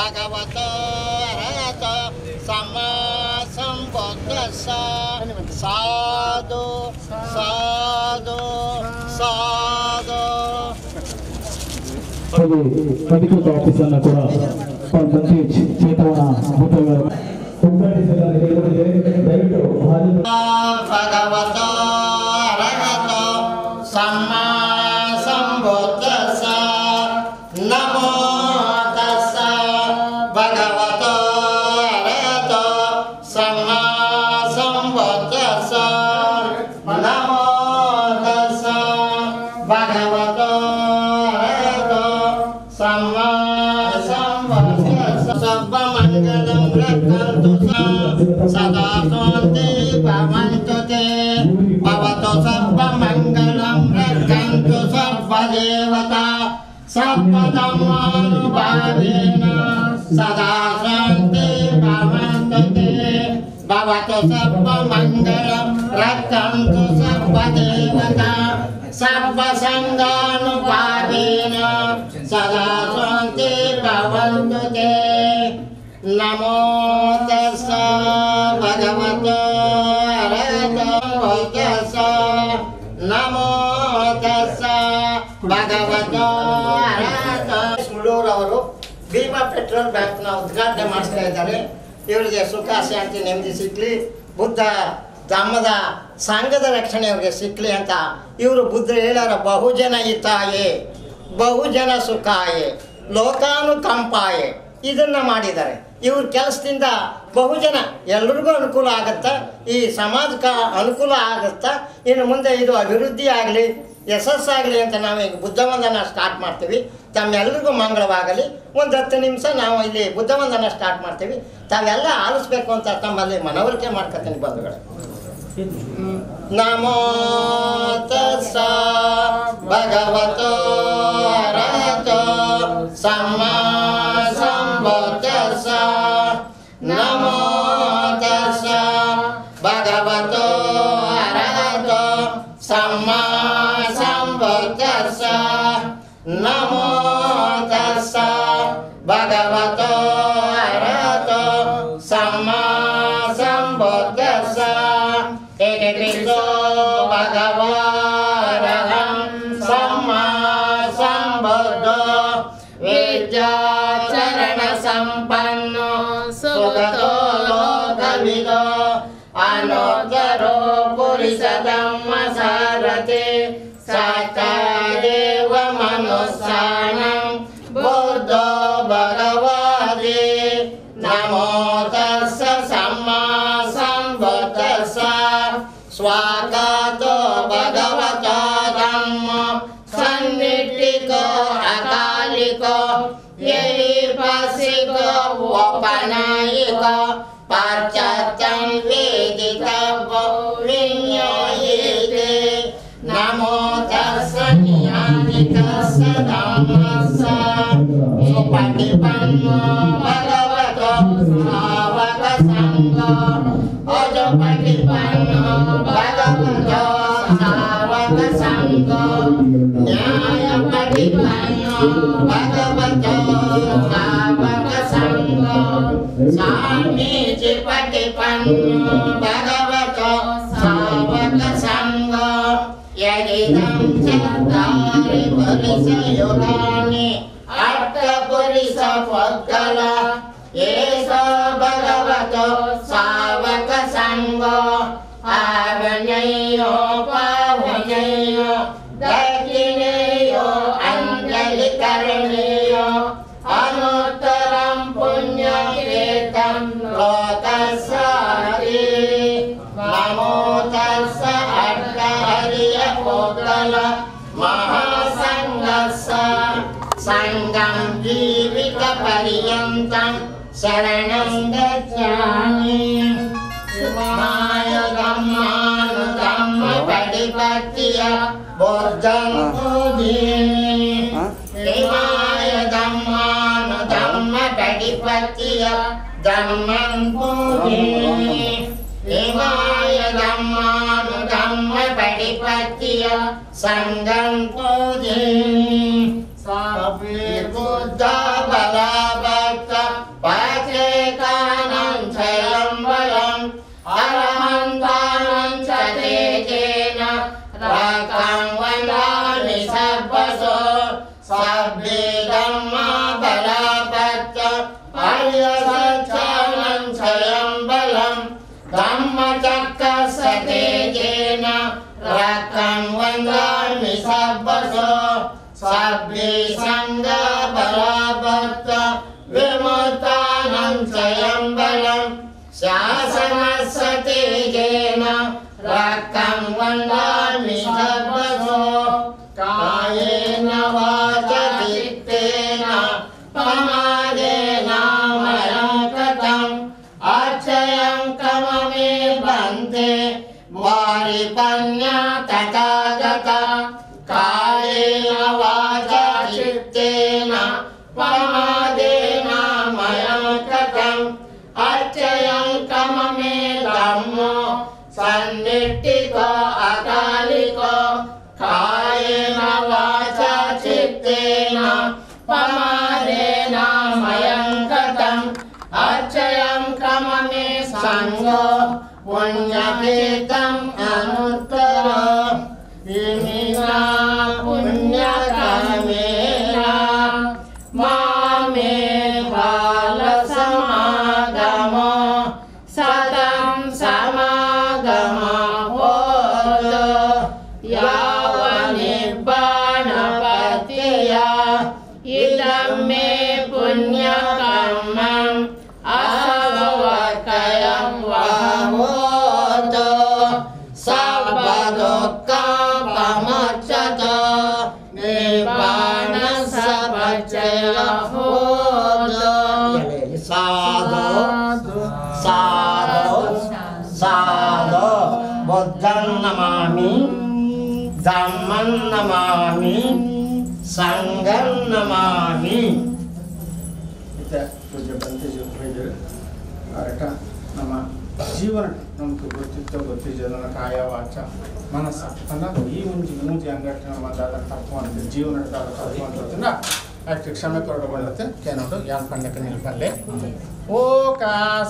ಭಗವತ ರಥ ಸಮ ಸಂಬುದ್ಧ ಸಾಧು ಸಾಧು ಸಾಧು ಹಾಗೆ ಅಧಿಕೃತ ಆಫೀಸನ್ನು ಕೂಡ ಬಂದು ಚೇತವನ ಭೂತಗಳು ಉದ್ಘಾಟಿಸಲಾಗಿ ಹೇಳಿಕೊಂಡಿದೆ ದಯವಿಟ್ಟು ಹಾಜರು ಭಗವತ ರಥ ಸಮ ಸಂಬುದ್ಧ ನಮೋ ತಸ್ಸ ಭಗವತ ರಥ ಸಮ ಸಂಬುದ್ಧ ನಮೋ ತಸ್ಸ ಭಗವತ ರಥ ಸಮ ಸಂಬುದ್ಧ ಸರ್ವಮಂಗಲಂ ರಕ್ಷन्तु ಸದಾ ಶಾಂತಿ ಭವಂತು ते भवतु सर्वमङ्गलं रक्षन्तु सर्वदेवता सर्वधर्मानुभावेन सदा शान्ति भवन्तु ते भवतु सर्वमङ्गलं रक्षन्तु सर्वदेवता सर्वसङ्गानुभावेन सदा शान्ति भवन्तु ते नमो तस्स भगवतो अरहतो तस्स ನಮೋ ತಸ್ಸ ಭಗವತೋ ಅರಹತೋ ಸುಳ್ಳೂರು ಅವರು ಭೀಮಾ ಪೆಟ್ರೋಲ್ ಬ್ಯಾಂಕ್ನ ಉದ್ಘಾಟನೆ ಮಾಡಿಸ್ತಾ ಇದ್ದಾರೆ ಇವರಿಗೆ ಸುಖ ಶಾಂತಿ ನೆಮ್ಮದಿ ಸಿಕ್ಕಲಿ ಬುದ್ಧ ಧಮ್ಮದ ಸಂಘದ ರಕ್ಷಣೆ ಅವರಿಗೆ ಸಿಕ್ಕಲಿ ಅಂತ ಇವರು ಬುದ್ಧ ಹೇಳಾರ ಬಹುಜನ ಹಿತಾಯೇ ಬಹುಜನ ಸುಖಾಯೇ ಲೋಕಾನುಕಂಪಾಯೇ ಇದನ್ನ ಮಾಡಿದ್ದಾರೆ ಇವ್ರ ಕೆಲಸದಿಂದ ಬಹುಜನ ಎಲ್ರಿಗೂ ಅನುಕೂಲ ಆಗುತ್ತಾ ಈ ಸಮಾಜಕ್ಕೆ ಅನುಕೂಲ ಆಗುತ್ತಾ ಇನ್ನು ಮುಂದೆ ಇದು ಅಭಿವೃದ್ಧಿ ಆಗಲಿ ಯಶಸ್ಸಾಗಲಿ ಅಂತ ನಾವು ಈಗ ಬುದ್ಧವಂದನ ಸ್ಟಾರ್ಟ್ ಮಾಡ್ತೀವಿ ತಮ್ಮೆಲ್ಲರಿಗೂ ಮಂಗಳವಾಗಲಿ ಒಂದು ಹತ್ತು ನಿಮಿಷ ನಾವು ಇಲ್ಲಿ ಬುದ್ಧವಂದನ ಸ್ಟಾರ್ಟ್ ಮಾಡ್ತೀವಿ ತಾವೆಲ್ಲ ಆಲಿಸ್ಬೇಕು ಅಂತ ತಮ್ಮಲ್ಲಿ ಮನವರಿಕೆ ಮಾಡ್ಕೊತೀನಿ ಬಂಧುಗಳೇ ನಮೋ ತಸ್ಸ ಭಗವತೋ ಅರಹತೋ ಸಮ್ಮ ಸಂಬುದ್ಧಸ್ಸ ನಮೋ ತಸ್ಸ ಭಗವತೋ ಅರಹತೋ ಸಮ್ಮ ಸಂಬುದ್ಧಸ್ಸ ನಮೋ ತಸ್ಸ ಭಗವತೋ ಅರಹತೋ ಸಮ್ಮ ಸಂಬುದ್ಧಸ್ಸ ಏಕಕೃತೋ ಭಗವಾರಹಂ ಸಮ್ಮಾ ಸಂಬುದ್ಧೋ ವಿದ್ಯಾಚರಣ ಸಂಪನ್ನೋ ಸುಗತೋ ಲೋಕವಿದೋ ಅನೋತ್ತರೋ ಪುರಿಸ ಧಮ್ಮ ಸಾರಥಿ ಸಾತಾ ದೇವ ಮನುಸ್ಸಾನಂ ಬುದ್ಧೋ ಭಗವಾದಿ ನಮೋ ತಸ್ಸ ಸಮ್ಮಾ ಸಂಬುದ್ಧಸ್ಸ ಸ್ವಾಗತೋ ಭಗವತ ಧಮ್ಮ ಸನ್ನಿಟ್ಟಿಕೋ ಅಕಾಲಿಕೋ ಯೈಪಾಸಿಕೋ ಓಪನಾಯಿಕೋ ಪಾಶ್ಚಾತ್ಯಂ ವೇದಿತವ್ಯೋ ವಿನ್ಯಾಯೇತೆ ನಮೋ ತಸ್ಸ ಜ್ಞಾನಿಕಸ್ಸ ಧಮ್ಮಸ್ಸ ಸುಪಟಿಪನ್ನೋ ಭಗವತೋ ಶ್ರಾವಕ ಸಂಘ ಓಜೋ ಪಟಿಪನ್ನೋ ಭಗವತೋ ಶ್ರಾವಕ ಸಂಘ ನ್ಯಾಯ ಪಟಿಪನ್ನೋ ಭಗವತೋ ಶ್ರಾವಕ ಸಂಘ ಸ್ವಾಮೀಜಿ ಪಟಿಪನ್ನೋ ಭಗವತೋ ಶ್ರಾವಕ ಸಂಘ ಯದಿದಂ ಚತ್ತಾರೆ ಪುರುಷಯುಗಾನಿ ಅರ್ಥಪುರುಷ ಪೊಗ್ಗಲ ಏಸ ಭಗವತೋ ಸಾವಕ ಸಂಘ ಆವನಯ್ಯೋ ಪಾವನಯ್ಯೋ ದಕ್ಷಿಣೇಯೋ ಅಂಜಲಿ ಕರಣೀಯೋ ಅನುತ್ತರಂ ಪುಣ್ಯಕೇತಂ ಲೋಕಸ್ಸಾರಿ ನಮೋ ತಸ್ಸ ಅರ್ಥ ಹರಿಯ ಪೋಗಲ ಮಹಾಸಂಗಸ್ಸ ಸಂಗಂ ಜೀವಿತ ಪರ್ಯಂತಂ ಶರಣಂ ಗಚ್ಚಾಮಿ ಮಾಯ ಗಮ್ಮಾನು ಗಮ್ಮ ಪಡಿಪತ್ತಿಯ ಬುದ್ಧಂ ಪೂಜಿಮಿ ಹಿಮಾಯ ಗಮ್ಮಾನು ಧಮ್ಮ ಪಡಿಪತ್ತಿಯ ಧಮ್ಮಂ ಪೂಜಿಮಿ ಹಿಮಾಯ ಗಮ್ಮಾನು ಧಮ್ಮ ಪಡಿಪತ್ತಿಯ ಸಂಗಂ ಪೂಜಿಮಿ ಸ್ವಾಮಿ ಬುದ್ಧ ಬಲ ಭಕ್ತ आर्यसच्चानं स्वयं बलं धम्मचक्रसतेजेन रक्तं वन्दामि सर्वसो सभ्ये सङ्गबलाभक्त विमुक्तानं स्वयं बलं शासनस्य तेजेन रक्तं वन्दामि सर्वसो कायेन वाचा चित्तेन प्रमादेन मया कृतम् अक्षयं कममे बन्धे वारिपन्या तथागत कायेन वाचा चित्तेन प्रमादेन मया कृतम् अक्षयं कममे धम्मो सन्निष्ठिको अकालिको कायेन वाचा चित्तेन प्रमादेन मयं गतम् अक्षयं क्रममे सङ्गो पुण्यतीर्थम् अनुत्तर इमिना पुण्यकामेन मामे बालसमागमो सतं समागमहोद यावनिर्बाणपत्या इदं मे पुण्यकर्मम् असवकयं वहोद सर्वदुःखपमोक्षत निर्वाणसपचयहोद साधु साधु साधु बुद्धं नमामि धम्मं नमामि संघं नमामि ಮತ್ತೆ ಪೂಜ್ಯ ಬಂತೇಜಿ ವೈದ್ಯರು ಆರಟ ನಮ್ಮ ಜೀವನ ನಮ್ಗೆ ಗೊತ್ತಿತ್ತು ಗೊತ್ತಿದ್ದು ನನ್ನ ಕಾಯ ವಾಚ ಮನಸ್ಸ ಅನ್ನೋದು ಈ ಒಂದು ಮೂಜಿ ಅಂಗಟ್ಟು ನಮ್ಮ ದಾದ ತಪ್ಪು ಅಂತ ಜೀವನ ದಾದ ತಪ್ಪು ಅಂತ ಅಷ್ಟು ಕ್ಷಮೆ ಕೊರಡುಕೊಳ್ಳುತ್ತೆ ಕೇನೋಡು ಯಾನ್ ಪಂಡಕ್ಕೆ ನಿಲ್ಪಲ್ಲೆ ಓ ಕಾಸ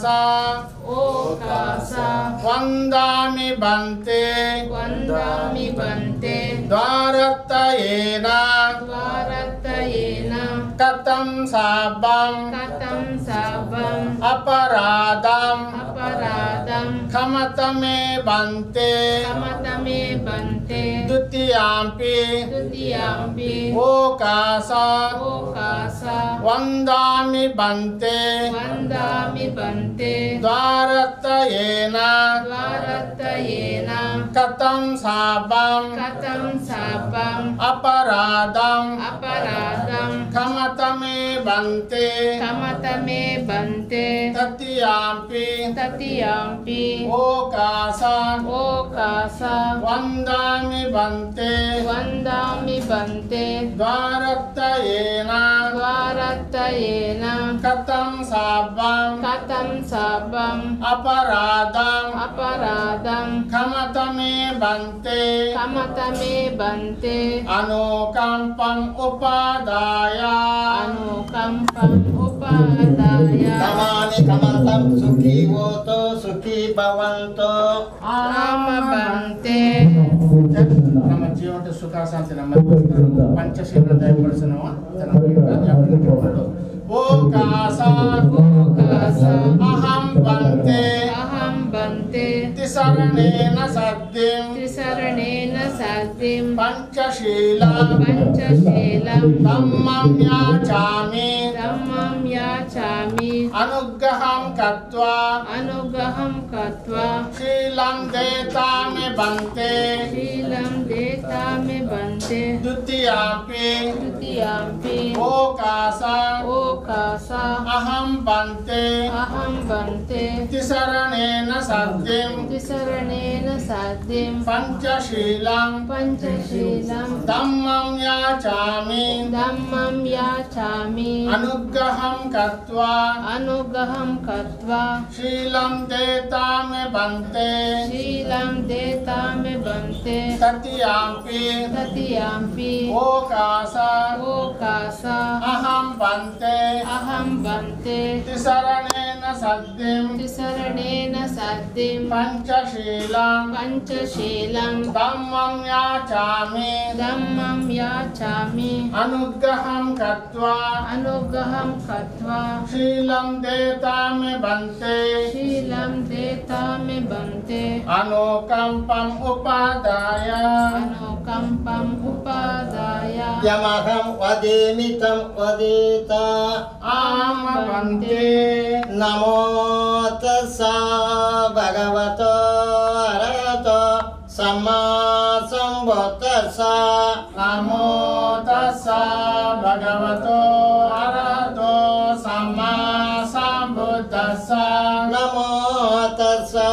ಓಕಾಸ ವಂದಾಮಿ ಬಂತೆ ವಂದಾಮಿ ಬಂತೆ ದ್ವಾರತ್ತ ಏನ ದ್ವಾರತಯೇನ ಕಥಂ ಸಾಬಂ ಕಥಂ ಸವಂ ಅಪರಾಧಂ ಅಪರಾಧಂ ಖಮತ ಮೇ ಬಂತೆ ಸಮತಮೇ ಬಂತೆ ದ್ವಿತೀಯಾಂಪಿ ದ್ವಿತೀಯಾಂಪಿ ಓಕಾಸ ಓಕಾಸ ವಂದಾಮಿ ಬಂತೆ ವಂದಾಮಿ ಬಂತೆ ದ್ವಾರತ್ತ ಏನ ದ್ವಾರತಯೇನ ಕಥಂ ಸಾಬಂ ಕಥಂ ಸವಂ ಅಪರಾಧಂ ಅಪರಾಧಂ ಖಮತ ಮೇ ಬಂತೆ ಸಮತಮೇ ಬಂತೆ ತೃತೀಯಾಂಪಿ ತತಿಯಾಂಪಿ ಓಕಾಸ ಓಕಾಸ ವಂದಾಮಿ ಬಂತೆ ವಂದಾಮಿ ಬಂತೆ ದ್ವಾರತ್ತ ಏನ ದ್ವಾರತಯೇನ ಕಥಂ ಸಾಬಂ ಕಥಂ ಸಬಂ ಅಪರಾಧಂ ಅಪರಾಧಂ ಖಮತ ಮೇ ಬಂತೆ ಕಮತಮೇ ಬಂತೆ ಅನುಕಂಪಂ ಉಪಾದಾಯ ಅನುಕಂಪಂ ಉಪಾದಾಯ तमानि कमतं सुखी वोतो सुखी भवन्तो ರಾಮ ಬಂತೆ ನಮ್ಮ ಜೀವನದ ಸುಖ ಶಾಂತಿ ನಮ್ಮ ಪಂಚಶೀಲ ದಯಪಡಿಸನವ ಓಕಾಸ ಓಕಾಸ ಅಹಂ ಬಂತೆ ಅಹಂ ಬಂತೆ ತಿಸರಣೇನ ಸದ್ಯಂ ತ್ರಿಸರಣೇನ ಸಾಧ್ಯಂ ಪಂಚಶೀಲ ಪಂಚಶೀಲಂ ಧಮ್ಮಂ ಯಾಚಾಮಿ ಧಮ್ಮಂ ಯಾಚಾಮಿ ಅನುಗ್ರಹಂ ಕತ್ವಾ ಅನುಗ್ರಹಂ ಕತ್ವಾ ಶೀಲಂ ದೇತಾಮಿ ಬಂತೆ ಶೀಲಂ ದೇತಾಮೆ ಬಂತೆ ದ್ವಿತೀಯಾಪಿ ತೃತೀಯಾಂಪಿ ಓಕಾಸ ಓಕಾಸ ಅಹಂ ಬಂತೆ ಅಹಂ ಬಂತೆ ತಿಸರಣೇನ ಸದ್ಯಂ ತ್ರಿಸರಣೇನ ಸಾಧ್ಯಂ ಪಂಚಶೀಲಂ ಪಂಚಶೀಲಂ ಧಮ್ಮಂ ಯಾಚಾಮಿ ಧಮ್ಮಂ ಯಾಚಾಮಿ ಅನುಗ್ರಹಂ ಕತ್ವಾ ಅನುಗ್ರಹಂ ಕತ್ವಾ ಶೀಲಂ ದೇತಾಮಿ ಬಂತೆ ಶೀಲಂ ದೇತಾಮೆ ಬಂತೆ ತತಿಯಾಂಪಿ द्वितीयाम्पि ओकास ओकास अहं पन्ते अहं वन्ते तिसरणेन सद्यं त्रिसरणेन साध्यं पञ्चशीलं पञ्चशीलं धम्मं याचामि धम्मं याचामि अनुग्रहं कृत्वा अनुग्रहं कृत्वा शीलं देतामि बन्ते शीलं देतामि बन्ते अनुकम्पम् उपादाय अनुकम्पम् उपादाय यमहं वदेमि तं वदेत आम बन्ते नमो तस्सा भगवतो अरहतो सम्मा सम्बुद्धस्सा नमो तस्सा भगवतो अरहतो सम्मा सम्बुद्धस्सा नमो तस्सा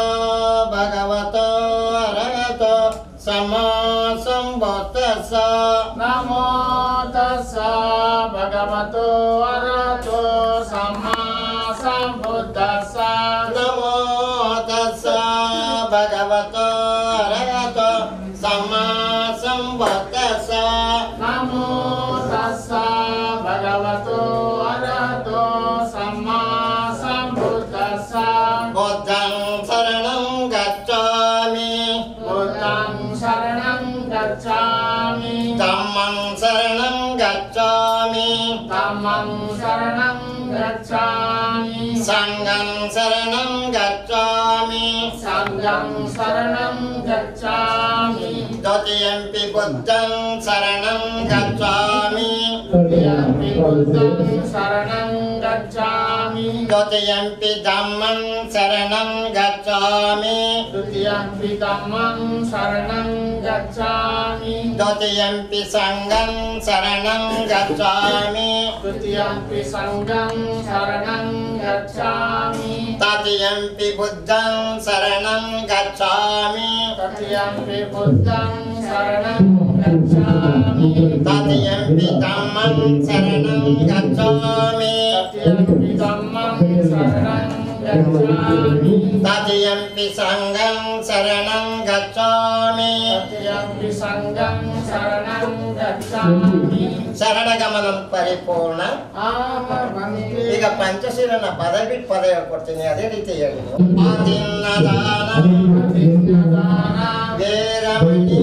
भगवतो अरहतो सम्मा सम्बुद्धस्सा नमो तस्सा भगवतो अरहतो सम्मा सम्बुद्धस्सा नमो तस्सा भगवतो अरहतो सम्मा सम्बुद्धस्सा नमो तस्सा भगवतो अरहतो सम्मा सम्बुद्धस्सा बुद्धं शरणं गच्छामि बुद्धं शरणं गच्छामि धम्मं शरणं गच्छामि धम्मं शरणं गच्छामि सङ्गं शरणं गच्छामि सङ्गं शरणं गच्छामि द्वितीयम्पि बुद्धं शरणं गच्छामि द्वितीयम्पि बुद्धं शरणं गच्छामि द्वितीयम्पि धम्मं शरणं गच्छामि द्वितीयम्पि धम्मं शरणं गच्छामि द्वितीयम्पि सङ्गं शरणं गच्छामि तृतीयम्पि सङ्गं शरणं गच्छामि तृतीयम्पि बुद्धं शरणं गच्छामि तृतीयम्पि बुद्धं शरणं गच्छामि तृतीयम्पि धम्मं शरणं गच्छामि तृतीयम्पि धम्मं शरणं गच्छामि तृतीयम्पि सङ्गं शरणं गच्छामि तृतीयम्पि सङ्गं शरणं गच्छामि ಶರಣಗಮನಂ ಪರಿಪೂರ್ಣ ಆಮವಂತೆ ಈಗ ಪಂಚಶೀಲನ ಪದ ಬಿಟ್ಟು ಪದ ಹೇಳ್ಕೊಡ್ತೀನಿ ಅದೇ ರೀತಿ ಹೇಳಿ ಆದಿನ್ನದಾನ ವೇರಮಣಿ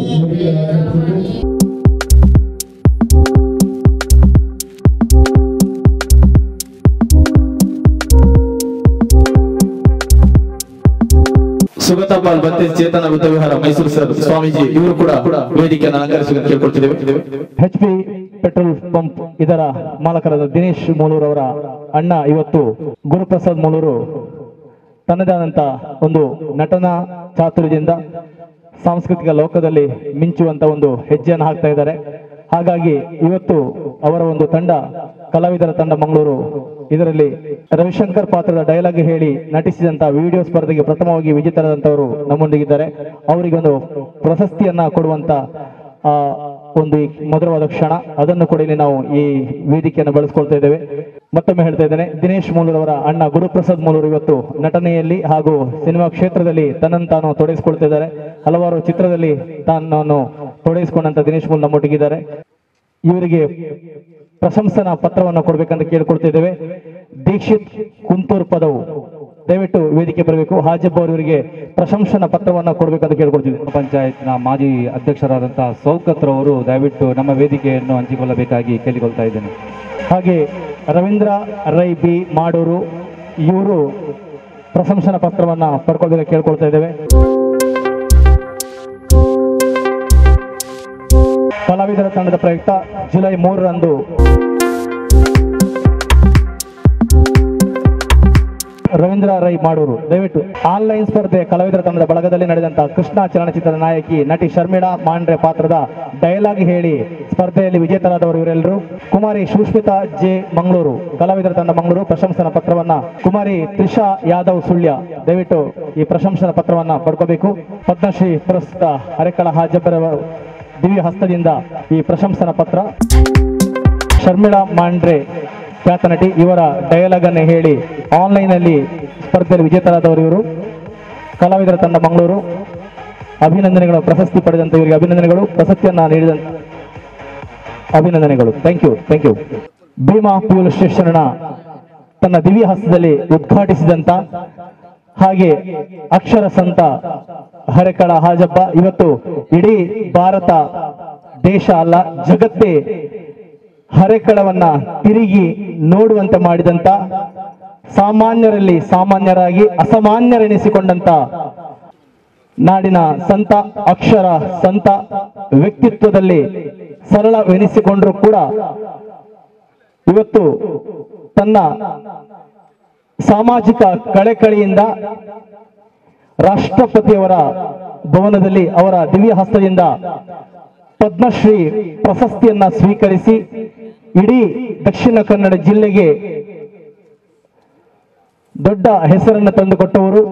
ಸುಗತಪಾಲ್ ಬಂತೆ ಚೇತನ ಬುದ್ಧ ವಿಹಾರ ಮೈಸೂರು ಸರ್ ಸ್ವಾಮೀಜಿ ಇವರು ಕೂಡ ವೇದಿಕೆಯನ್ನು ಅಲಂಕರಿಸುವಂತ ಕೇಳ್ಕೊಳ್ತಿದ್ದೇವೆ ಎಚ್ ಪಿ ಪೆಟ್ರೋಲ್ ಪಂಪ್ ಇದರ ಮಾಲಕರಾದ ದಿನೇಶ್ ಮೂಲೂರ್ ಅವರ ಅಣ್ಣ ಇವತ್ತು ಗುರುಪ್ರಸಾದ್ ಮೂಲೂರು ತನ್ನದೇ ಆದಂತ ಒಂದು ನಟನ ಚಾತುರ್ಯದಿಂದ ಸಾಂಸ್ಕೃತಿಕ ಲೋಕದಲ್ಲಿ ಮಿಂಚುವಂತ ಒಂದು ಹೆಜ್ಜೆಯನ್ನು ಹಾಕ್ತಾ ಇದ್ದಾರೆ ಹಾಗಾಗಿ ಇವತ್ತು ಅವರ ಒಂದು ತಂಡ ಕಲಾವಿದರ ತಂಡ ಮಂಗಳೂರು ಇದರಲ್ಲಿ ರವಿಶಂಕರ್ ಪಾತ್ರದ ಡೈಲಾಗ್ ಹೇಳಿ ನಟಿಸಿದಂತ ವಿಡಿಯೋ ಸ್ಪರ್ಧೆಗೆ ಪ್ರಥಮವಾಗಿ ವಿಜೇತರಾದಂತವರು ನಮ್ಮೊಂದಿಗಿದ್ದಾರೆ ಅವರಿಗೆ ಒಂದು ಪ್ರಶಸ್ತಿಯನ್ನ ಕೊಡುವಂತ ಆ ಒಂದು ಈ ಮಧುರವಾದ ಕ್ಷಣ ಅದನ್ನು ಕೂಡ ಇಲ್ಲಿ ನಾವು ಈ ವೇದಿಕೆಯನ್ನು ಬಳಸ್ಕೊಳ್ತಾ ಇದ್ದೇವೆ ಮತ್ತೊಮ್ಮೆ ಹೇಳ್ತಾ ಇದ್ದೇನೆ ದಿನೇಶ್ ಮೂಲೂರವರ ಅಣ್ಣ ಗುರುಪ್ರಸಾದ್ ಮೂಲೂರು ಇವತ್ತು ನಟನೆಯಲ್ಲಿ ಹಾಗೂ ಸಿನಿಮಾ ಕ್ಷೇತ್ರದಲ್ಲಿ ತನ್ನನ್ನು ತಾನು ತೊಡಗಿಸಿಕೊಳ್ತಾ ಇದ್ದಾರೆ ಹಲವಾರು ಚಿತ್ರದಲ್ಲಿ ತಾನನ್ನು ತೊಡಗಿಸಿಕೊಂಡಂತ ದಿನೇಶ್ ಮೂಲ್ ನಮ್ಮೊಟ್ಟಿಗಿದ್ದಾರೆ ಇವರಿಗೆ ಪ್ರಶಂಸನ ಪತ್ರವನ್ನು ಕೊಡ್ಬೇಕಂತ ಕೇಳ್ಕೊಳ್ತಿದ್ದೇವೆ ದೀಕ್ಷಿತ್ ಕುಂತೂರ್ ಪದವು ದಯವಿಟ್ಟು ವೇದಿಕೆ ಬರಬೇಕು ಹಾಜಬ್ಬ ಅವರಿಗೆ ಪ್ರಶಂಸನ ಪತ್ರವನ್ನು ಕೊಡ್ಬೇಕಂತ ಕೇಳ್ಕೊಳ್ತಿದ್ದೇವೆ ಪಂಚಾಯತ್ನ ಮಾಜಿ ಅಧ್ಯಕ್ಷರಾದಂತಹ ಸೌಕತ್ರವರು ದಯವಿಟ್ಟು ನಮ್ಮ ವೇದಿಕೆಯನ್ನು ಹಂಚಿಕೊಳ್ಳಬೇಕಾಗಿ ಕೇಳಿಕೊಳ್ತಾ ಇದ್ದೇನೆ ಹಾಗೆ ರವೀಂದ್ರ ರೈ ಬಿ ಮಾಡೂರು ಇವರು ಪ್ರಶಂಸನ ಪತ್ರವನ್ನ ಪಡ್ಕೊಳ್ಬೇಕು ಕೇಳ್ಕೊಳ್ತಾ ಇದ್ದೇವೆ ಕಲಾವಿದರ ತಂಡದ ಪ್ರಯುಕ್ತ ಜುಲೈ ಮೂರರಂದು ರವೀಂದ್ರ ರೈ ಮಾಡೂರು ದಯವಿಟ್ಟು ಆನ್ಲೈನ್ ಸ್ಪರ್ಧೆ ಕಲಾವಿದರ ತಂಡದ ಬಳಗದಲ್ಲಿ ನಡೆದಂತಹ ಕೃಷ್ಣ ಚಲನಚಿತ್ರದ ನಾಯಕಿ ನಟಿ ಶರ್ಮಿಳಾ ಮಾಂಡ್ರೆ ಪಾತ್ರದ ಡೈಲಾಗ್ ಹೇಳಿ ಸ್ಪರ್ಧೆಯಲ್ಲಿ ವಿಜೇತರಾದವರು ಇವರೆಲ್ಲರೂ ಕುಮಾರಿ ಸುಷ್ಮಿತಾ ಜೆ ಮಂಗಳೂರು ಕಲಾವಿದರ ತಂಡ ಮಂಗಳೂರು ಪ್ರಶಂಸನ ಪತ್ರವನ್ನ ಕುಮಾರಿ ತ್ರಿಷಾ ಯಾದವ್ ಸುಳ್ಯ ದಯವಿಟ್ಟು ಈ ಪ್ರಶಂಸನ ಪತ್ರವನ್ನ ಪಡ್ಕೋಬೇಕು ಪದ್ಮಶ್ರೀ ಪುರಸ್ಕೃತ ಅರೆಕಳ ಹಾಜಬ್ಬರ ದಿವ್ಯ ಹಸ್ತದಿಂದ ಈ ಪ್ರಶಂಸನ ಪತ್ರ ಶರ್ಮಿಳಾ ಮಾಂಡ್ರೆ ಖ್ಯಾತ ನಟಿ ಇವರ ಡಯಲಾಗ್ ಅನ್ನು ಹೇಳಿ ಆನ್ಲೈನ್ ಅಲ್ಲಿ ಸ್ಪರ್ಧೆಯಲ್ಲಿ ವಿಜೇತರಾದವರು ಇವರು ಕಲಾವಿದರ ತಂಡ ಮಂಗಳೂರು ಅಭಿನಂದನೆಗಳು ಪ್ರಶಸ್ತಿ ಪಡೆದಂತ ಇವರಿಗೆ ಅಭಿನಂದನೆಗಳು ಪ್ರಶಸ್ತಿಯನ್ನ ನೀಡಿದ ಅಭಿನಂದನೆಗಳು thank you thank you Bheema fuel ಸ್ಟೇಷನ್ನ ತನ್ನ ದಿವ್ಯ ಹಸ್ತದಲ್ಲಿ ಉದ್ಘಾಟಿಸಿದಂತ ಹಾಗೆ ಅಕ್ಷರ ಸಂತ ಹರೆಕಳ ಹಾಜಬ್ಬ ಇವತ್ತು ಇಡೀ ಭಾರತ ದೇಶ ಅಲ್ಲ ಜಗತ್ತೇ ಹರೆಕಳವನ್ನ ತಿರುಗಿ ನೋಡುವಂತೆ ಮಾಡಿದಂತ ಸಾಮಾನ್ಯರಲ್ಲಿ ಸಾಮಾನ್ಯರಾಗಿ ಅಸಾಮಾನ್ಯರೆನಿಸಿಕೊಂಡಂತ ನಾಡಿನ ಸಂತ ಅಕ್ಷರ ಸಂತ ವ್ಯಕ್ತಿತ್ವದಲ್ಲಿ ಸರಳವೆನಿಸಿಕೊಂಡ್ರು ಕೂಡ ಇವತ್ತು ತನ್ನ ಸಾಮಾಜಿಕ ಕಳೆಕಳಿಯಿಂದ ರಾಷ್ಟ್ರಪತಿಯವರ ಭವನದಲ್ಲಿ ಅವರ ದಿವ್ಯ ಹಸ್ತದಿಂದ ಪದ್ಮಶ್ರೀ ಪ್ರಶಸ್ತಿಯನ್ನ ಸ್ವೀಕರಿಸಿ ಇಡೀ ದಕ್ಷಿಣ ಕನ್ನಡ ಜಿಲ್ಲೆಗೆ ದೊಡ್ಡ ಹೆಸರನ್ನು ತಂದುಕೊಟ್ಟವರು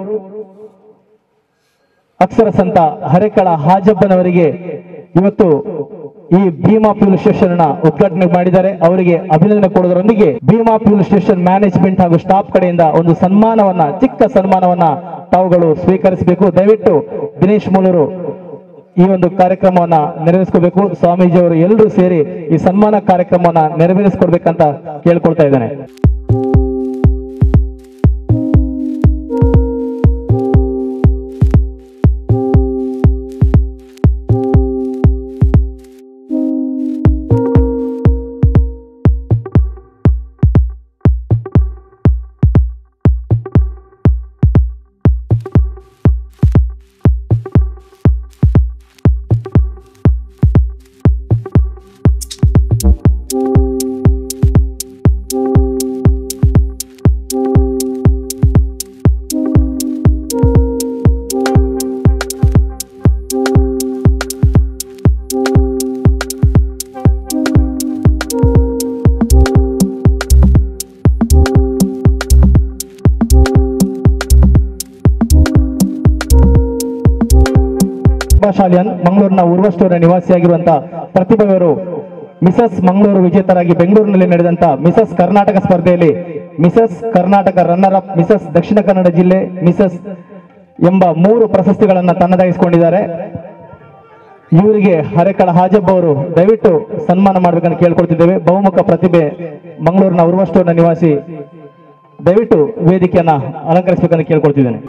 ಅಕ್ಷರ ಸಂತ ಹರೆಕಳ ಹಾಜಬ್ಬನವರಿಗೆ ಇವತ್ತು ಈ ಭೀಮಾ ಫ್ಯೂಲ್ ಸ್ಟೇಷನ್ ನ ಉದ್ಘಾಟನೆ ಮಾಡಿದ್ದಾರೆ ಅವರಿಗೆ ಅಭಿನಂದನೆ ಕೊಡೋದರೊಂದಿಗೆ ಭೀಮಾ ಫ್ಯೂಲ್ ಸ್ಟೇಷನ್ ಮ್ಯಾನೇಜ್ಮೆಂಟ್ ಹಾಗೂ ಸ್ಟಾಫ್ ಕಡೆಯಿಂದ ಒಂದು ಸನ್ಮಾನವನ್ನ ಚಿಕ್ಕ ಸನ್ಮಾನವನ್ನ ತಾವುಗಳು ಸ್ವೀಕರಿಸಬೇಕು ದಯವಿಟ್ಟು ದಿನೇಶ್ ಮೂಲರು ಈ ಒಂದು ಕಾರ್ಯಕ್ರಮವನ್ನ ನೆರವೇರಿಸ್ಕೋಬೇಕು ಸ್ವಾಮೀಜಿಯವರು ಎಲ್ಲರೂ ಸೇರಿ ಈ ಸನ್ಮಾನ ಕಾರ್ಯಕ್ರಮವನ್ನ ನೆರವೇರಿಸ್ಕೊಡ್ಬೇಕಂತ ಕೇಳ್ಕೊಳ್ತಾ ಇದ್ದೇನೆ ಶಾಲಿಯನ್ ಮಂಗಳೂರಿನ ಉರ್ವಷ್ಟೂರ ನಿವಾಸಿಯಾಗಿರುವಂತಹ ಪ್ರತಿಭೆಯವರು ಮಿಸಸ್ ಮಂಗಳೂರು ವಿಜೇತರಾಗಿ ಬೆಂಗಳೂರಿನಲ್ಲಿ ನಡೆದಂತ ಮಿಸಸ್ ಕರ್ನಾಟಕ ಸ್ಪರ್ಧೆಯಲ್ಲಿ Mrs Karnataka runner up Mrs Dakshina Kannada ಜಿಲ್ಲೆ ಮಿಸಸ್ ಎಂಬ ಮೂರು ಪ್ರಶಸ್ತಿಗಳನ್ನ ತನ್ನದಾಗಿಸಿಕೊಂಡಿದ್ದಾರೆ ಇವರಿಗೆ ಹರೆಕಳ ಹಾಜಬ್ಬ ಅವರು ದಯವಿಟ್ಟು ಸನ್ಮಾನ ಮಾಡ್ಬೇಕಂತ ಕೇಳ್ಕೊಳ್ತಿದ್ದೇವೆ ಬಹುಮುಖ ಪ್ರತಿಭೆ ಮಂಗಳೂರಿನ ಉರ್ವಷ್ಟೂರಿನ ನಿವಾಸಿ ದಯವಿಟ್ಟು ವೇದಿಕೆಯನ್ನ ಅಲಂಕರಿಸಬೇಕಂತ ಕೇಳ್ಕೊಳ್ತಿದ್ದೇನೆ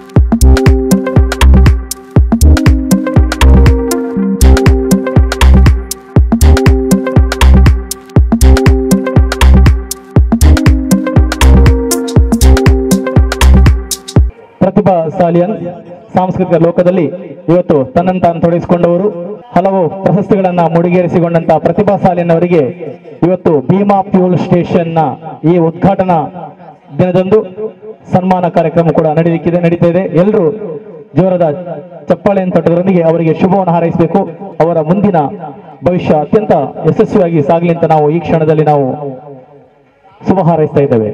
ಪ್ರತಿಭಾ ಸಾಲಿಯನ್ ಸಾಂಸ್ಕೃತಿಕ ಲೋಕದಲ್ಲಿ ಇವತ್ತು ತನ್ನನ್ನು ತಾನು ತೊಡಗಿಸಿಕೊಂಡವರು ಹಲವು ಪ್ರಶಸ್ತಿಗಳನ್ನ ಮುಡಿಗೇರಿಸಿಕೊಂಡಂತ ಪ್ರತಿಭಾ ಸಾಲಿಯನ್ ಅವರಿಗೆ ಇವತ್ತು ಭೀಮಾ ಫ್ಯೂಲ್ ಸ್ಟೇಷನ್ ನ ಈ ಉದ್ಘಾಟನಾ ದಿನದಂದು ಸನ್ಮಾನ ಕಾರ್ಯಕ್ರಮ ಕೂಡ ನಡೀಲಿಕ್ಕಿದೆ ನಡೀತಾ ಇದೆ ಎಲ್ಲರೂ ಜೋರದ ಚಪ್ಪಾಳೆಯನ್ನು ತಟ್ಟದರೊಂದಿಗೆ ಅವರಿಗೆ ಶುಭವನ್ನು ಹಾರೈಸಬೇಕು ಅವರ ಮುಂದಿನ ಭವಿಷ್ಯ ಅತ್ಯಂತ ಯಶಸ್ವಿಯಾಗಿ ಸಾಗಲಿ ಅಂತ ನಾವು ಈ ಕ್ಷಣದಲ್ಲಿ ನಾವು ಶುಭ ಹಾರೈಸ್ತಾ ಇದ್ದೇವೆ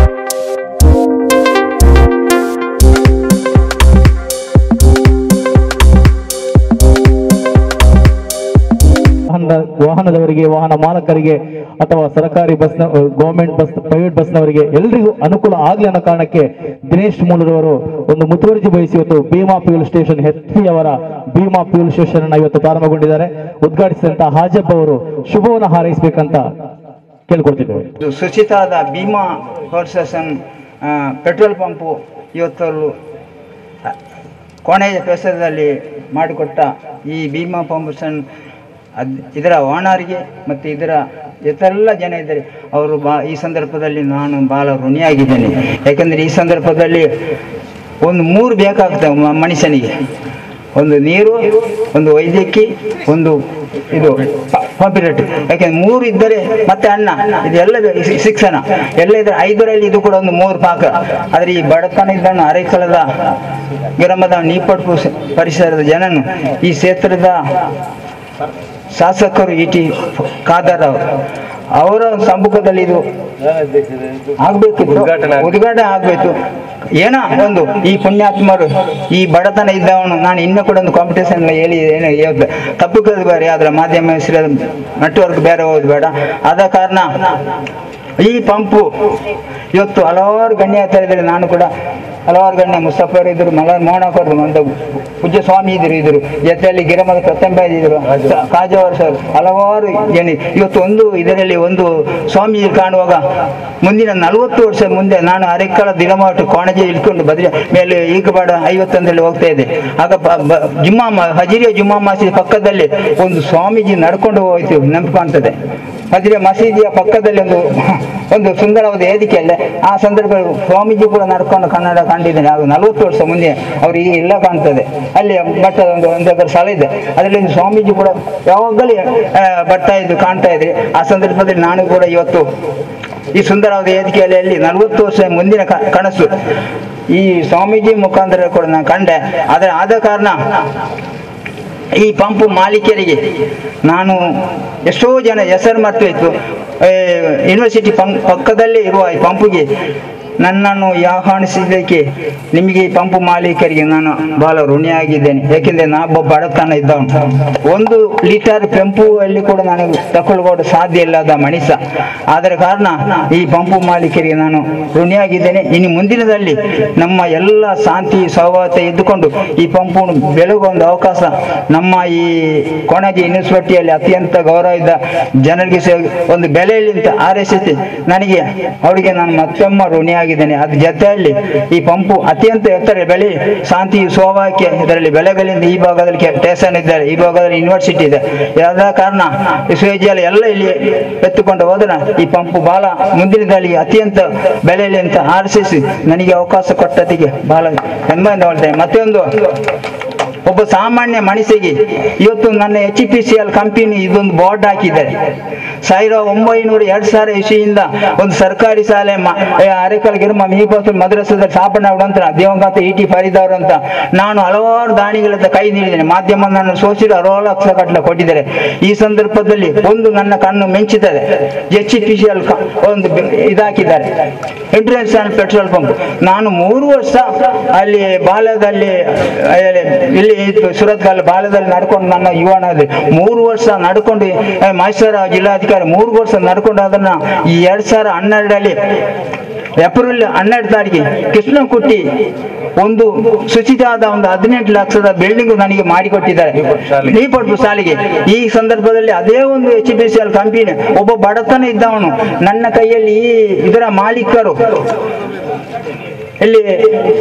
ವಾಹನದ ವಾಹನದವರಿಗೆ ವಾಹನ ಮಾಲಕರಿಗೆ ಅಥವಾ ಸರ್ಕಾರಿ ಬಸ್ನ ಗೌರ್ಮೆಂಟ್ ಬಸ್ ಪ್ರೈವೇಟ್ ಬಸ್ನವರಿಗೆ ಎಲ್ರಿಗೂ ಅನುಕೂಲ ಆಗ್ಲಿ ಅನ್ನೋ ಕಾರಣಕ್ಕೆ ದಿನೇಶ್ ಮೂಲರವರು ಒಂದು ಮುತುವರ್ಜಿ ವಹಿಸಿ ಇವತ್ತು ಭೀಮಾ ಫ್ಯೂಲ್ ಸ್ಟೇಷನ್ ಹೆತ್ತಿ ಅವರ ಭೀಮಾ ಫ್ಯೂಲ್ ಸ್ಟೇಷನ್ ಅನ್ನ ಇವತ್ತು ಪ್ರಾರಂಭಗೊಂಡಿದ್ದಾರೆ ಉದ್ಘಾಟಿಸಿದಂತ ಹಾಜಬ್ಬ ಅವರು ಶುಭವನ್ನು ಹಾರೈಸಬೇಕಂತ ಕೇಳ್ಕೊಳ್ತಿದ್ದೇವೆ ಇದು ಸುಚಿತಾದ ಭೀಮಾ ಪವರ್ ಪೆಟ್ರೋಲ್ ಪಂಪು ಇವತ್ತು ಅ, ಕೋಣೆಯ ಪರಿಸರದಲ್ಲಿ ಮಾಡಿಕೊಟ್ಟ ಈ ಭೀಮಾ ಫೌಂಡೇಶನ್ ಅದ್ ಇದರ ಓನರಿಗೆ ಮತ್ತು ಇದರ ಎಷ್ಟೆಲ್ಲ ಜನ ಇದ್ದಾರೆ ಅವರು ಬಾ ಈ ಸಂದರ್ಭದಲ್ಲಿ ನಾನು ಭಾಳ ಋಣಿಯಾಗಿದ್ದೇನೆ ಯಾಕಂದರೆ ಈ ಸಂದರ್ಭದಲ್ಲಿ ಒಂದು ಮೂರು ಬೇಕಾಗ್ತದೆ ಮ- ಮನುಷ್ಯನಿಗೆ ಒಂದು ನೀರು ಒಂದು ವೈದ್ಯಕೀಯ ಒಂದು ಇದು ಕಾಂಪಿಟೇಟಿವ್ ಯಾಕೆಂದ್ರೆ ಮೂರು ಇದ್ದರೆ ಮತ್ತೆ ಅನ್ನ ಇದೆಲ್ಲ ಬೇಕು, ಶಿ- ಶಿಕ್ಷಣ ಎಲ್ಲ ಇದ್ರೆ ಐದರಲ್ಲಿ ಇದು ಕೂಡ ಒಂದು ಮೂರು ಪಾಕ ಆದರೆ ಈ ಬಡತನ ಇದ್ದನ್ನು ಅರೆಕಲದ ಗ್ರಾಮದ ನೀಪಟ್ಟು ಸ- ಪರಿಸರದ ಜನನು ಈ ಕ್ಷೇತ್ರದ ಶಾಸಕರು ಇ ಟಿ ಖಾದರ್ ಅವರು ಅವರ ಸಮ್ಮುಖದಲ್ಲಿ ಇದು ಆಗ್ಬೇಕಿತ್ತು ಉದ್ಘಾಟನೆ ಆಗ್ಬೇಕು ಏನೋ ಒಂದು ಈ ಪುಣ್ಯಾತ್ಮರು ಈ ಬಡತನ ಇದ್ದವನು ನಾನು ಇನ್ನೂ ಕೂಡ ಒಂದು ಕಾಂಪಿಟೇಷನ್ ಹೇಳಿ ಏನು ಹೇಳ್ದೆ ತಪ್ಪು ಕಲಿದು ಬೇರೆ ಅದರ ಮಾಧ್ಯಮ ಹೆಸರು ನೆಟ್ವರ್ಕ್ ಬೇರೆ ಹೋದ್ ಬೇಡ ಆದ ಕಾರಣ ಈ ಪಂಪು ಇವತ್ತು ಹಲವಾರು ಗಣ್ಯ ಇದ್ದಾರೆ ನಾನು ಕೂಡ ಹಲವಾರು ಗಣ್ಯ ಮುಸ್ತಫರ್ ಇದ್ರು ಮಲರ್ ಮೋಹನಕರ್ ಅಂತ ಪೂಜ್ಯ ಸ್ವಾಮಿ ಇದ್ರು ಇದ್ರು ಜೊತೆಯಲ್ಲಿ ಗಿರಮದ ಪ್ರತಂಬ ಇದ್ರು ಕಾಜಾವರ್ ಸರ್ ಹಲವಾರು ಜನ ಇವತ್ತು ಒಂದು ಇದರಲ್ಲಿ ಒಂದು ಸ್ವಾಮೀಜಿ ಕಾಣುವಾಗ ಮುಂದಿನ ನಲವತ್ತು ವರ್ಷ ಮುಂದೆ ನಾನು ಅರೆಕ್ಕಳ ದಿನಮಾಟು ಕೋಣಜೆ ಇಟ್ಕೊಂಡು ಬದ್ರಿ ಮೇಲೆ ಈಗ ಬಾಡ ಐವತ್ತೊಂದರಲ್ಲಿ ಹೋಗ್ತಾ ಇದೆ ಆಗ ಬ- ಬ- ಜುಮ್ಮಾ ಮ- ಹಜಿರಿಯ ಜುಮ್ಮಾ ಮಸೀದಿ ಪಕ್ಕದಲ್ಲಿ ಒಂದು ಸ್ವಾಮೀಜಿ ನಡ್ಕೊಂಡು ಹೋಯ್ತು ನೆನಪು ಕಾಣ್ತದೆ ಹಜಿರಿಯ ಮಸೀದಿಯ ಪಕ್ಕದಲ್ಲಿ ಒಂದು ಒಂದು ಸುಂದರವಾದ ವೇದಿಕೆಯಲ್ಲೇ ಆ ಸಂದರ್ಭದಲ್ಲಿ ಸ್ವಾಮೀಜಿ ಕೂಡ ನಡ್ಕೊಂಡು ಕನ್ನಡ ಕಂಡಿದ್ದೇನೆ ಆಗ ನಲವತ್ತು ವರ್ಷ ಮುಂದೆ ಅವ್ರಿಗೆ ಇಲ್ಲ ಕಾಣ್ತದೆ ಅಲ್ಲಿ ಭಟ್ಟದ ಒಂದು ಒಂದು ಸ್ಥಳ ಇದೆ ಅದರಲ್ಲಿ ಒಂದು ಸ್ವಾಮೀಜಿ ಕೂಡ ಯಾವಾಗಲೂ ಆ, ಬರ್ತಾ ಇದ್ದು ಕಾಣ್ತಾ ಇದ್ರೆ ಆ ಸಂದರ್ಭದಲ್ಲಿ ನಾನು ಕೂಡ ಇವತ್ತು ಈ ಸುಂದರವಾದ ವೇದಿಕೆಯಲ್ಲಿ ಅಲ್ಲಿ ನಲವತ್ತು ವರ್ಷ ಮುಂದಿನ ಕ- ಕನಸು ಈ ಸ್ವಾಮೀಜಿ ಮುಖಾಂತರ ಕೂಡ ನಾನು ಕಂಡೆ ಆದರೆ ಆದ ಕಾರಣ ಈ ಪಂಪು ಮಾಲೀಕರಿಗೆ ನಾನು ಎಷ್ಟೋ ಜನ ಹೆಸರು ಮರ್ತೋಯ್ತು ಏ, ಯೂನಿವರ್ಸಿಟಿ ಪಂ ಪಕ್ಕದಲ್ಲೇ ಇರುವ ಈ ಪಂಪಿಗೆ ನನ್ನನ್ನು ಆಹ್ವಾನಿಸಿದ್ದಕ್ಕೆ ನಿಮಗೆ ಈ ಪಂಪು ಮಾಲೀಕರಿಗೆ ನಾನು ಬಹಳ ಋಣಿಯಾಗಿದ್ದೇನೆ ಯಾಕೆಂದ್ರೆ ನಾನೊಬ್ಬ ಬಡತನ ಇದ್ದವನು ಒಂದು ಲೀಟರ್ ಪಂಪು ಅಲ್ಲಿ ಕೂಡ ನಾನು ತಗೊಳ್ಬೋದು ಸಾಧ್ಯ ಇಲ್ಲದ ಮನುಷ್ಯ ಆದ ಕಾರಣ ಈ ಪಂಪು ಮಾಲೀಕರಿಗೆ ನಾನು ಋಣಿಯಾಗಿದ್ದೇನೆ ಇನ್ನು ಮುಂದಿನದಲ್ಲಿ ನಮ್ಮ ಎಲ್ಲ ಶಾಂತಿ ಸೌಹಾರ್ದ ಇದ್ದುಕೊಂಡು ಈ ಪಂಪು ಬೆಳಗುವ ಒಂದು ಅವಕಾಶ ನಮ್ಮ ಈ ಕೊಣಜಿ ಯೂನಿವರ್ಸಿಟಿಯಲ್ಲಿ ಅತ್ಯಂತ ಗೌರವದ ಜನರಿಗೆ ಸೇ- ಒಂದು ಬೆಲೆಯಲ್ಲಿ ಅಂತ ಆರೈಸಿಸಿ ನನಗೆ ಅವರಿಗೆ ನಾನು ಮತ್ತೊಮ್ಮ ಋಣಿಯಾಗಿದ್ದೇನೆ ಅದ್ರ ಜೊತೆಯಲ್ಲಿ ಈ ಪಂಪು ಅತ್ಯಂತ ಎತ್ತರ ಬೆಲೆ ಶಾಂತಿ ಸೌಭಾಗ್ಯ ಇದರಲ್ಲಿ ಬೆಲೆಗಳಿಂದ ಈ ಭಾಗದಲ್ಲಿ ಕೆ- ಸ್ಟೇಷನ್ ಇದ್ದಾರೆ ಈ ಭಾಗದಲ್ಲಿ ಯೂನಿವರ್ಸಿಟಿ ಇದೆ ಯಾದ ಕಾರಣ ವಿಶ್ವವಿದ್ಯಾಲಯ ಎಲ್ಲ ಇಲ್ಲಿ ಎತ್ತುಕೊಂಡು ಹೋದ್ರೆ ಈ ಪಂಪು ಬಹಳ ಮುಂದಿನದಲ್ಲಿ ಅತ್ಯಂತ ಬೆಲೆಯಲ್ಲಿ ಅಂತ ಆರಿಸಿಸಿ ನನಗೆ ಅವಕಾಶ ಕೊಟ್ಟದಿಗೆ ಬಹಳ ಹೆಮ್ಮೆಯಿಂದ ಹೇಳ್ತೇನೆ ಮತ್ತೊಂದು ಒಬ್ಬ ಸಾಮಾನ್ಯ ಮನುಷ್ಯಗೆ ಇವತ್ತು ನನ್ನ H P C L company ಇದೊಂದು ಬೋರ್ಡ್ ಹಾಕಿದ್ದಾರೆ ಸಾವಿರದ ಒಂಬೈನೂರ ಎರಡ್ ಸಾವಿರ ಇಸಿಯಿಂದ ಒಂದು ಸರ್ಕಾರಿ ಶಾಲೆ ಮ- ಏ, ಅರೆಕಲ್ ಗಿರ್ಮ ಮೀಬಾಸು ಮದ್ರಸದಲ್ಲಿ ಸ್ಥಾಪನೆ ನಂತರ ದೇವಂಗಾತ ಇ ಟಿ ಫರೀದವ್ರು ಅಂತ ನಾನು ಹಲವಾರು ದಾನಿಗಳಿಂದ ಕೈ ನೀಡಿದ್ದೇನೆ ಮಾಧ್ಯಮ ನನ್ನ ಸೋಸಿದ ಅರವತ್ತು ಲಕ್ಷ ಕಟ್ಟಲ ಕೊಟ್ಟಿದ್ದಾರೆ ಈ ಸಂದರ್ಭದಲ್ಲಿ ಒಂದು ನನ್ನ ಕಣ್ಣು ಮೆಂಚುತ್ತದೆ ಎಚ್ ಪಿ ಸಿ ಎಲ್ ಒಂದು ಬೆ- ಇದಾಕಿದ್ದಾರೆ ಎಂಟ್ರೆನ್ಸ್ ಅಂಡ್ ಪೆಟ್ರೋಲ್ ಪಂಪ್ ನಾನು ಮೂರು ವರ್ಷ ಅಲ್ಲಿ ಬಾಲ್ಯದಲ್ಲಿ ಅಲ್ಲಿ ಇಲ್ಲಿ ಇತ್ತು ಸುರತ್ಕಲ್ ಬಾಲ್ಯದಲ್ಲಿ ನಡ್ಕೊಂಡು ನನ್ನ ಯುವನಲ್ಲಿ ಮೂರು ವರ್ಷ ನಡ್ಕೊಂಡು ಆ, ಮೈಸೂರ ಜಿಲ್ಲಾಧಿಕಾರಿ ಮೂರು ವರ್ಷ ನಡ್ಕೊಂಡು ಅದನ್ನ ಈ ಎರಡ್ ಸಾವಿರ ಹನ್ನೆರಡರಲ್ಲಿ ಏಪ್ರಿಲ್ ಹನ್ನೆರಡು ತಾರೀಕಿಗೆ ಕೃಷ್ಣಕುಟ್ಟಿ ಒಂದು ಶುಚಿತಾದ ಒಂದು ಹದಿನೆಂಟು ಲಕ್ಷದ ಬಿಲ್ಡಿಂಗ್ ನನಗೆ ಮಾಡಿಕೊಟ್ಟಿದ್ದಾರೆ ನೀಪಟ್ಟು ಶಾಲೆಗೆ ಈ ಸಂದರ್ಭದಲ್ಲಿ ಅದೇ ಒಂದು H P C L company ಒಬ್ಬ ಬಡತನ ಇದ್ದವನು ನನ್ನ ಕೈಯಲ್ಲಿ ಈ ಇದರ ಮಾಲೀಕರು ಇಲ್ಲಿ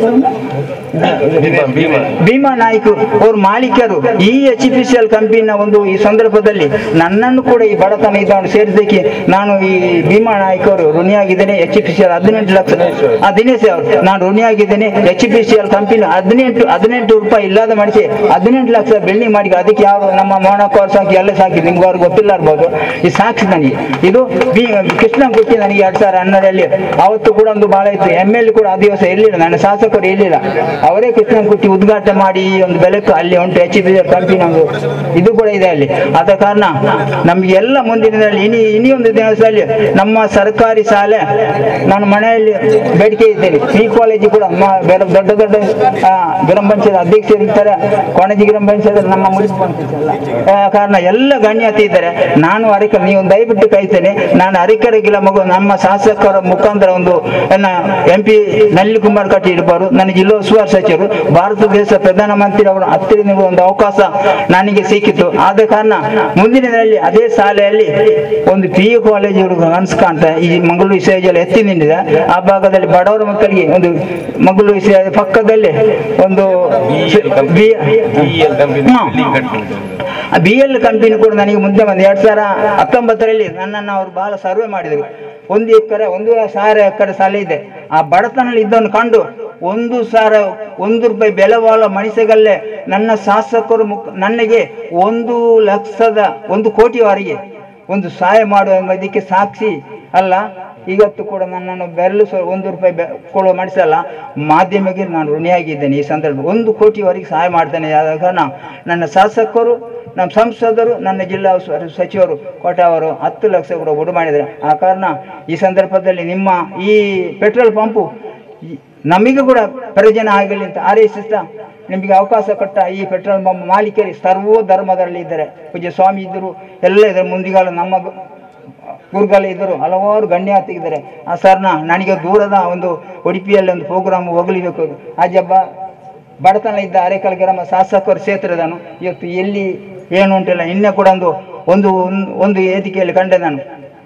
ಭೀಮಾ ನಾಯ್ಕ ಅವ್ರ ಮಾಲೀಕರು ಈ ಎಚ್ ಪಿ ಸಿ ಎಲ್ ಕಂಪನಿನ ಒಂದು ಈ ಸಂದರ್ಭದಲ್ಲಿ ನನ್ನನ್ನು ಕೂಡ ಈ ಬಡತನ ಇದ್ದವನು ಸೇರಿದ್ದಕ್ಕೆ ನಾನು ಈ ಭೀಮಾ ನಾಯ್ಕ ಅವರು ಋಣಿಯಾಗಿದ್ದೇನೆ ಎಚ್ ಪಿ ಸಿ ಎಲ್ ಹದಿನೆಂಟು ಲಕ್ಷ ಆ ದಿನೇಶ್ ಅವರು ನಾನು ಋಣಿಯಾಗಿದ್ದೇನೆ H P C L company ಹದಿನೆಂಟು ಹದಿನೆಂಟು ರೂಪಾಯಿ ಇಲ್ಲದ ಮನುಷ್ಯ ಹದಿನೆಂಟು ಲಕ್ಷ ಬಿಲ್ಡಿಂಗ್ ಮಾಡಿ ಅದಕ್ಕೆ ಯಾರು ನಮ್ಮ ಮೋಹನಕ್ಕವ್ರು ಸಾಕಿ ಎಲ್ಲ ಸಾಕಿ ನಿಮ್ಗೆ ಅವ್ರಿಗೆ ಗೊತ್ತಿಲ್ಲ ಇರ್ಬೋದು ಈ ಸಾಕ್ಷಿ ನನಗೆ ಇದು ಬಿ ಕೃಷ್ಣ ಕೊಟ್ಟಿ ನನಗೆ ಎರಡ್ ಸಾವಿರ ಹನ್ನೆರಡರಲ್ಲಿ ಅವತ್ತು ಕೂಡ ಒಂದು ಬಹಳ ಇತ್ತು ಎಮ್ ಎಲ್ ಕೂಡ ಆ ದಿವಸ ಇರಲಿಲ್ಲ ನನ್ನ ಶಾಸಕರು ಇರಲಿಲ್ಲ ಅವರೇ ಕೃಷ್ಣ ಕುಟ್ಟಿ ಉದ್ಘಾಟನೆ ಮಾಡಿ ಈ ಒಂದು ಬೆಳಕು ಅಲ್ಲಿ ಉಂಟು ಎಚ್ ಪಿ ಕಂಪನಿ ಒಂದು ಇದು ಕೂಡ ಇದೆ ಅಲ್ಲಿ ಆದ ಕಾರಣ ನಮ್ಗೆ ಎಲ್ಲ ಮುಂದಿನ ದಿನದಲ್ಲಿ ಇನಿ ಇನಿ ಒಂದು ದಿವಸದಲ್ಲಿ ನಮ್ಮ ಸರ್ಕಾರಿ ಶಾಲೆ ನಾನು ಮನೆಯಲ್ಲಿ ಬೇಡಿಕೆ ಇದ್ದೇನೆ ಈ ಕಾಲೇಜು ಕೂಡ ಮ- ಬೇರೆ ದೊಡ್ಡ ದೊಡ್ಡ ಆ, ಗ್ರಾಮ ಪಂಚಾಯತ್ ಅಧ್ಯಕ್ಷರು ಇರ್ತಾರೆ ಕೊಣಜಿ ಗ್ರಾಮ ಪಂಚಾಯತ್ ನಮ್ಮ ಮುನ್ಸಿಪಲ್ ಕಾರಣ ಎಲ್ಲ ಗಣ್ಯತೆ ಇದ್ದಾರೆ ನಾನು ಅರಿಕ ನೀವು ದಯವಿಟ್ಟು ಕೈತೇನೆ ನಾನು ಅರಿಕರಗಿಲ್ಲ ಮಗು ನಮ್ಮ ಶಾಸಕರ ಮುಖಾಂತರ ಒಂದು ನನ್ನ ಎಂ ಪಿ ನಲ್ಲಿ ಕುಮಾರ್ ಕಟ್ಟಿ ಇರ್ಬಾರು ನನ್ನ ಜಿಲ್ಲಾ ಉಸ್ತುವಾರಿ ಸಚಿವರು ಭಾರತ ದೇಶ ಪ್ರಧಾನಮಂತ್ರಿ ಅವರ ಹತ್ತಿರ ನೀಡುವ ಒಂದು ಅವಕಾಶ ನನಗೆ ಸಿಕ್ಕಿತು ಆದ ಕಾರಣ ಮುಂದಿನ ದಿನದಲ್ಲಿ ಅದೇ ಶಾಲೆಯಲ್ಲಿ ಒಂದು ಪಿ ಯು ಕಾಲೇಜ್ ಕನಸು ಕಾಣ್ತಾ ಈ ಮಂಗಳೂರು ವಿಶ್ವವಿದ್ಯಾಲಯ ಎತ್ತಿ ನಿಂತಿದೆ ಆ ಭಾಗದಲ್ಲಿ ಬಡವರ ಮಕ್ಕಳಿಗೆ ಒಂದು ಮಂಗಳೂರು ವಿಶ್ವವಿದ್ಯಾಲಯ ಪಕ್ಕದಲ್ಲಿ ಒಂದು ಬಿ ಬಿ ಎಲ್ ಕಂಪನಿ ಕೂಡ ನನಗೆ ಮುಂದೆ ಬಂದು ಎರಡ್ ಸಾವಿರ ಹತ್ತೊಂಬತ್ತರಲ್ಲಿ ನನ್ನನ್ನು ಅವರು ಬಹಳ ಸರ್ವೆ ಮಾಡಿದರು ಒಂದು ಎಕರೆ ಒಂದು ಸಾವಿರ ಎಕರೆ ಶಾಲೆ ಇದೆ ಆ ಬಡತನಲ್ಲಿ ಇದ್ದವನು ಕಂಡು ಒಂದು ಸಾವಿರ ಒಂದು ರೂಪಾಯಿ ಬೆಲೆ ಬಾಳುವ ಮನುಷ್ಯಗಲ್ಲೇ ನನ್ನ ಶಾಸಕರು ಮುಖ ನನಗೆ ಒಂದು ಲಕ್ಷದ ಒಂದು ಕೋಟಿವರೆಗೆ ಒಂದು ಸಹಾಯ ಮಾಡುವ ಇದಕ್ಕೆ ಸಾಕ್ಷಿ ಅಲ್ಲ ಇವತ್ತು ಕೂಡ ನನ್ನನ್ನು ಬೆರಳು ಸ ಒಂದು ರೂಪಾಯಿ ಬೆ ಕೊಡುವ ಮನುಷ್ಯಲ್ಲ ಮಾಧ್ಯಮಕ್ಕೆ ನಾನು ಋಣಿಯಾಗಿದ್ದೇನೆ ಈ ಸಂದರ್ಭ ಒಂದು ಕೋಟಿವರೆಗೆ ಸಹಾಯ ಮಾಡ್ತೇನೆ ಆದ ಕಾರಣ ನನ್ನ ಶಾಸಕರು ನಮ್ಮ ಸಂಸದರು ನನ್ನ ಜಿಲ್ಲಾ ಉಸ್ತುವಾರಿ ಸಚಿವರು ಕೋಟ ಅವರು ಹತ್ತು ಲಕ್ಷ ಕೂಡ ಒಡು ಮಾಡಿದ್ದಾರೆ ಆ ಕಾರಣ ಈ ಸಂದರ್ಭದಲ್ಲಿ ನಿಮ್ಮ ಈ ಪೆಟ್ರೋಲ್ ಪಂಪು ಈ- ನಮಗೆ ಕೂಡ ಪ್ರಯೋಜನ ಆಗಲಿ ಅಂತ ಹಾರೈಸುತ್ತಾ ನಿಮಗೆ ಅವಕಾಶ ಕೊಟ್ಟ ಈ ಪೆಟ್ರೋಲ್ ಪಂಪ್ ಮಾಲೀಕರು ಸರ್ವ ಧರ್ಮದಲ್ಲಿ ಇದ್ದಾರೆ ಪೂಜ್ಯ ಸ್ವಾಮಿ ಇದ್ದರು ಎಲ್ಲ ಇದ್ದಾರೆ ಮುಂದಿಗಾಲ ನಮ್ಮ ಗುರುಗಳು ಇದ್ದರು ಹಲವಾರು ಗಣ್ಯಾತಿಗಿದ್ದಾರೆ ಆ ಸರ್ನ ನನಗೆ ದೂರದ ಒಂದು ಉಡುಪಿಯಲ್ಲಿ ಒಂದು ಪ್ರೋಗ್ರಾಮ್ ಹೋಗಲಿಬೇಕು ಆಜಬ್ಬ ಬಡತನ ಇದ್ದ ಅರೆಕಲ್ ಗ್ರಾಮ ಶಾಸಕರು ಕ್ಷೇತ್ರದನು ಇವತ್ತು ಎಲ್ಲಿ ಏನು ಉಂಟಿಲ್ಲ ಇನ್ನೇ ಕೂಡ ಒಂದು ಒಂದು ಒಂದು- ಒಂದು ವೇದಿಕೆಯಲ್ಲಿ ಕಂಡೆ ನಾನು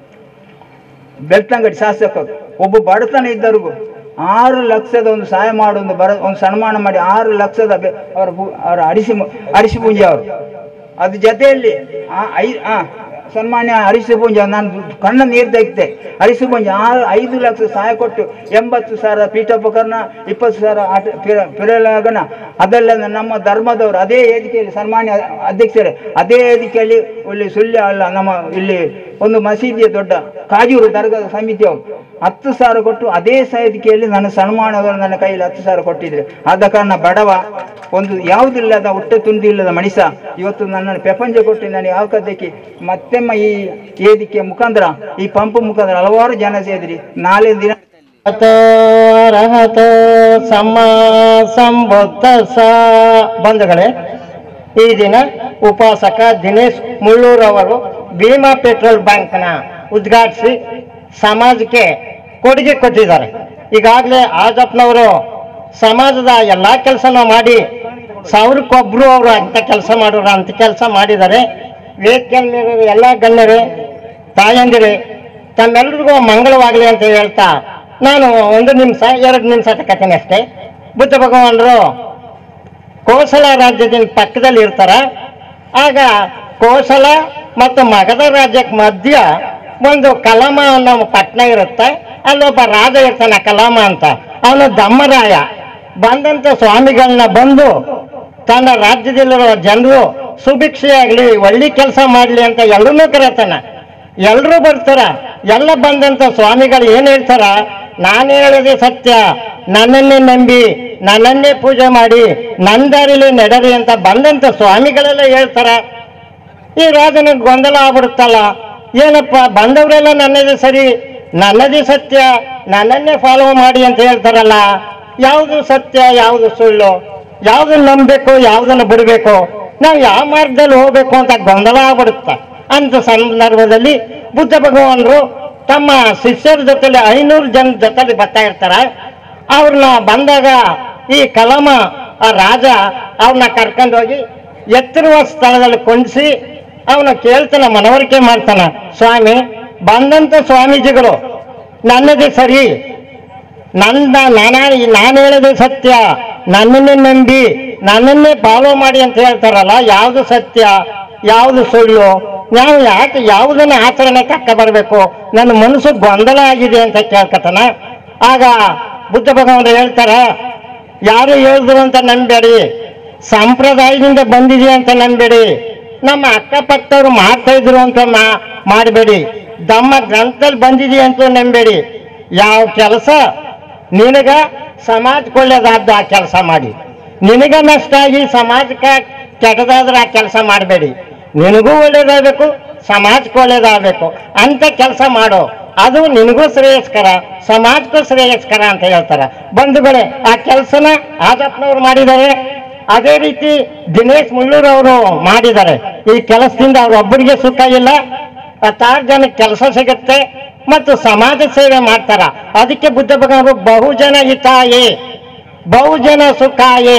ಬೆಳ್ತಂಗಡಿ ಶಾಸಕರು ಒಬ್ಬ ಬಡತನ ಇದ್ದವ್ರಿಗೂ ಆರು ಲಕ್ಷದ ಒಂದು ಸಹಾಯ ಮಾಡೋ ಒಂದು ಬರ ಒಂದು ಸನ್ಮಾನ ಮಾಡಿ ಆರು ಲಕ್ಷದ ಬೆ- ಅವರ ಪು- ಅವರ ಅರಿಸಿ ಮು- ಅರಿಸಿ ಪೂಂಜೆ ಅವರು ಅದ್ರ ಜೊತೆಯಲ್ಲಿ ಆ ಐ ಆ ಸನ್ಮಾನ್ಯ ಹರಿಸಿ ಪೂಂಜ ನಾನು ಕಣ್ಣ ನೀರು ತೆಗಿತೆ ಹರಿಸಿ ಪೂಂಜ ಆರು ಐದು ಲಕ್ಷ ಸಹಾಯ ಕೊಟ್ಟು ಎಂಬತ್ತು ಸಾವಿರ ಪೀಠೋಪಕರಣ ಇಪ್ಪತ್ತು ಸಾವಿರ ಆಟ ಪಿರ- ಪಿರಲಗನ ಅದೆಲ್ಲ ನಮ್ಮ ಧರ್ಮದವರು ಅದೇ ವೇದಿಕೆಯಲ್ಲಿ ಸನ್ಮಾನ್ಯ ಅಧ್ಯಕ್ಷರೇ ಅದೇ ವೇದಿಕೆಯಲ್ಲಿ ಇಲ್ಲಿ ಸುಳ್ಯ ಅಲ್ಲ ನಮ್ಮ ಇಲ್ಲಿ ಒಂದು ಮಸೀದಿಯ ದೊಡ್ಡ ಕಾಜೂರು ದರ್ಗಾದ ಸಮಿತಿಯವರು ಹತ್ತು ಸಾವಿರ ಕೊಟ್ಟು ಅದೇ ವೇದಿಕೆಯಲ್ಲಿ ನನ್ನ ಸನ್ಮಾನವರು ನನ್ನ ಕೈಯಲ್ಲಿ ಹತ್ತು ಸಾವಿರ ಕೊಟ್ಟಿದ್ರೆ ಆದ ಕಾರಣ ಬಡವ ಒಂದು ಯಾವುದಿಲ್ಲದ ಹೊಟ್ಟೆ ತುಂಡಿ ಇಲ್ಲದ ಮನುಷ್ಯ ಇವತ್ತು ನನ್ನನ್ನು ಪ್ರಪಂಚ ಕೊಟ್ಟು ನಾನು ಯಾವ ಕದ್ದಕ್ಕೆ ಮತ್ತೆಮ್ಮ ಈ ವೇದಿಕೆಯ ಮುಖಾಂತರ ಈ ಪಂಪ್ ಮುಖಾಂತರ ಹಲವಾರು ಜನ ಸೇರಿದ್ರಿ ನಾಳೆ ದಿನ ಅತೋ ರಹತೋ ಸಮ ಸಂಬುದ್ಧ ಸ ಬಂಧುಗಳೇ ಈ ದಿನ ಉಪಾಸಕ ದಿನೇಶ್ ಮುಳ್ಳೂರವರು ಭೀಮಾ ಪೆಟ್ರೋಲ್ ಬ್ಯಾಂಕ್ನ ಉದ್ಘಾಟಿಸಿ ಸಮಾಜಕ್ಕೆ ಕೊಡುಗೆ ಕೊಟ್ಟಿದ್ದಾರೆ ಈಗಾಗಲೇ ಆಜಪ್ನವರು ಸಮಾಜದ ಎಲ್ಲ ಕೆಲಸನ ಮಾಡಿ ಸಾವಿರಕ್ಕೊಬ್ರು ಅವರು ಅಂತ ಕೆಲಸ ಮಾಡೋರು ಅಂತ ಕೆಲಸ ಮಾಡಿದ್ದಾರೆ ವೇದಿಕೆ ಮೇಲಿರೋ ಎಲ್ಲ ಗಣ್ಯರೇ ತಾಯಂದಿರೇ ತಮ್ಮೆಲ್ಲರಿಗೂ ಮಂಗಳವಾಗಲಿ ಅಂತ ಹೇಳ್ತಾ ನಾನು ಒಂದು ನಿಮಿಷ ಎರಡು ನಿಮಿಷ ತಕ್ಕತೀನಿ ಅಷ್ಟೇ ಬುದ್ಧ ಭಗವಾನರು ಕೋಸಲ ರಾಜ್ಯದಿಂದ ಪಕ್ಕದಲ್ಲಿ ಇರ್ತಾರ ಆಗ ಕೋಸಲ ಮತ್ತು ಮಗಧ ರಾಜ್ಯಕ್ಕೆ ಮಧ್ಯ ಒಂದು ಕಲಾಮ ಅನ್ನೋ ಪಟ್ಟಣ ಇರುತ್ತೆ ಅಲ್ಲೊಬ್ಬ ರಾಜ ಇರ್ತಾನೆ ಕಲಾಮ ಅಂತ ಅವನು ದಮ್ಮರಾಯ ಬಂದಂತ ಸ್ವಾಮಿಗಳನ್ನ ಬಂದು ತನ್ನ ರಾಜ್ಯದಲ್ಲಿರೋ ಜನರು ಸುಭಿಕ್ಷೆಯಾಗ್ಲಿ ಒಳ್ಳೆ ಕೆಲಸ ಮಾಡ್ಲಿ ಅಂತ ಎಲ್ಲರನ್ನೂ ಕರೀತಾನ ಎಲ್ರೂ ಬರ್ತಾರ ಎಲ್ಲ ಬಂದಂತ ಸ್ವಾಮಿಗಳು ಏನ್ ಹೇಳ್ತಾರ ನಾನು ಹೇಳದೆ ಸತ್ಯ ನನ್ನನ್ನೇ ನಂಬಿ ನನ್ನನ್ನೇ ಪೂಜೆ ಮಾಡಿ ನನ್ನ ದಾರಿಲಿ ನಡೆರಿ ಅಂತ ಬಂದಂತ ಸ್ವಾಮಿಗಳೆಲ್ಲ ಹೇಳ್ತಾರ ಈ ರಾಜನಿಗೆ ಗೊಂದಲ ಆಗ್ಬಿಡುತ್ತಲ್ಲ ಏನಪ್ಪ ಬಂದವರೆಲ್ಲ ನನ್ನದೇ ಸರಿ ನನ್ನದೇ ಸತ್ಯ ನನ್ನನ್ನೇ ಫಾಲೋ ಮಾಡಿ ಅಂತ ಹೇಳ್ತಾರಲ್ಲ ಯಾವುದು ಸತ್ಯ ಯಾವುದು ಸುಳ್ಳು ಯಾವ್ದನ್ನ ನಂಬಬೇಕು ಯಾವ್ದನ್ನ ಬಿಡಬೇಕು ನಾವು ಯಾವ ಮಾರ್ಗದಲ್ಲಿ ಹೋಗ್ಬೇಕು ಅಂತ ಗೊಂದಲ ಆಗ್ಬಿಡುತ್ತೆ ಅಂತ ಸಂದರ್ಭದಲ್ಲಿ ಬುದ್ಧ ಭಗವಾನರು ತಮ್ಮ ಶಿಷ್ಯರ ಜೊತೆಲಿ ಐನೂರು ಜನ ಜೊತೆಲಿ ಬರ್ತಾ ಇರ್ತಾರ ಅವ್ರನ್ನ ಬಂದಾಗ ಈ ಕಲಾಮ ಆ ರಾಜ ಅವ್ರನ್ನ ಕರ್ಕೊಂಡು ಹೋಗಿ ಎತ್ತರವಾದ ಸ್ಥಳದಲ್ಲಿ ಕೊಂಡಿಸಿ ಅವನ ಕೇಳ್ತಾನ ಮನವರಿಕೆ ಮಾಡ್ತಾನ ಸ್ವಾಮಿ ಬಂದಂತ ಸ್ವಾಮೀಜಿಗಳು ನನ್ನದೇ ಸರಿ ನನ್ನ ನಾನ ನಾನು ಹೇಳೋದೇ ಸತ್ಯ ನನ್ನನ್ನೇ ನಂಬಿ ನನ್ನನ್ನೇ ಫಾಲೋ ಮಾಡಿ ಅಂತ ಹೇಳ್ತಾರಲ್ಲ ಯಾವುದು ಸತ್ಯ ಯಾವುದು ಸುಳ್ಳು ನಾವು ಯಾಕೆ ಯಾವುದನ್ನ ಆಚರಣೆ ತಕ್ಕ ಬರಬೇಕು ನನ್ನ ಮನಸ್ಸು ಗೊಂದಲ ಆಗಿದೆ ಅಂತ ಕೇಳ್ಕತನ ಆಗ ಬುದ್ಧ ಭಗವಂತ ಹೇಳ್ತಾರ ಯಾರು ಹೇಳಿದ್ರು ಅಂತ ನಂಬೇಡಿ ಸಂಪ್ರದಾಯದಿಂದ ಬಂದಿದೆ ಅಂತ ನಂಬೇಡಿ ನಮ್ಮ ಅಕ್ಕಪಕ್ಕದವ್ರು ಮಾಡ್ತಾ ಇದ್ರು ಅಂತ ಮಾ- ಮಾಡಬೇಡಿ ನಮ್ಮ ಗ್ರಂಥದಲ್ಲಿ ಬಂದಿದೆ ಅಂತ ನಂಬೇಡಿ ಯಾವ ಕೆಲಸ ನಿನಗ ಸಮಾಜಕ್ಕೆ ಒಳ್ಳೇದಾದ ಆ ಕೆಲಸ ಮಾಡಿ ನಿನಗ ನಷ್ಟ ಆಗಿ ಸಮಾಜಕ್ಕೆ ಕೆಟ್ಟದಾದ್ರೆ ಆ ಕೆಲಸ ಮಾಡಬೇಡಿ ನಿನಗೂ ಒಳ್ಳೇದಾಗಬೇಕು ಸಮಾಜಕ್ಕೆ ಒಳ್ಳೇದಾಗಬೇಕು ಅಂತ ಕೆಲಸ ಮಾಡು ಅದು ನಿನಗೂ ಶ್ರೇಯಸ್ಕರ ಸಮಾಜಕ್ಕೂ ಶ್ರೇಯಸ್ಕರ ಅಂತ ಹೇಳ್ತಾರೆ ಬಂಧುಗಳೇ ಆ ಕೆಲಸನ ಆಜಪ್ಪನವ್ರು ಮಾಡಿದ್ದಾರೆ ಅದೇ ರೀತಿ ದಿನೇಶ್ ಮುಳ್ಳೂರ್ ಅವರು ಮಾಡಿದ್ದಾರೆ ಈ ಕೆಲಸದಿಂದ ಅವ್ರೊಬ್ಬರಿಗೆ ಸುಖ ಇಲ್ಲ ಹತ್ತಾರು ಜನಕ್ಕೆ ಕೆಲಸ ಸಿಗುತ್ತೆ ಮತ್ತು ಸಮಾಜ ಸೇವೆ ಮಾಡ್ತಾರ ಅದಕ್ಕೆ ಬುದ್ಧ ಭಗವಾನರು ಬಹುಜನ ಹಿತಾಯೇ ಬಹುಜನ ಸುಖಾಯೇ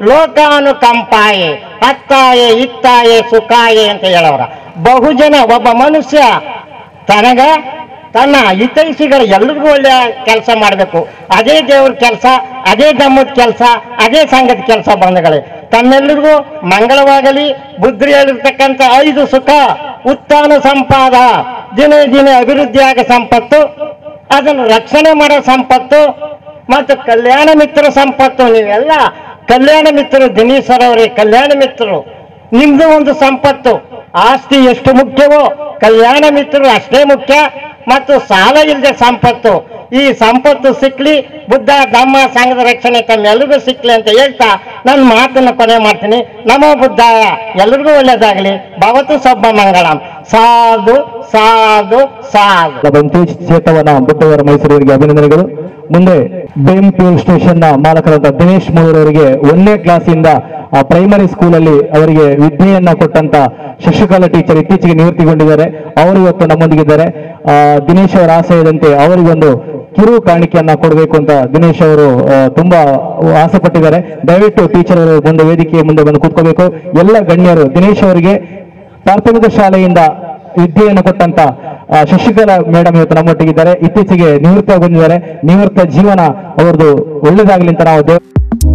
ಲೋಕಾನುಕಂಪಾಯೇ ಹತ್ತಾಯೇ ಇತ್ತಾಯೇ ಸುಖಾಯೇ ಅಂತ ಹೇಳೋರ ಬಹುಜನ ಒಬ್ಬ ಮನುಷ್ಯ ತನಗ ತನ್ನ ಹಿತೈಷಿಗಳು ಎಲ್ರಿಗೂ ಒಳ್ಳೆಯ ಕೆಲಸ ಮಾಡಬೇಕು ಅದೇ ದೇವ್ರ ಕೆಲಸ ಅದೇ ಧಮ್ಮದ ಕೆಲಸ ಅದೇ ಸಂಘದ ಕೆಲಸ ಬಂಧುಗಳೇ ತಮ್ಮೆಲ್ಲರಿಗೂ ಮಂಗಳವಾಗಲಿ ಬುದ್ಧಿ ಹೇಳಿರ್ತಕ್ಕಂಥ ಐದು ಸುಖ ಉತ್ಥಾನ ಸಂಪಾದ ದಿನೇ ದಿನೇ ಅಭಿವೃದ್ಧಿಯಾಗ ಸಂಪತ್ತು ಅದನ್ನು ರಕ್ಷಣೆ ಮಾಡೋ ಸಂಪತ್ತು ಮತ್ತು ಕಲ್ಯಾಣ ಮಿತ್ರ ಸಂಪತ್ತು ನೀವೆಲ್ಲ ಕಲ್ಯಾಣ ಮಿತ್ರರು ದಿನೇಶ್ ಸರ್ ಅವರೇ ಕಲ್ಯಾಣ ಮಿತ್ರರು ನಿಮ್ದು ಒಂದು ಸಂಪತ್ತು ಆಸ್ತಿ ಎಷ್ಟು ಮುಖ್ಯವೋ ಕಲ್ಯಾಣ ಮಿತ್ರರು ಅಷ್ಟೇ ಮುಖ್ಯ ಮತ್ತು ಸಾಲ ಇಲ್ಲದೆ ಸಂಪತ್ತು ಈ ಸಂಪತ್ತು ಸಿಕ್ಲಿ ಬುದ್ಧ ಧಮ್ಮ ಸಂಘದ ರಕ್ಷಣೆ ತಮ್ಮೆಲ್ಲರಿಗೂ ಸಿಕ್ಲಿ ಅಂತ ಹೇಳ್ತಾ ನನ್ನ ಮಾತನ್ನು ಕೊನೆ ಮಾಡ್ತೀನಿ ನಮೋ ಬುದ್ಧ ಎಲ್ರಿಗೂ ಒಳ್ಳೇದಾಗಲಿ ಭವತು ಸಬ್ಬ ಮಂಗಳಂ ಸಾಧು ಸಾಧು ಸಾಧು ಬಂತೇಶ್ ಚೇತವನ ಬುಟ್ಟವರ ಮೈಸೂರಿಗೆ ಅಭಿನಂದನೆಗಳು ಮುಂದೆ ಬೇಮ್ ಪ್ಯೂರ್ ಸ್ಟೇಷನ್ ನ ಮಾಲಕರಾದ ದಿನೇಶ್ ಅವರಿಗೆ ಒಂದನೇ ಕ್ಲಾಸಿಂದ ಪ್ರೈಮರಿ ಸ್ಕೂಲಲ್ಲಿ ಅವರಿಗೆ ವಿದ್ಯೆಯನ್ನ ಕೊಟ್ಟಂತ ಶಿಕ್ಷಕರ ಟೀಚರ್ ಇತ್ತೀಚೆಗೆ ನಿವೃತ್ತಿಗೊಂಡಿದ್ದಾರೆ ಅವರು ಇವತ್ತು ನಮ್ಮೊಂದಿಗಿದ್ದಾರೆ ಆ, ದಿನೇಶ್ ಅವರ ಆಶಯದಂತೆ ಅವರಿಗೊಂದು ಕಿರು ಕಾಣಿಕೆಯನ್ನ ಕೊಡಬೇಕು ಅಂತ ದಿನೇಶ್ ಅವರು ಆ, ತುಂಬಾ ಆಸೆ ಪಟ್ಟಿದ್ದಾರೆ ದಯವಿಟ್ಟು ಟೀಚರ್ ಅವರು ಮುಂದೆ ವೇದಿಕೆಯ ಮುಂದೆ ಬಂದು ಕೂತ್ಕೋಬೇಕು ಎಲ್ಲ ಗಣ್ಯರು ದಿನೇಶ್ ಅವರಿಗೆ ಪ್ರಾಥಮಿಕ ಶಾಲೆಯಿಂದ ವಿದ್ಯೆಯನ್ನು ಕೊಟ್ಟಂತ ಆ, ಶಶಿಕಲಾ ಮೇಡಮ್ ಇವತ್ತು ನಮ್ಮೊಟ್ಟಿಗಿದ್ದಾರೆ ಇತ್ತೀಚೆಗೆ ನಿವೃತ್ತಗೊಂಡಿದ್ದಾರೆ ನಿವೃತ್ತ ಜೀವನ ಅವರದು ಒಳ್ಳೇದಾಗ್ಲಿ ಅಂತ ನಾವು ದೇವ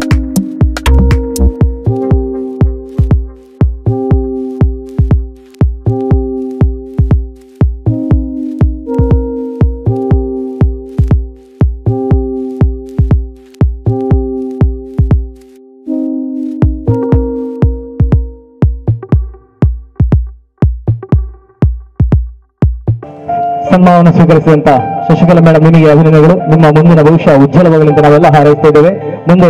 ಸನ್ಮಾನವನ್ನು ಸ್ವೀಕರಿಸಿದಂತ ಶಶಿಕಲಾ ಮೇಡಮ್ ನಿಮಗೆ ಅಭಿನಂದನೆಗಳು ನಿಮ್ಮ ಮುಂದಿನ ಭವಿಷ್ಯ ಉಜ್ವಲವಾಗಲಿ ಅಂತ ನಾವೆಲ್ಲ ಹಾರೈಸ್ತಾ ಇದ್ದೇವೆ ಮುಂದೆ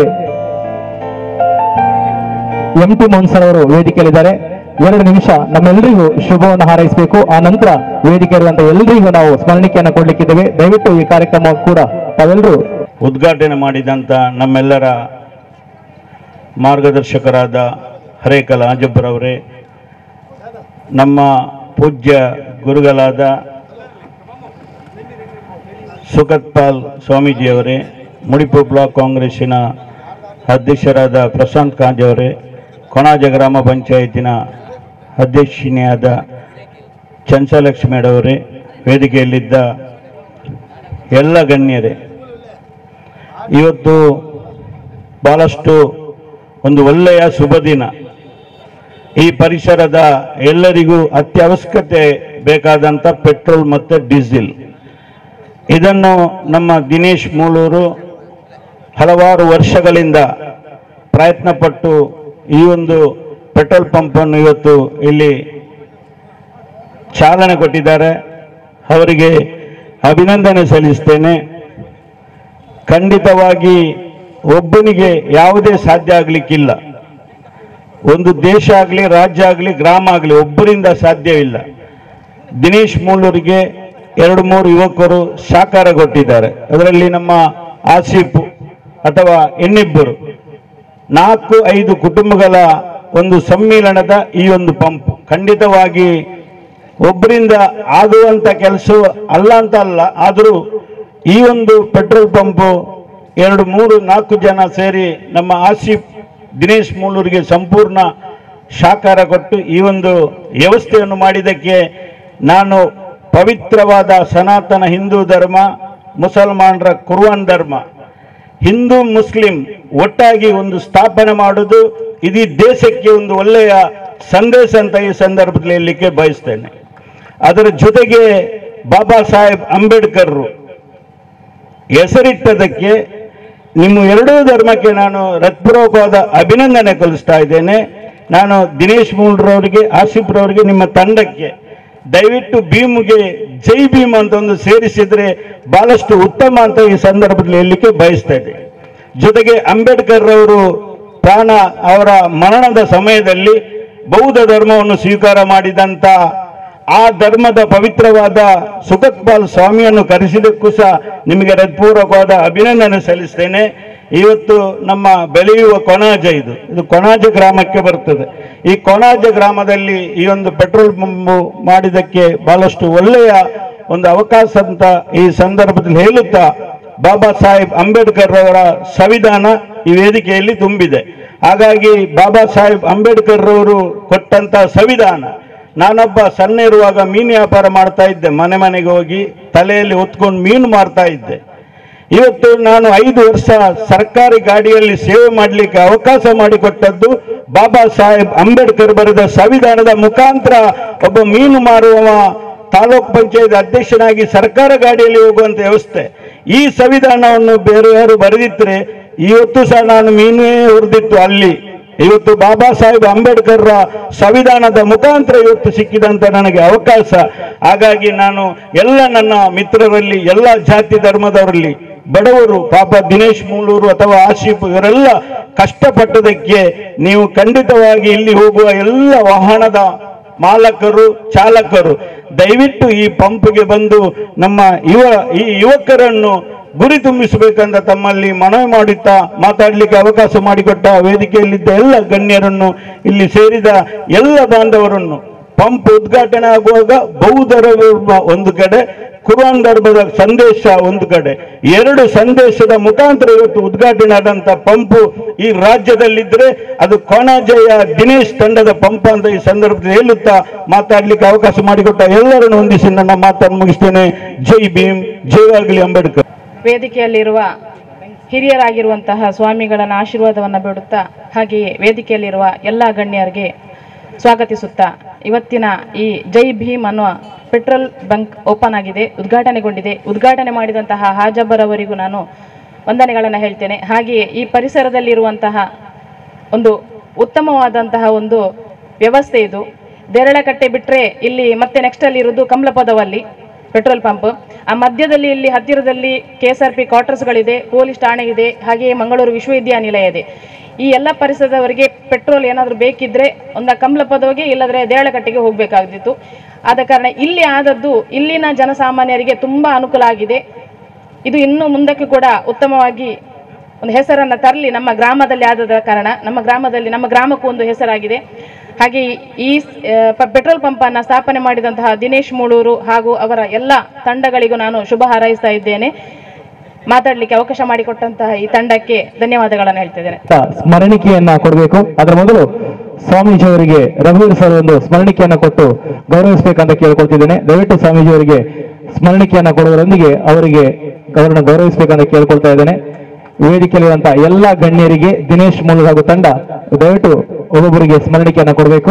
ಎಂ ಟಿ ಮೋಹನ್ ಸರ್ ಅವರು ವೇದಿಕೆಯಲ್ಲಿದ್ದಾರೆ ಎರಡು ನಿಮಿಷ ನಮ್ಮೆಲ್ಲರಿಗೂ ಶುಭವನ್ನು ಹಾರೈಸಬೇಕು ಆ ನಂತರ ವೇದಿಕೆ ಇರುವಂತ ಎಲ್ಲರಿಗೂ ನಾವು ಸ್ಮರಣಿಕೆಯನ್ನು ಕೊಡ್ಲಿಕ್ಕಿದ್ದೇವೆ ದಯವಿಟ್ಟು ಈ ಕಾರ್ಯಕ್ರಮ ಕೂಡ ತಾವೆಲ್ಲರೂ ಉದ್ಘಾಟನೆ ಮಾಡಿದಂಥ ನಮ್ಮೆಲ್ಲರ ಮಾರ್ಗದರ್ಶಕರಾದ ಹರೇಕಲ ಆಜಬ್ಬರವರೇ ನಮ್ಮ ಪೂಜ್ಯ ಗುರುಗಳಾದ ಸುಖತ್ಪಾಲ್ ಸ್ವಾಮೀಜಿಯವರೇ ಮುಡಿಪು ಬ್ಲಾಕ್ ಕಾಂಗ್ರೆಸ್ಸಿನ ಅಧ್ಯಕ್ಷರಾದ ಪ್ರಶಾಂತ್ ಕಾಂಜ್ ಕೊಣಾಜ ಗ್ರಾಮ ಪಂಚಾಯತಿನ ಅಧ್ಯಕ್ಷಿನಿಯಾದ ಚಂಚಲಕ್ಷ್ಮಿಯಡವರೇ ವೇದಿಕೆಯಲ್ಲಿದ್ದ ಎಲ್ಲ ಗಣ್ಯರೇ ಇವತ್ತು ಬಹಳಷ್ಟು ಒಂದು ಒಳ್ಳೆಯ ಶುಭ ದಿನ ಈ ಪರಿಸರದ ಎಲ್ಲರಿಗೂ ಅತ್ಯವಶ್ಯಕತೆ ಬೇಕಾದಂಥ ಪೆಟ್ರೋಲ್ ಮತ್ತು ಡೀಸೆಲ್ ಇದನ್ನು ನಮ್ಮ ದಿನೇಶ್ ಮೂಳೂರು ಹಲವಾರು ವರ್ಷಗಳಿಂದ ಪ್ರಯತ್ನಪಟ್ಟು ಈ ಒಂದು ಪೆಟ್ರೋಲ್ ಪಂಪನ್ನು ಇವತ್ತು ಇಲ್ಲಿ ಚಾಲನೆ ಕೊಟ್ಟಿದ್ದಾರೆ ಅವರಿಗೆ ಅಭಿನಂದನೆ ಸಲ್ಲಿಸ್ತೇನೆ ಖಂಡಿತವಾಗಿ ಒಬ್ಬನಿಗೆ ಯಾವುದೇ ಸಾಧ್ಯ ಆಗಲಿಕ್ಕಿಲ್ಲ ಒಂದು ದೇಶ ಆಗಲಿ ರಾಜ್ಯ ಆಗಲಿ ಗ್ರಾಮ ಆಗಲಿ ಒಬ್ಬರಿಂದ ಸಾಧ್ಯವಿಲ್ಲ ದಿನೇಶ್ ಮೂಳೂರಿಗೆ ಎರಡು ಮೂರು ಯುವಕರು ಸಾಕಾರ ಕೊಟ್ಟಿದ್ದಾರೆ ಅದರಲ್ಲಿ ನಮ್ಮ ಆಸಿಫ್ ಅಥವಾ ಇನ್ನಿಬ್ಬರು ನಾಲ್ಕು ಐದು ಕುಟುಂಬಗಳ ಒಂದು ಸಮ್ಮಿಲನದ ಈ ಒಂದು ಪಂಪ್ ಖಂಡಿತವಾಗಿ ಒಬ್ಬರಿಂದ ಆಗುವಂತ ಕೆಲಸ ಅಲ್ಲ ಅಂತ ಅಲ್ಲ ಆದರೂ ಈ ಒಂದು ಪೆಟ್ರೋಲ್ ಪಂಪು ಎರಡು ಮೂರು ನಾಲ್ಕು ಜನ ಸೇರಿ ನಮ್ಮ ಆಸಿಫ್ ದಿನೇಶ್ ಮೂಳೂರಿಗೆ ಸಂಪೂರ್ಣ ಸಾಕಾರ ಕೊಟ್ಟು ಈ ಒಂದು ವ್ಯವಸ್ಥೆಯನ್ನು ಮಾಡಿದ್ದಕ್ಕೆ ನಾನು ಪವಿತ್ರವಾದ ಸನಾತನ ಹಿಂದೂ ಧರ್ಮ ಮುಸಲ್ಮಾನರ ಕುರ್ವಾನ್ ಧರ್ಮ ಹಿಂದೂ ಮುಸ್ಲಿಂ ಒಟ್ಟಾಗಿ ಒಂದು ಸ್ಥಾಪನೆ ಮಾಡುವುದು ಇಡೀ ದೇಶಕ್ಕೆ ಒಂದು ಒಳ್ಳೆಯ ಸಂದೇಶ ಅಂತ ಈ ಸಂದರ್ಭದಲ್ಲಿ ಹೇಳಲಿಕ್ಕೆ ಬಯಸ್ತೇನೆ ಅದರ ಜೊತೆಗೆ ಬಾಬಾ ಸಾಹೇಬ್ ಅಂಬೇಡ್ಕರ್ರು ಹೆಸರಿಟ್ಟದಕ್ಕೆ ನಿಮ್ಮ ಎರಡೂ ಧರ್ಮಕ್ಕೆ ನಾನು ಹೃತ್ಪೂರ್ವಕವಾದ ಅಭಿನಂದನೆ ಕಲಿಸ್ತಾ ಇದ್ದೇನೆ ನಾನು ದಿನೇಶ್ ಮೂಲ್ರವರಿಗೆ ಆಸಿಫ್ರವರಿಗೆ ನಿಮ್ಮ ತಂಡಕ್ಕೆ ದಯವಿಟ್ಟು ಭೀಮ್ಗೆ ಜೈ ಭೀಮ್ ಅಂತ ಒಂದು ಸೇರಿಸಿದ್ರೆ ಬಹಳಷ್ಟು ಉತ್ತಮ ಅಂತ ಈ ಸಂದರ್ಭದಲ್ಲಿ ಹೇಳಲಿಕ್ಕೆ ಬಯಸ್ತಾ ಇದ್ದೆ ಜೊತೆಗೆ ಅಂಬೇಡ್ಕರ್ ಅವರು ಪ್ರಾಣ ಅವರ ಮರಣದ ಸಮಯದಲ್ಲಿ ಬೌದ್ಧ ಧರ್ಮವನ್ನು ಸ್ವೀಕಾರ ಮಾಡಿದಂತ ಆ ಧರ್ಮದ ಪವಿತ್ರವಾದ ಸುಖತ್ಪಾಲ್ ಸ್ವಾಮಿಯನ್ನು ಕರೆಸಿದಕ್ಕೂ ಸಹ ನಿಮಗೆ ಹೃತ್ಪೂರ್ವಕವಾದ ಅಭಿನಂದನೆ ಸಲ್ಲಿಸ್ತೇನೆ ಇವತ್ತು ನಮ್ಮ ಬೆಳೆಯುವ ಕೊಣಾಜ ಇದು ಇದು ಕೊಣಾಜ ಗ್ರಾಮಕ್ಕೆ ಬರ್ತದೆ ಈ ಕೊಣಾಜ ಗ್ರಾಮದಲ್ಲಿ ಈ ಒಂದು ಪೆಟ್ರೋಲ್ ಪಂಪು ಮಾಡಿದ್ದಕ್ಕೆ ಬಹಳಷ್ಟು ಒಳ್ಳೆಯ ಒಂದು ಅವಕಾಶ ಅಂತ ಈ ಸಂದರ್ಭದಲ್ಲಿ ಹೇಳುತ್ತಾ ಬಾಬಾ ಸಾಹೇಬ್ ಅಂಬೇಡ್ಕರ್ ಅವರ ಸಂವಿಧಾನ ಈ ವೇದಿಕೆಯಲ್ಲಿ ತುಂಬಿದೆ ಹಾಗಾಗಿ ಬಾಬಾ ಸಾಹೇಬ್ ಅಂಬೇಡ್ಕರ್ ಅವರು ಕೊಟ್ಟಂತ ಸಂವಿಧಾನ ನಾನೊಬ್ಬ ಸಣ್ಣ ಇರುವಾಗ ಮೀನು ವ್ಯಾಪಾರ ಮಾಡ್ತಾ ಇದ್ದೆ ಮನೆ ಮನೆಗೆ ಹೋಗಿ ತಲೆಯಲ್ಲಿ ಹೊತ್ಕೊಂಡು ಮೀನು ಮಾರ್ತಾ ಇದ್ದೆ ಇವತ್ತು ನಾನು ಐದು ವರ್ಷ ಸರ್ಕಾರಿ ಗಾಡಿಯಲ್ಲಿ ಸೇವೆ ಮಾಡಲಿಕ್ಕೆ ಅವಕಾಶ ಮಾಡಿಕೊಟ್ಟದ್ದು ಬಾಬಾ ಸಾಹೇಬ್ ಅಂಬೇಡ್ಕರ್ ಬರೆದ ಸಂವಿಧಾನದ ಮುಖಾಂತರ ಒಬ್ಬ ಮೀನು ಮಾರುವವ ತಾಲೂಕ್ ಪಂಚಾಯತ್ ಅಧ್ಯಕ್ಷನಾಗಿ ಸರ್ಕಾರ ಗಾಡಿಯಲ್ಲಿ ಹೋಗುವಂತ ವ್ಯವಸ್ಥೆ ಈ ಸಂವಿಧಾನವನ್ನು ಬೇರೆ ಯಾರು ಬರೆದಿದ್ರೆ ಇವತ್ತು ಸಹ ನಾನು ಮೀನೇ ಹುರಿದಿತ್ತು ಅಲ್ಲಿ ಇವತ್ತು ಬಾಬಾ ಸಾಹೇಬ್ ಅಂಬೇಡ್ಕರ್ ಸಂವಿಧಾನದ ಮುಖಾಂತರ ಇವತ್ತು ಸಿಕ್ಕಿದಂತ ನನಗೆ ಅವಕಾಶ ಹಾಗಾಗಿ ನಾನು ಎಲ್ಲ ನನ್ನ ಮಿತ್ರರಲ್ಲಿ ಎಲ್ಲ ಜಾತಿ ಧರ್ಮದವರಲ್ಲಿ ಬಡವರು ಪಾಪ ದಿನೇಶ್ ಮೂಳೂರು ಅಥವಾ ಆಶೀಫ್ ಇವರೆಲ್ಲ ಕಷ್ಟಪಟ್ಟದಕ್ಕೆ ನೀವು ಖಂಡಿತವಾಗಿ ಇಲ್ಲಿ ಹೋಗುವ ಎಲ್ಲ ವಾಹನದ ಮಾಲಕರು ಚಾಲಕರು ದಯವಿಟ್ಟು ಈ ಪಂಪ್ಗೆ ಬಂದು ನಮ್ಮ ಯುವ ಈ ಯುವಕರನ್ನು ಗುರಿ ತುಂಬಿಸಬೇಕಂತ ತಮ್ಮಲ್ಲಿ ಮನವಿ ಮಾಡುತ್ತಾ ಮಾತಾಡಲಿಕ್ಕೆ ಅವಕಾಶ ಮಾಡಿಕೊಟ್ಟ ವೇದಿಕೆಯಲ್ಲಿದ್ದ ಎಲ್ಲ ಗಣ್ಯರನ್ನು ಇಲ್ಲಿ ಸೇರಿದ ಎಲ್ಲ ಬಾಂಧವರನ್ನು ಪಂಪ್ ಉದ್ಘಾಟನೆ ಆಗುವಾಗ ಬೌದ್ಧರ ಒಂದು ಕಡೆ ಕುರಾನ್ ಧರ್ಮದ ಸಂದೇಶ ಒಂದು ಕಡೆ ಎರಡು ಸಂದೇಶದ ಮುಖಾಂತರ ಇವತ್ತು ಉದ್ಘಾಟನೆ ಆದಂತ ಪಂಪು ಈ ರಾಜ್ಯದಲ್ಲಿದ್ರೆ ಅದು ಕೊಣಾಜಯ ದಿನೇಶ್ ತಂಡದ ಪಂಪ್ ಅಂತ ಈ ಸಂದರ್ಭದಲ್ಲಿ ಹೇಳುತ್ತಾ ಮಾತಾಡ್ಲಿಕ್ಕೆ ಅವಕಾಶ ಮಾಡಿಕೊಟ್ಟ ಎಲ್ಲರನ್ನು ಹೊಂದಿಸಿ ನನ್ನ ಮಾತನ್ನು ಮುಗಿಸ್ತೇನೆ ಜೈ ಭೀಮ್ ಜೈವಾಗಲಿ ಅಂಬೇಡ್ಕರ್ ವೇದಿಕೆಯಲ್ಲಿರುವ ಹಿರಿಯರಾಗಿರುವಂತಹ ಸ್ವಾಮಿಗಳನ್ನು ಆಶೀರ್ವಾದವನ್ನು ಬೇಡುತ್ತಾ ಹಾಗೆಯೇ ವೇದಿಕೆಯಲ್ಲಿರುವ ಎಲ್ಲ ಗಣ್ಯರಿಗೆ ಸ್ವಾಗತಿಸುತ್ತಾ ಇವತ್ತಿನ ಈ ಜೈ ಭೀಮ್ ಅನ್ನುವ ಪೆಟ್ರೋಲ್ ಬಂಕ್ ಓಪನ್ ಆಗಿದೆ ಉದ್ಘಾಟನೆಗೊಂಡಿದೆ ಉದ್ಘಾಟನೆ ಮಾಡಿದಂತಹ ಹಾಜಬ್ಬರ್ ಅವರಿಗೂ ನಾನು ವಂದನೆಗಳನ್ನು ಹೇಳ್ತೇನೆ ಹಾಗೆಯೇ ಈ ಪರಿಸರದಲ್ಲಿರುವಂತಹ ಒಂದು ಉತ್ತಮವಾದಂತಹ ಒಂದು ವ್ಯವಸ್ಥೆ ಇದು ದೇರಳಕಟ್ಟೆ ಬಿಟ್ಟರೆ ಇಲ್ಲಿ ಮತ್ತೆ ನೆಕ್ಸ್ಟ್ ಅಲ್ಲಿ ಇರುವುದು ಕಮಲಪದವಲ್ಲಿ ಪೆಟ್ರೋಲ್ ಪಂಪ್ ಆ ಮಧ್ಯದಲ್ಲಿ ಇಲ್ಲಿ ಹತ್ತಿರದಲ್ಲಿ ಕೆ ಎಸ್ ಆರ್ ಪಿ ಕ್ವಾರ್ಟರ್ಸ್ಗಳಿದೆ ಪೊಲೀಸ್ ಠಾಣೆ ಇದೆ ಹಾಗೆಯೇ ಮಂಗಳೂರು ವಿಶ್ವವಿದ್ಯಾನಿಲಯ ಇದೆ ಈ ಎಲ್ಲ ಪರಿಸರದವರಿಗೆ ಪೆಟ್ರೋಲ್ ಏನಾದರೂ ಬೇಕಿದ್ರೆ ಒಂದು ಕಮಲಪದವಿಗೆ ಇಲ್ಲದ್ರೆ ದೇರಳಕಟ್ಟೆಗೆ ಹೋಗಬೇಕಾಗ್ತಿತ್ತು ಆದ ಕಾರಣ ಇಲ್ಲಿ ಆದದ್ದು ಇಲ್ಲಿನ ಜನಸಾಮಾನ್ಯರಿಗೆ ತುಂಬ ಅನುಕೂಲ ಆಗಿದೆ ಇದು ಇನ್ನು ಮುಂದಕ್ಕೆ ಕೂಡ ಉತ್ತಮವಾಗಿ ಒಂದು ಹೆಸರನ್ನು ತರಲಿ ನಮ್ಮ ಗ್ರಾಮದಲ್ಲಿ ಆದ ಕಾರಣ ನಮ್ಮ ಗ್ರಾಮದಲ್ಲಿ ನಮ್ಮ ಗ್ರಾಮಕ್ಕೂ ಒಂದು ಹೆಸರಾಗಿದೆ ಹಾಗೆ ಈ ಆ, ಪ- ಪೆಟ್ರೋಲ್ ಪಂಪನ್ನು ಸ್ಥಾಪನೆ ಮಾಡಿದಂತಹ ದಿನೇಶ್ ಮೂಳೂರು ಹಾಗೂ ಅವರ ಎಲ್ಲ ತಂಡಗಳಿಗೂ ನಾನು ಶುಭ ಹಾರೈಸ್ತಾ ಇದ್ದೇನೆ ಮಾತಾಡಲಿಕ್ಕೆ ಅವಕಾಶ ಮಾಡಿಕೊಟ್ಟಂತಹ ಈ ತಂಡಕ್ಕೆ ಧನ್ಯವಾದಗಳನ್ನು ಹೇಳ್ತಿದ್ದೇನೆ ಅಂತ ಸ್ಮರಣಿಕೆಯನ್ನ ಕೊಡಬೇಕು ಅದರ ಮೊದಲು ಸ್ವಾಮೀಜಿ ಅವರಿಗೆ ರಘುವೀರ್ ಸರ್ ಒಂದು ಸ್ಮರಣಿಕೆಯನ್ನ ಕೊಟ್ಟು ಗೌರವಿಸಬೇಕಂತ ಕೇಳ್ಕೊಳ್ತಿದ್ದೇನೆ ದಯವಿಟ್ಟು ಸ್ವಾಮೀಜಿ ಅವರಿಗೆ ಸ್ಮರಣಿಕೆಯನ್ನ ಕೊಡುವುದರೊಂದಿಗೆ ಅವರಿಗೆ ಅವರನ್ನು ಗೌರವಿಸಬೇಕಂತ ಕೇಳ್ಕೊಳ್ತಾ ಇದ್ದೇನೆ ವೇದಿಕೆಯಲ್ಲಿರುವಂತಹ ಎಲ್ಲ ಗಣ್ಯರಿಗೆ ದಿನೇಶ್ ಮೂಲ ಹಾಗೂ ತಂಡ ದಯವಿಟ್ಟು ಒಬ್ಬೊಬ್ಬರಿಗೆ ಸ್ಮರಣಿಕೆಯನ್ನ ಕೊಡಬೇಕು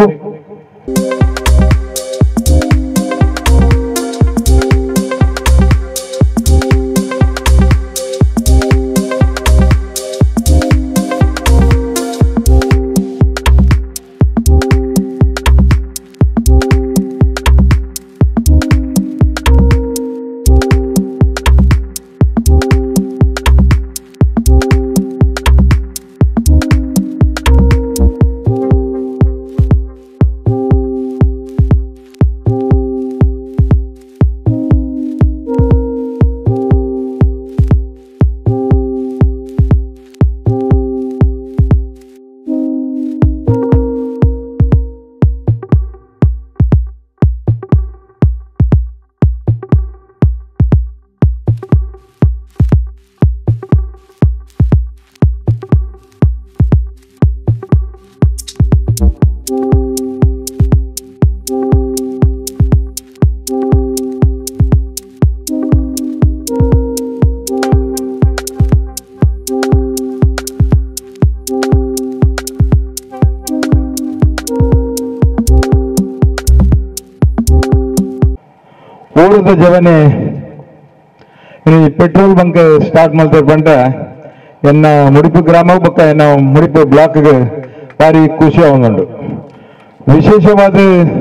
ಊರದ ಜವನೆ ಈ ಪೆಟ್ರೋಲ್ ಬಂಕ್ ಸ್ಟಾರ್ಟ್ ಮಾಡ್ತಾರೆ ಬಂಡ ಎನ್ನ ಮುಡಿಪು ಗ್ರಾಮ ಬೊಕ್ಕ ಎನ್ನ ಮುಡಿಪು ಬ್ಲಾಕ್ಗೆ ಭಾರಿ ಖುಷಿ ಆಗುಂಡು ವಿಶೇಷವಾದ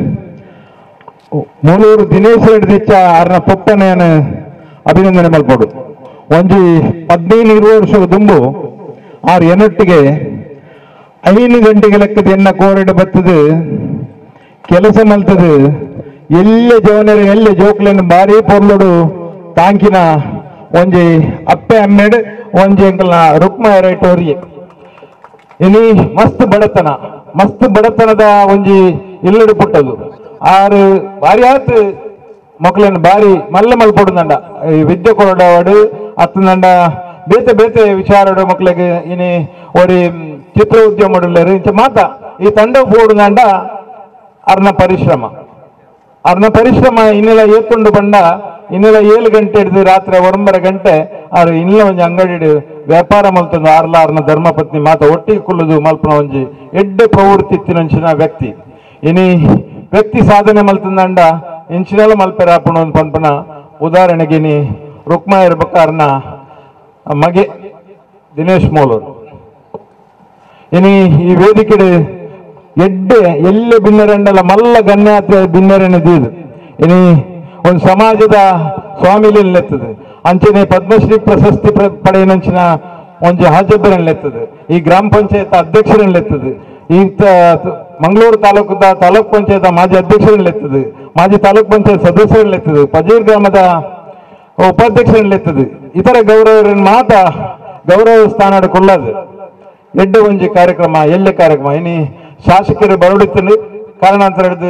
ಮೂಳೂರು ದಿನೇಶ್ ಹಿಡಿದಿಚ್ಚ ಆರ್ನ ಪೊಪ್ಪನೆಯನ್ನು ಅಭಿನಂದನೆ ಮಲ್ಪಡು ಒಂಜಿ ಹದಿನೈದು ಇರುವ ವರ್ಷದ ದುಂಬು ಆರು ಎನ್ನೊಟ್ಟಿಗೆ ಐದು ಗಂಟೆಗೆ ಲೆಕ್ಕದ ಎನ್ನ ಕೋರಿಡ ಬತ್ತದು ಕೆಲಸ ಮಲ್ತದು ಎಲ್ಲೆ ಜವನರು ಎಲ್ಲೆ ಜೋಕ್ಲೆನ್ ಬಾರಿ ಪೊರ್ಲುಡು ತಾಂಕಿನ ಒಂಜಿ ಅಪ್ಪೆ ಅಮ್ಮೆಡ್ ಒಂಜಿ ಎಂಕಲ್ನ ರುಕ್ಮ ರೈಟ್ ಅವ್ರಿಗೆ ಇನಿ ಮಸ್ತ್ ಬಡತನ ಮಸ್ತ್ ಬಡತನದ ಒಂಜಿ ಇಲ್ಲಡು ಪುಟ್ಟದು ಆರು ಬಾರಿ ಆತ್ ಮಕ್ಕಳನ್ನು ಬಾರಿ ಮಲ್ಲ ಮಲ್ಪಡುದಂಡ ಈ ವಿದ್ಯೆ ಕೊರಡವಾಡು ಅತ್ತನಂಡ ಬೇತೆ ಬೇತೆ ವಿಚಾರಡು ಮಕ್ಕಳಿಗೆ ಇನಿ ಒರಿ ಚಿತ್ರ ಉದ್ಯಮ ಇಂಚ ಮಾತ ಈ ತಂಡ ಪೋಡುದಂಡ ಅರ್ನ ಪರಿಶ್ರಮ ಅರ್ನ ಪರಿಶ್ರಮ ಇನ್ನೆಲ್ಲ ಏತುಂಡು ಬಂಡ ಇನ್ನೆಲ್ಲ ಏಳು ಗಂಟೆ ಹಿಡಿದು ರಾತ್ರಿ ಒಂಬರ ಗಂಟೆ ಅವ್ರು ಇನ್ನೆಲ್ಲ ಒಂಜಿ ಅಂಗಡಿ ವ್ಯಾಪಾರ ಮಲ್ತಂದು ಆರ್ಲ ಆರ್ನ ಧರ್ಮಪತ್ನಿ ಮಾತ ಒಟ್ಟಿಗೆ ಕುಲ್ಲುದು ಮಲ್ಪನ ಒಂಜಿ ಎಡ್ಡೆ ಪ್ರವೃತ್ತಿ ಇತ್ತಿನಂಚಿನ ವ್ಯಕ್ತಿ ಇನಿ ವ್ಯಕ್ತಿ ಸಾಧನೆ ಮಲ್ತಂದಂಡ ಇಂಚಿನೆಲ್ಲ ಮಲ್ಪೆರ ಆಪಣ ಒಂದು ಪಂಪನ ಉದಾಹರಣೆಗೆ ಇನಿ ರುಕ್ಮ ಇರ್ಬೇಕಾರ್ನ ಮಗೆ ದಿನೇಶ್ ಮೋಲೂರು ಇನಿ ಈ ವೇದಿಕೆ ಎಡ್ಡೆ ಎಲ್ಲೆ ಬಿನ್ನರೆಂಡಲ ಮಲ್ಲ ಗಣ್ಯಾತ ಬಿನ್ನರೆನೆ ದೀದು ಇನಿ ಒಂದು ಸಮಾಜದ ಸ್ವಾಮಿಲೆತ್ತದು ಅಂಚನೆ ಪದ್ಮಶ್ರೀ ಪ್ರಶಸ್ತಿ ಪ್ರ- ಪಡೆಯನಂಚಿನ ಒಂಜಿ ಹಾಜಬ್ಬರನ್ಲೆತ್ತದು ಈ ಗ್ರಾಮ ಪಂಚಾಯತ್ ಅಧ್ಯಕ್ಷರನ್ಲೆತ್ತದು ಈ ತ- ಮಂಗಳೂರು ತಾಲೂಕದ ತಾಲೂಕ್ ಪಂಚಾಯತ್ ಮಾಜಿ ಅಧ್ಯಕ್ಷರನ್ಲೆತ್ತದು ಮಾಜಿ ತಾಲೂಕ್ ಪಂಚಾಯತ್ ಸದಸ್ಯರನ್ಲೆತ್ತದು ಪಜೀರ್ ಗ್ರಾಮದ ಉಪಾಧ್ಯಕ್ಷರನ್ಲೆತ್ತದು ಇತರ ಗೌರವರನ್ನು ಮಾತ ಗೌರವ ಸ್ಥಾನ ಕೊಳ್ಳದು ಎಡ್ಡೆ ಒಂಜಿ ಕಾರ್ಯಕ್ರಮ ಎಲ್ಲೆ ಕಾರ್ಯಕ್ರಮ ಇನಿ ಶಾಸಕರು ಬರಡುತ್ತಂದು ಕಾರಣಾಂತರ ಹಿಡಿದು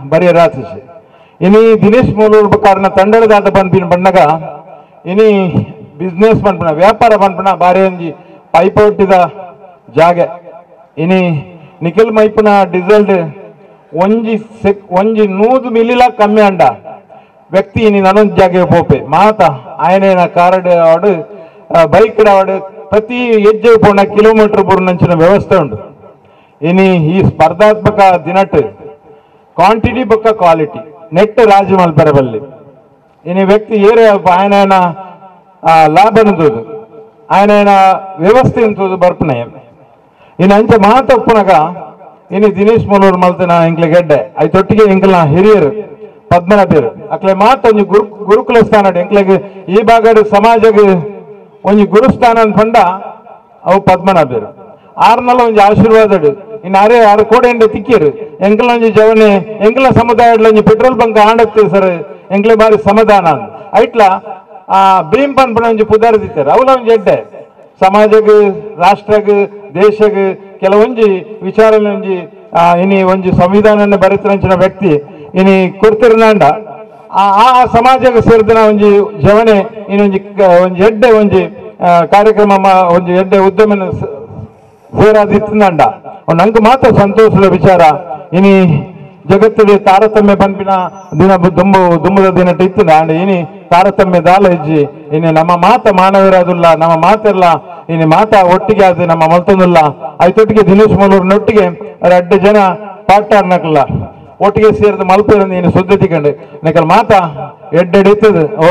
ಬರೀ ರಾತ್ರಿ ಇನಿ ದಿನೇಶ್ ಮೂಲೂರ್ ಕಾರಣ ತಂಡದ ದಾಟ ಪನ್ಪಿನ ಬಣ್ಣಗ ಇನಿ ಬಿಸ್ನೆಸ್ ಪನ್ಪಣ ವ್ಯಾಪಾರ ಪನ್ಪಣ ಬಾರಿ ಒಂಜಿ ಪೈಪೋಟಿದ ಜಾಗೆ ಇನಿ ನಿಖಿಲ್ ಮೈಪುನ ಡಿಸಲ್ಟ್ ಒಂಜಿ ಸೆಕ್ ಒಂಜಿ ನೂದು ಮಿಲಿಲ ಕಮ್ಮಿ ಅಂಡ ವ್ಯಕ್ತಿ ಇನಿ ನನೊಂದು ಜಾಗೆ ಪೋಪೆ ಮಾತ ಆಯನೇನ ಕಾರಡ್ ಆಡು ಬೈಕ್ ಆಡು ಪ್ರತಿ ಹೆಜ್ಜೆ ಪೋಣ ಕಿಲೋಮೀಟರ್ ಪೂರ್ಣಂಚಿನ ವ್ಯವಸ್ಥೆ ಉಂಟು ಇನಿ ಈ ಸ್ಪರ್ಧಾತ್ಮಕ ದಿನಟ್ ಕ್ವಾಂಟಿಟಿ ಬೊಕ್ಕ ಕ್ವಾಲಿಟಿ ನೆಟ್ ರಾಜು ಮಲ್ಪರೆ ಬಲ್ಲಿ ಇನಿ ವ್ಯಕ್ತಿ ಏರೆ ఆయన ಲಾಭ ನಿಂತದು ఆయన ವ್ಯವಸ್ಥೆ ನಿಂತದು ಬರ್ಪನೆ ಇನ್ನು ಅಂಚ ಮಾತಪ್ಪನಗ ಇನಿ ದಿನೇಶ್ ಮೂಲೂರು ಮಲ್ತನ ಇಂಕ್ಲೆ ಗೆಡ್ಡೆ ಐತೊಟ್ಟಿಗೆ ಇಂಕ್ಲ ಹಿರಿಯರು ಪದ್ಮನ ಬೇರು ಅಕ್ಲೆ ಮಾತ ಒಂಜಿ ಗುರು ಗುರುಕುಲ ಸ್ಥಾನ ಎಂಕ್ಲೆಗ್ ಈ ಭಾಗಡ್ ಸಮಾಜಗ್ ಒಂಜಿ ಗುರುಸ್ಥಾನ ಅಂತ ಪಂಡ ಅವು ಪದ್ಮನ ಬೇರು ಆರ್ನಲ್ಲ ಒಂಜಿ ಆಶೀರ್ವಾದಡು ಇನ್ನು ಅರೆ ಆರು ಕೋಡೆ ತಿಕ್ಕಿರು ಎಂಕ್ಲ ಒಂಜಿ ಜವನೆ ಎಂಕ್ಲ ಸಮುದಾಯಡ್ಲ ಒಂಜಿ ಪೆಟ್ರೋಲ್ ಬಂಕ್ ಆಂಡತ್ತೆ ಸರ್ ಎಂಕ್ಲೆ ಬಾರಿ ಸಮಾಧಾನ ಅಂದ್ ಐಟ್ಲ ಆ ಭೀಮ್ ಪನ್ಪನ ಒಂಜಿ ಪುದಾರ್ ದಿತ್ತಾರೆ ಅವಲ ಒಂಜಿ ಎಡ್ಡೆ ಸಮಾಜಗ್ ರಾಷ್ಟ್ರಗ್ ದೇಶಗ್ ಕೆಲವೊಂಜಿ ವಿಚಾರಲ ಒಂಜಿ ಆ, ಇನಿ ಒಂಜಿ ಸಂವಿಧಾನ ಬರೆತರಂಚಿನ ವ್ಯಕ್ತಿ ಇನಿ ಕೊರ್ತಿರ್ನಾಂಡ ಆ ಆ ಸಮಾಜಕ್ಕೆ ಸೇರಿದ ಒಂಜಿ ಜವನೆ ಇನ್ನೊಂಜಿ ಕ- ಒಂಜಿ ಎಡ್ಡೆ ಒಂಜಿ ಆ, ಕಾರ್ಯಕ್ರಮ ಮಾ- ಒಂಜಿ ಎಡ್ಡೆ ಉದ್ಯಮನ ಸ- ಸೇರಾದಿತ್ತಂಡ ನಂಗೆ ಮಾತ್ರ ಸಂತೋಷದ ವಿಚಾರ ಇನಿ ಜಗತ್ತಿಗೆ ತಾರತಮ್ಯ ಪನ್ಪಿನ ದಿನ ಬು- ದುಂಬು ದುಂಬದ ದಿನ ಇತ್ತು ಅಂಡ್ ಇನಿ ತಾರತಮ್ಯ ದಾಲ ಹೆಜ್ಜಿ ಇನ್ನು ನಮ್ಮ ಮಾತ ಮಾನವರಾದುಲ್ಲ ನಮ್ಮ ಮಾತೆಲ್ಲ ಇನ್ನು ಮಾತ ಒಟ್ಟಿಗೆ ಆದ ನಮ್ಮ ಮಲ್ತೊಂದುಲ್ಲ ಐತೊಟ್ಟಿಗೆ ದಿನೇಶ್ ಮೂಲೂರಿನೊಟ್ಟಿಗೆ ಎರಡು ಜನ ಪಾಟಾಡ್ನಕಲ್ಲ ಒಟ್ಟಿಗೆ ಸೇರಿದ ಮಲ್ಪೇರ ನೀನು ಸುದ್ದಿ ತಿಕೊಂಡು ನಿಕಲ್ ಮಾತ ಎಡ್ಡೆಡಿತದ ಓ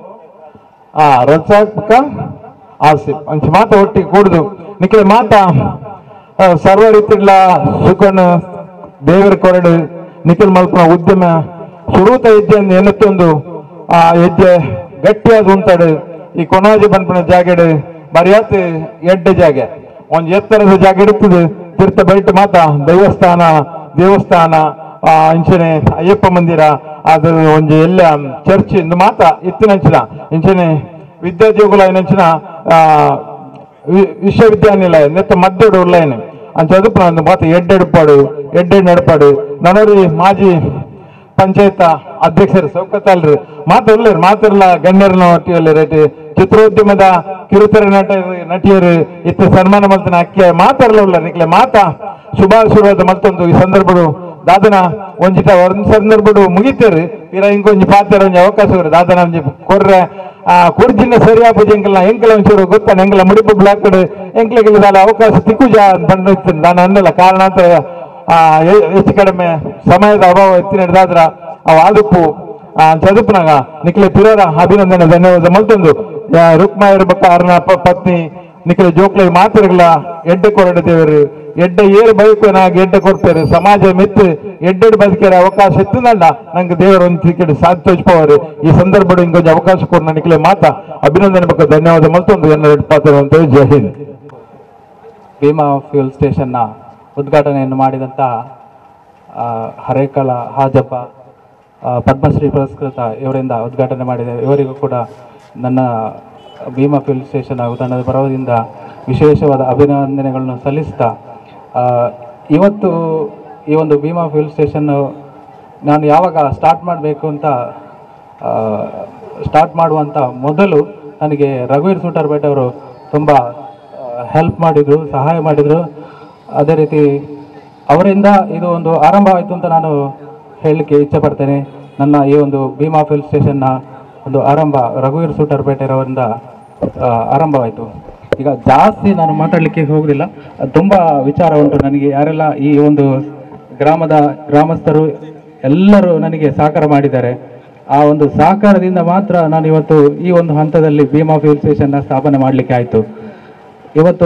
ಆ ರಚಾತ್ಮಕ ಆಸೆ ಅಂಚ ಮಾತ ಒಟ್ಟಿಗೆ ಕೂಡುದು ನಿಖಿಲ ಮಾತ ಆ, ಸರ್ವ ರೀತಿಡ್ಲ ಸುಖನ ದೇವರ ಕೊರಡು ನಿಖಿಲ್ ಮಲ್ಪನ ಉದ್ಯಮ ಶುರುತ ಹೆಜ್ಜೆ ಅಂದ್ ಎನ್ನತ್ತೊಂದು ಆ ಹೆಜ್ಜೆ ಗಟ್ಟಿಯಾದ ಉಂಟಾಡು ಈ ಕೊನಾಜಿ ಪನ್ಪನ ಜಾಗೆಡು ಬರಿಯಾತ್ ಎಡ್ಡೆ ಜಾಗೆ ಒಂದ್ ಎತ್ತರದ ಜಾಗ ಇರ್ತದೆ ತೀರ್ಥ ಬೈಟ್ ಮಾತ ದೈವಸ್ಥಾನ ದೇವಸ್ಥಾನ ಆ ಇಂಚನೆ ಅಯ್ಯಪ್ಪ ಮಂದಿರ ಅದು ಒಂಜಿ ಎಲ್ಲ ಚರ್ಚ್ ಇಂದು ಮಾತ ಇತ್ತಿನಂಚಿನ ಇಂಚನೆ ವಿದ್ಯಾಜೀವುಗಳ ಏನಂಚಿನ ಆ ವಿ- ವಿಶ್ವವಿದ್ಯಾನಿಲಯ ನೆತ್ತ ಮದ್ದೆಡು ಉಳ್ಳೇನು ಅಂತ ಚದುಪುನ ಒಂದು ಮಾತ ಎಡ್ಡೆಡುಪಾಡು ಎಡ್ಡೆಡ್ ನಡಪಾಡು ನನರಿ ಮಾಜಿ ಪಂಚಾಯತ್ ಅಧ್ಯಕ್ಷರು ಸೌಕತ್ತಲ್ರಿ ಮಾತು ಒಳ್ಳೆಯರು ಮಾತಿರಲ್ಲ ಗಣ್ಯರನ್ನ ಒಟ್ಟಿಯಲ್ಲಿ ರೇಟ್ ಚಿತ್ರೋದ್ಯಮದ ಕಿರುತೆರೆ ನಟ ನಟಿಯರು ಇತ್ತ ಸನ್ಮಾನ ಮಲ್ತನ ಅಕ್ಕೆ ಮಾತಾರಲ್ಲ ಉಳ್ಳ ನಿಕ್ಲೆ ಮಾತ ಶುಭಾಶೀರ್ವಾದ ಮಲ್ತೊಂದು ಈ ಸಂದರ್ಭಡು ದಾದನ ಒಂಜಿಟ ಒಂದ್ ಸಂದರ್ಭಡು ಮುಗಿತೇರು ಇರ ಇಂಕೊಂಜಿ ಪಾತ್ರ ಒಂಜಿ ಅವಕಾಶ ಇರು ದಾದನ ಒಂಜಿ ಕೊರ್ರೆ ಆ ಕುರ್ಜಿನ ಸರಿಯಾಪುಜಿ ಎಂಕಲ್ನ ಎಂಕಲ ಒಂಚೂರು ಗೊತ್ತಾನ ಎಂಕಲ ಮುಡಿಪು ಬ್ಲಾಕ್ ಎಂಕ್ಲೆಗೆ ದಾಲ ಅವಕಾಶ ತಿಕ್ಕುಜ ಬಂದಿತ್ತು ನಾನು ಅನ್ನಲ್ಲ ಕಾರಣ ಅಂತ ಆ, ಹೆ- ಹೆಚ್ಚು ಕಡಿಮೆ ಸಮಯದ ಅಭಾವ ಎತ್ತಿ ನಡೆದಾದ್ರ ಅವ ಆದುಪ್ಪು ಆ ಚದುಪ್ನಾಗ ನಿಖಿಲ ಪಿರರ ಅಭಿನಂದನೆ ಧನ್ಯವಾದ ಮತ್ತೊಂದು ರುಕ್ಮಾಯರ್ ಬಕ್ಕ ಅರ್ನ ಪ- ಪತ್ನಿ ನಿಖಿಲ ಜೋಕ್ಲೆ ಮಾತಿರಗಳ ಎಡ್ಡೆ ಕೊರಡ ದೇವರು ಎಡ್ಡೆ ಏರು ಬೈಕು ನಾಗ ಎಡ್ಡೆ ಕೊಡ್ತಾರೆ ಸಮಾಜ ಮಿತ್ತು ಎಡ್ಡೆಡ್ ಬದುಕಿರ ಅವಕಾಶ ಇತ್ತಂದ ನಂಗೆ ದೇವರ ಒಂದು ಕ್ರಿಕೆಟ್ ಸಾಧಿಸೋರು ಈ ಸಂದರ್ಭ ಇಂಕೊಂಚ ಅವಕಾಶ ಕೊಡ ನಿಖಿಲೆ ಮಾತ ಅಭಿನಂದನೆ ಬಕ್ಕ ಧನ್ಯವಾದ ಮತ್ತೊಂದು ಎಲ್ಲ ಪಾತ್ರ ಅಂತ ಹೇಳಿ ಜೈ ಹಿಂದ್ ಭೀಮಾ ಫ್ಯೂಲ್ ಸ್ಟೇಷನ್ನ ಉದ್ಘಾಟನೆಯನ್ನು ಮಾಡಿದಂಥ ಆ, ಹರೇಕಳ ಹಾಜಪ್ಪ ಆ, ಪದ್ಮಶ್ರೀ ಪುರಸ್ಕೃತ ಇವರಿಂದ ಉದ್ಘಾಟನೆ ಮಾಡಿದೆ ಇವರಿಗೂ ಕೂಡ ನನ್ನ ಭೀಮಾ ಫ್ಯೂಲ್ ಸ್ಟೇಷನ್ ಹಾಗೂ ತಂಡದ ಪರವದಿಂದ ವಿಶೇಷವಾದ ಅಭಿನಂದನೆಗಳನ್ನು ಸಲ್ಲಿಸ್ತಾ ಆ, ಇವತ್ತು ಈ ಒಂದು ಭೀಮಾ ಫ್ಯೂಲ್ ಸ್ಟೇಷನ್ನು ನಾನು ಯಾವಾಗ ಸ್ಟಾರ್ಟ್ ಮಾಡಬೇಕು ಅಂತ ಸ್ಟಾರ್ಟ್ ಮಾಡುವಂಥ ಮೊದಲು ನನಗೆ ರಘುವೀರ್ ಸೂಟರ್ಬೇಟ್ ಅವರು ತುಂಬ ಹೆಲ್ಪ್ ಮಾಡಿದರು ಸಹಾಯ ಮಾಡಿದರು ಅದೇ ರೀತಿ ಅವರಿಂದ ಇದು ಒಂದು ಆರಂಭ ಆಯಿತು ಅಂತ ನಾನು ಹೇಳಲಿಕ್ಕೆ ಇಚ್ಛೆ ಪಡ್ತೇನೆ ನನ್ನ ಈ ಒಂದು ಭೀಮಾ ಫಿಲ್ ಸ್ಟೇಷನ್ನ ಒಂದು ಆರಂಭ ರಘುವೀರ್ ಸೂಟರ್ಪೇಟೆರವರಿಂದ ಆ, ಆರಂಭವಾಯಿತು ಈಗ ಜಾಸ್ತಿ ನಾನು ಮಾತಾಡಲಿಕ್ಕೆ ಹೋಗುದಿಲ್ಲ ತುಂಬ ವಿಚಾರ ಉಂಟು ನನಗೆ ಯಾರೆಲ್ಲ ಈ ಒಂದು ಗ್ರಾಮದ ಗ್ರಾಮಸ್ಥರು ಎಲ್ಲರೂ ನನಗೆ ಸಹಕಾರ ಮಾಡಿದ್ದಾರೆ ಆ ಒಂದು ಸಹಕಾರದಿಂದ ಮಾತ್ರ ನಾನು ಇವತ್ತು ಈ ಒಂದು ಹಂತದಲ್ಲಿ ಭೀಮಾ ಫ್ಯೂಲ್ ಸ್ಟೇಷನ್ನ ಸ್ಥಾಪನೆ ಮಾಡಲಿಕ್ಕೆ ಆಯಿತು ಇವತ್ತು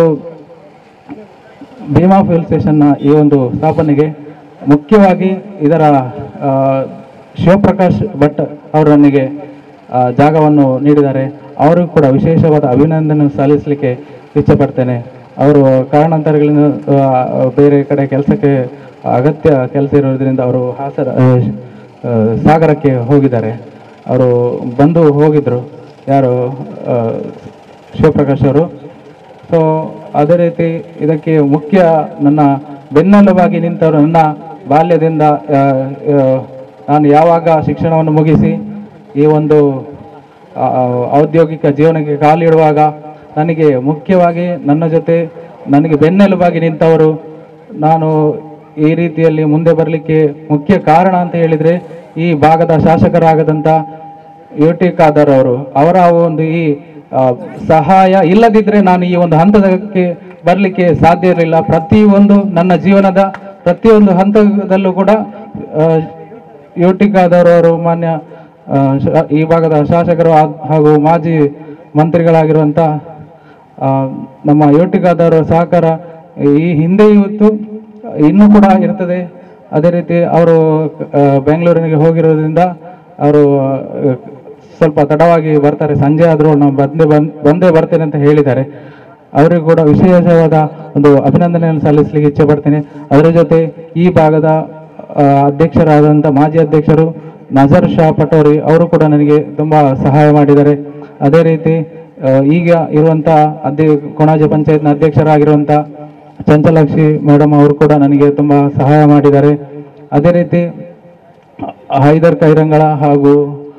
ಭೀಮಾ ಫ್ಯೂಲ್ ಸ್ಟೇಷನ್ನ ಈ ಒಂದು ಸ್ಥಾಪನೆಗೆ ಮುಖ್ಯವಾಗಿ ಇದರ ಆ, ಶಿವಪ್ರಕಾಶ್ ಭಟ್ ಅವರು ನನಗೆ ಆ, ಜಾಗವನ್ನು ನೀಡಿದ್ದಾರೆ ಅವರಿಗೂ ಕೂಡ ವಿಶೇಷವಾದ ಅಭಿನಂದನೆ ಸಲ್ಲಿಸಲಿಕ್ಕೆ ಇಚ್ಛೆ ಪಡ್ತೇನೆ ಅವರು ಕಾರಣಾಂತರಗಳಿಂದ ಆ, ಬೇರೆ ಕಡೆ ಕೆಲಸಕ್ಕೆ ಅಗತ್ಯ ಕೆಲಸ ಇರೋದ್ರಿಂದ ಅವರು ಹಾಸರ ಆ, ಆ, ಸಾಗರಕ್ಕೆ ಹೋಗಿದ್ದಾರೆ ಅವರು ಬಂದು ಹೋಗಿದ್ರು ಯಾರು ಆ, ಶಿವಪ್ರಕಾಶ್ ಅವರು ಸೊ ಅದೇ ರೀತಿ ಇದಕ್ಕೆ ಮುಖ್ಯ ನನ್ನ ಬೆನ್ನೆಲುಬಾಗಿ ನಿಂತವರು ನನ್ನ ಬಾಲ್ಯದಿಂದ ಆ, ಆ, ನಾನು ಯಾವಾಗ ಶಿಕ್ಷಣವನ್ನು ಮುಗಿಸಿ ಈ ಒಂದು ಆ, ಔದ್ಯೋಗಿಕ ಜೀವನಕ್ಕೆ ಕಾಲಿಡುವಾಗ ನನಗೆ ಮುಖ್ಯವಾಗಿ ನನ್ನ ಜೊತೆ ನನಗೆ ಬೆನ್ನೆಲುಬಾಗಿ ನಿಂತವರು ನಾನು ಈ ರೀತಿಯಲ್ಲಿ ಮುಂದೆ ಬರಲಿಕ್ಕೆ ಮುಖ್ಯ ಕಾರಣ ಅಂತ ಹೇಳಿದರೆ ಈ ಭಾಗದ ಶಾಸಕರಾಗದಂಥ ಯು ಟಿ ಖಾದರ್ ಅವರು ಅವರ ಒಂದು ಈ ಆ, ಸಹಾಯ ಇಲ್ಲದಿದ್ದರೆ ನಾನು ಈ ಒಂದು ಹಂತದಕ್ಕೆ ಬರಲಿಕ್ಕೆ ಸಾಧ್ಯ ಇರಲಿಲ್ಲ ಪ್ರತಿಯೊಂದು ನನ್ನ ಜೀವನದ ಪ್ರತಿಯೊಂದು ಹಂತದಲ್ಲೂ ಕೂಡ ಆ, ಯು ಟಿ ಖಾದರ್ ಅವರು ಮಾನ್ಯ ಆ, ಶ- ಈ ಭಾಗದ ಶಾಸಕರು ಆ- ಹಾಗೂ ಮಾಜಿ ಮಂತ್ರಿಗಳಾಗಿರುವಂಥ ಆ, ನಮ್ಮ ಯು ಟಿ ಖಾದರ್ ಅವರ ಸಹಕಾರ ಈ ಹಿಂದೆ ಇವತ್ತು ಇನ್ನೂ ಕೂಡ ಇರ್ತದೆ ಅದೇ ರೀತಿ ಅವರು ಆ, ಬೆಂಗಳೂರಿನಿಗೆ ಹೋಗಿರೋದ್ರಿಂದ ಅವರು ಆ, ಸ್ವಲ್ಪ ತಡವಾಗಿ ಬರ್ತಾರೆ ಸಂಜೆ ಆದರೂ ನಾವು ಬಂದೇ ಬಂದ್ ಬಂದೇ ಬರ್ತೇನೆ ಅಂತ ಹೇಳಿದ್ದಾರೆ ಅವರಿಗೂ ಕೂಡ ವಿಶೇಷವಾದ ಒಂದು ಅಭಿನಂದನೆಯನ್ನು ಸಲ್ಲಿಸಲಿಕ್ಕೆ ಇಚ್ಛೆ ಪಡ್ತೇನೆ ಅದರ ಜೊತೆ ಈ ಭಾಗದ ಆ, ಅಧ್ಯಕ್ಷರಾದಂಥ ಮಾಜಿ ಅಧ್ಯಕ್ಷರು ನಜರ್ ಶಾ ಪಟೋರಿ ಅವರು ಕೂಡ ನನಗೆ ತುಂಬ ಸಹಾಯ ಮಾಡಿದ್ದಾರೆ ಅದೇ ರೀತಿ ಆ, ಈಗ ಇರುವಂಥ ಅಧ್ಯ ಕೊಣಾಜೆ ಪಂಚಾಯತ್ನ ಅಧ್ಯಕ್ಷರಾಗಿರುವಂಥ ಚಂಚಲಾಕ್ಷಿ ಮೇಡಮ್ ಅವರು ಕೂಡ ನನಗೆ ತುಂಬ ಸಹಾಯ ಮಾಡಿದ್ದಾರೆ ಅದೇ ರೀತಿ ಹೈದರ್ ಕೈರಂಗಳ ಹಾಗೂ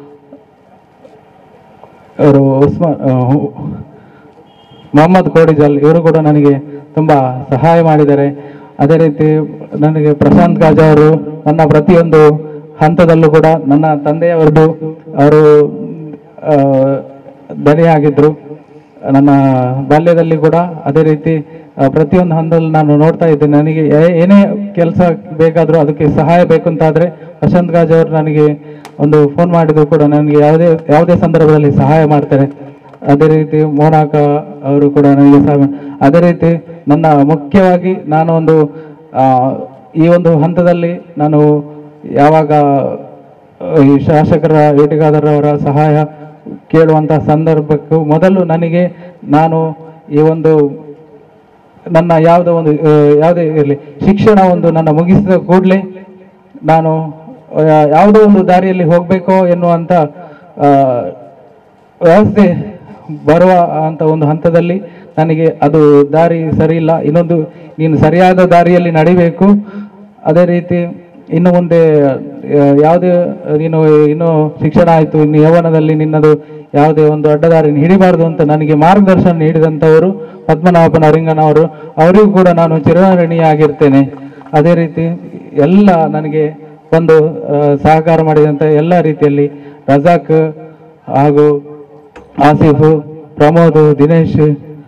ಅವರು ಉಸ್ಮಾನ್ ಆ, ಹು- ಮೊಹಮ್ಮದ್ ಕೋಡಿಜಲ್ ಇವರು ಕೂಡ ನನಗೆ ತುಂಬ ಸಹಾಯ ಮಾಡಿದ್ದಾರೆ ಅದೇ ರೀತಿ ನನಗೆ ಪ್ರಶಾಂತ್ ಗಾಜಾ ಅವರು ನನ್ನ ಪ್ರತಿಯೊಂದು ಹಂತದಲ್ಲೂ ಕೂಡ ನನ್ನ ತಂದೆಯವರದು ಅವರು ಆ, ದನಿಯಾಗಿದ್ದರು ನನ್ನ ಬಾಲ್ಯದಲ್ಲಿ ಕೂಡ ಅದೇ ರೀತಿ ಆ, ಪ್ರತಿಯೊಂದು ಹಂತದಲ್ಲಿ ನಾನು ನೋಡ್ತಾ ಇದ್ದೇನೆ ನನಗೆ ಏ- ಏನೇ ಕೆಲಸ ಬೇಕಾದರೂ ಅದಕ್ಕೆ ಸಹಾಯ ಬೇಕು ಅಂತಾದರೆ ಪ್ರಶಾಂತ್ ಗಾಜ್ ಅವರು ನನಗೆ ಒಂದು ಫೋನ್ ಮಾಡಿದ್ರು ಕೂಡ ನನಗೆ ಯಾವುದೇ ಯಾವುದೇ ಸಂದರ್ಭದಲ್ಲಿ ಸಹಾಯ ಮಾಡ್ತಾರೆ ಅದೇ ರೀತಿ ಮೋನಾಕ ಅವರು ಕೂಡ ನನಗೆ ಸಹಾಯ ಮಾಡ್- ಅದೇ ರೀತಿ ನನ್ನ ಮುಖ್ಯವಾಗಿ ನಾನು ಒಂದು ಆ, ಈ ಒಂದು ಹಂತದಲ್ಲಿ ನಾನು ಯಾವಾಗ ಆ, ಈ ಶಾಸಕರ ಅವರ ಸಹಾಯ ಕೇಳುವಂಥ ಸಂದರ್ಭಕ್ಕೂ ಮೊದಲು ನನಗೆ ನಾನು ಈ ಒಂದು ನನ್ನ ಯಾವುದೋ ಒಂದು ಆ, ಯಾವುದೇ ಇರಲಿ ಶಿಕ್ಷಣ ಒಂದು ನನ್ನ ಮುಗಿಸಿದ ಕೂಡಲೇ ನಾನು ಆ, ಯಾವುದೋ ಒಂದು ದಾರಿಯಲ್ಲಿ ಹೋಗಬೇಕೋ ಎನ್ನುವಂಥ ಆ, ವ್ಯವಸ್ಥೆ ಬರುವ ಅಂತ ಒಂದು ಹಂತದಲ್ಲಿ ನನಗೆ ಅದು ದಾರಿ ಸರಿ ಇಲ್ಲ ಇನ್ನೊಂದು ನೀನು ಸರಿಯಾದ ದಾರಿಯಲ್ಲಿ ನಡಿಬೇಕು ಅದೇ ರೀತಿ ಇನ್ನು ಮುಂದೆ ಆ, ಯಾವುದೇ ನೀನು ಇನ್ನು ಶಿಕ್ಷಣ ಆಯಿತು ಇನ್ನು ಯೌವನದಲ್ಲಿ ನಿನ್ನದು ಯಾವುದೇ ಒಂದು ಅಡ್ಡದಾರಿ ಹಿಡಿಬಾರದು ಅಂತ ನನಗೆ ಮಾರ್ಗದರ್ಶನ ನೀಡಿದಂಥವರು ಪದ್ಮನಾಭನ ಅರಿಂಗನವರು ಅವರಿಗೂ ಕೂಡ ನಾನು ಚಿರಋಣಿಯಾಗಿರ್ತೇನೆ ಅದೇ ರೀತಿ ಎಲ್ಲ ನನಗೆ ಒಂದು ಆ, ಸಹಕಾರ ಮಾಡಿದಂಥ ಎಲ್ಲ ರೀತಿಯಲ್ಲಿ ರಜಾಕ್ ಹಾಗೂ ಆಸಿಫ್ ಪ್ರಮೋದ್ ದಿನೇಶ್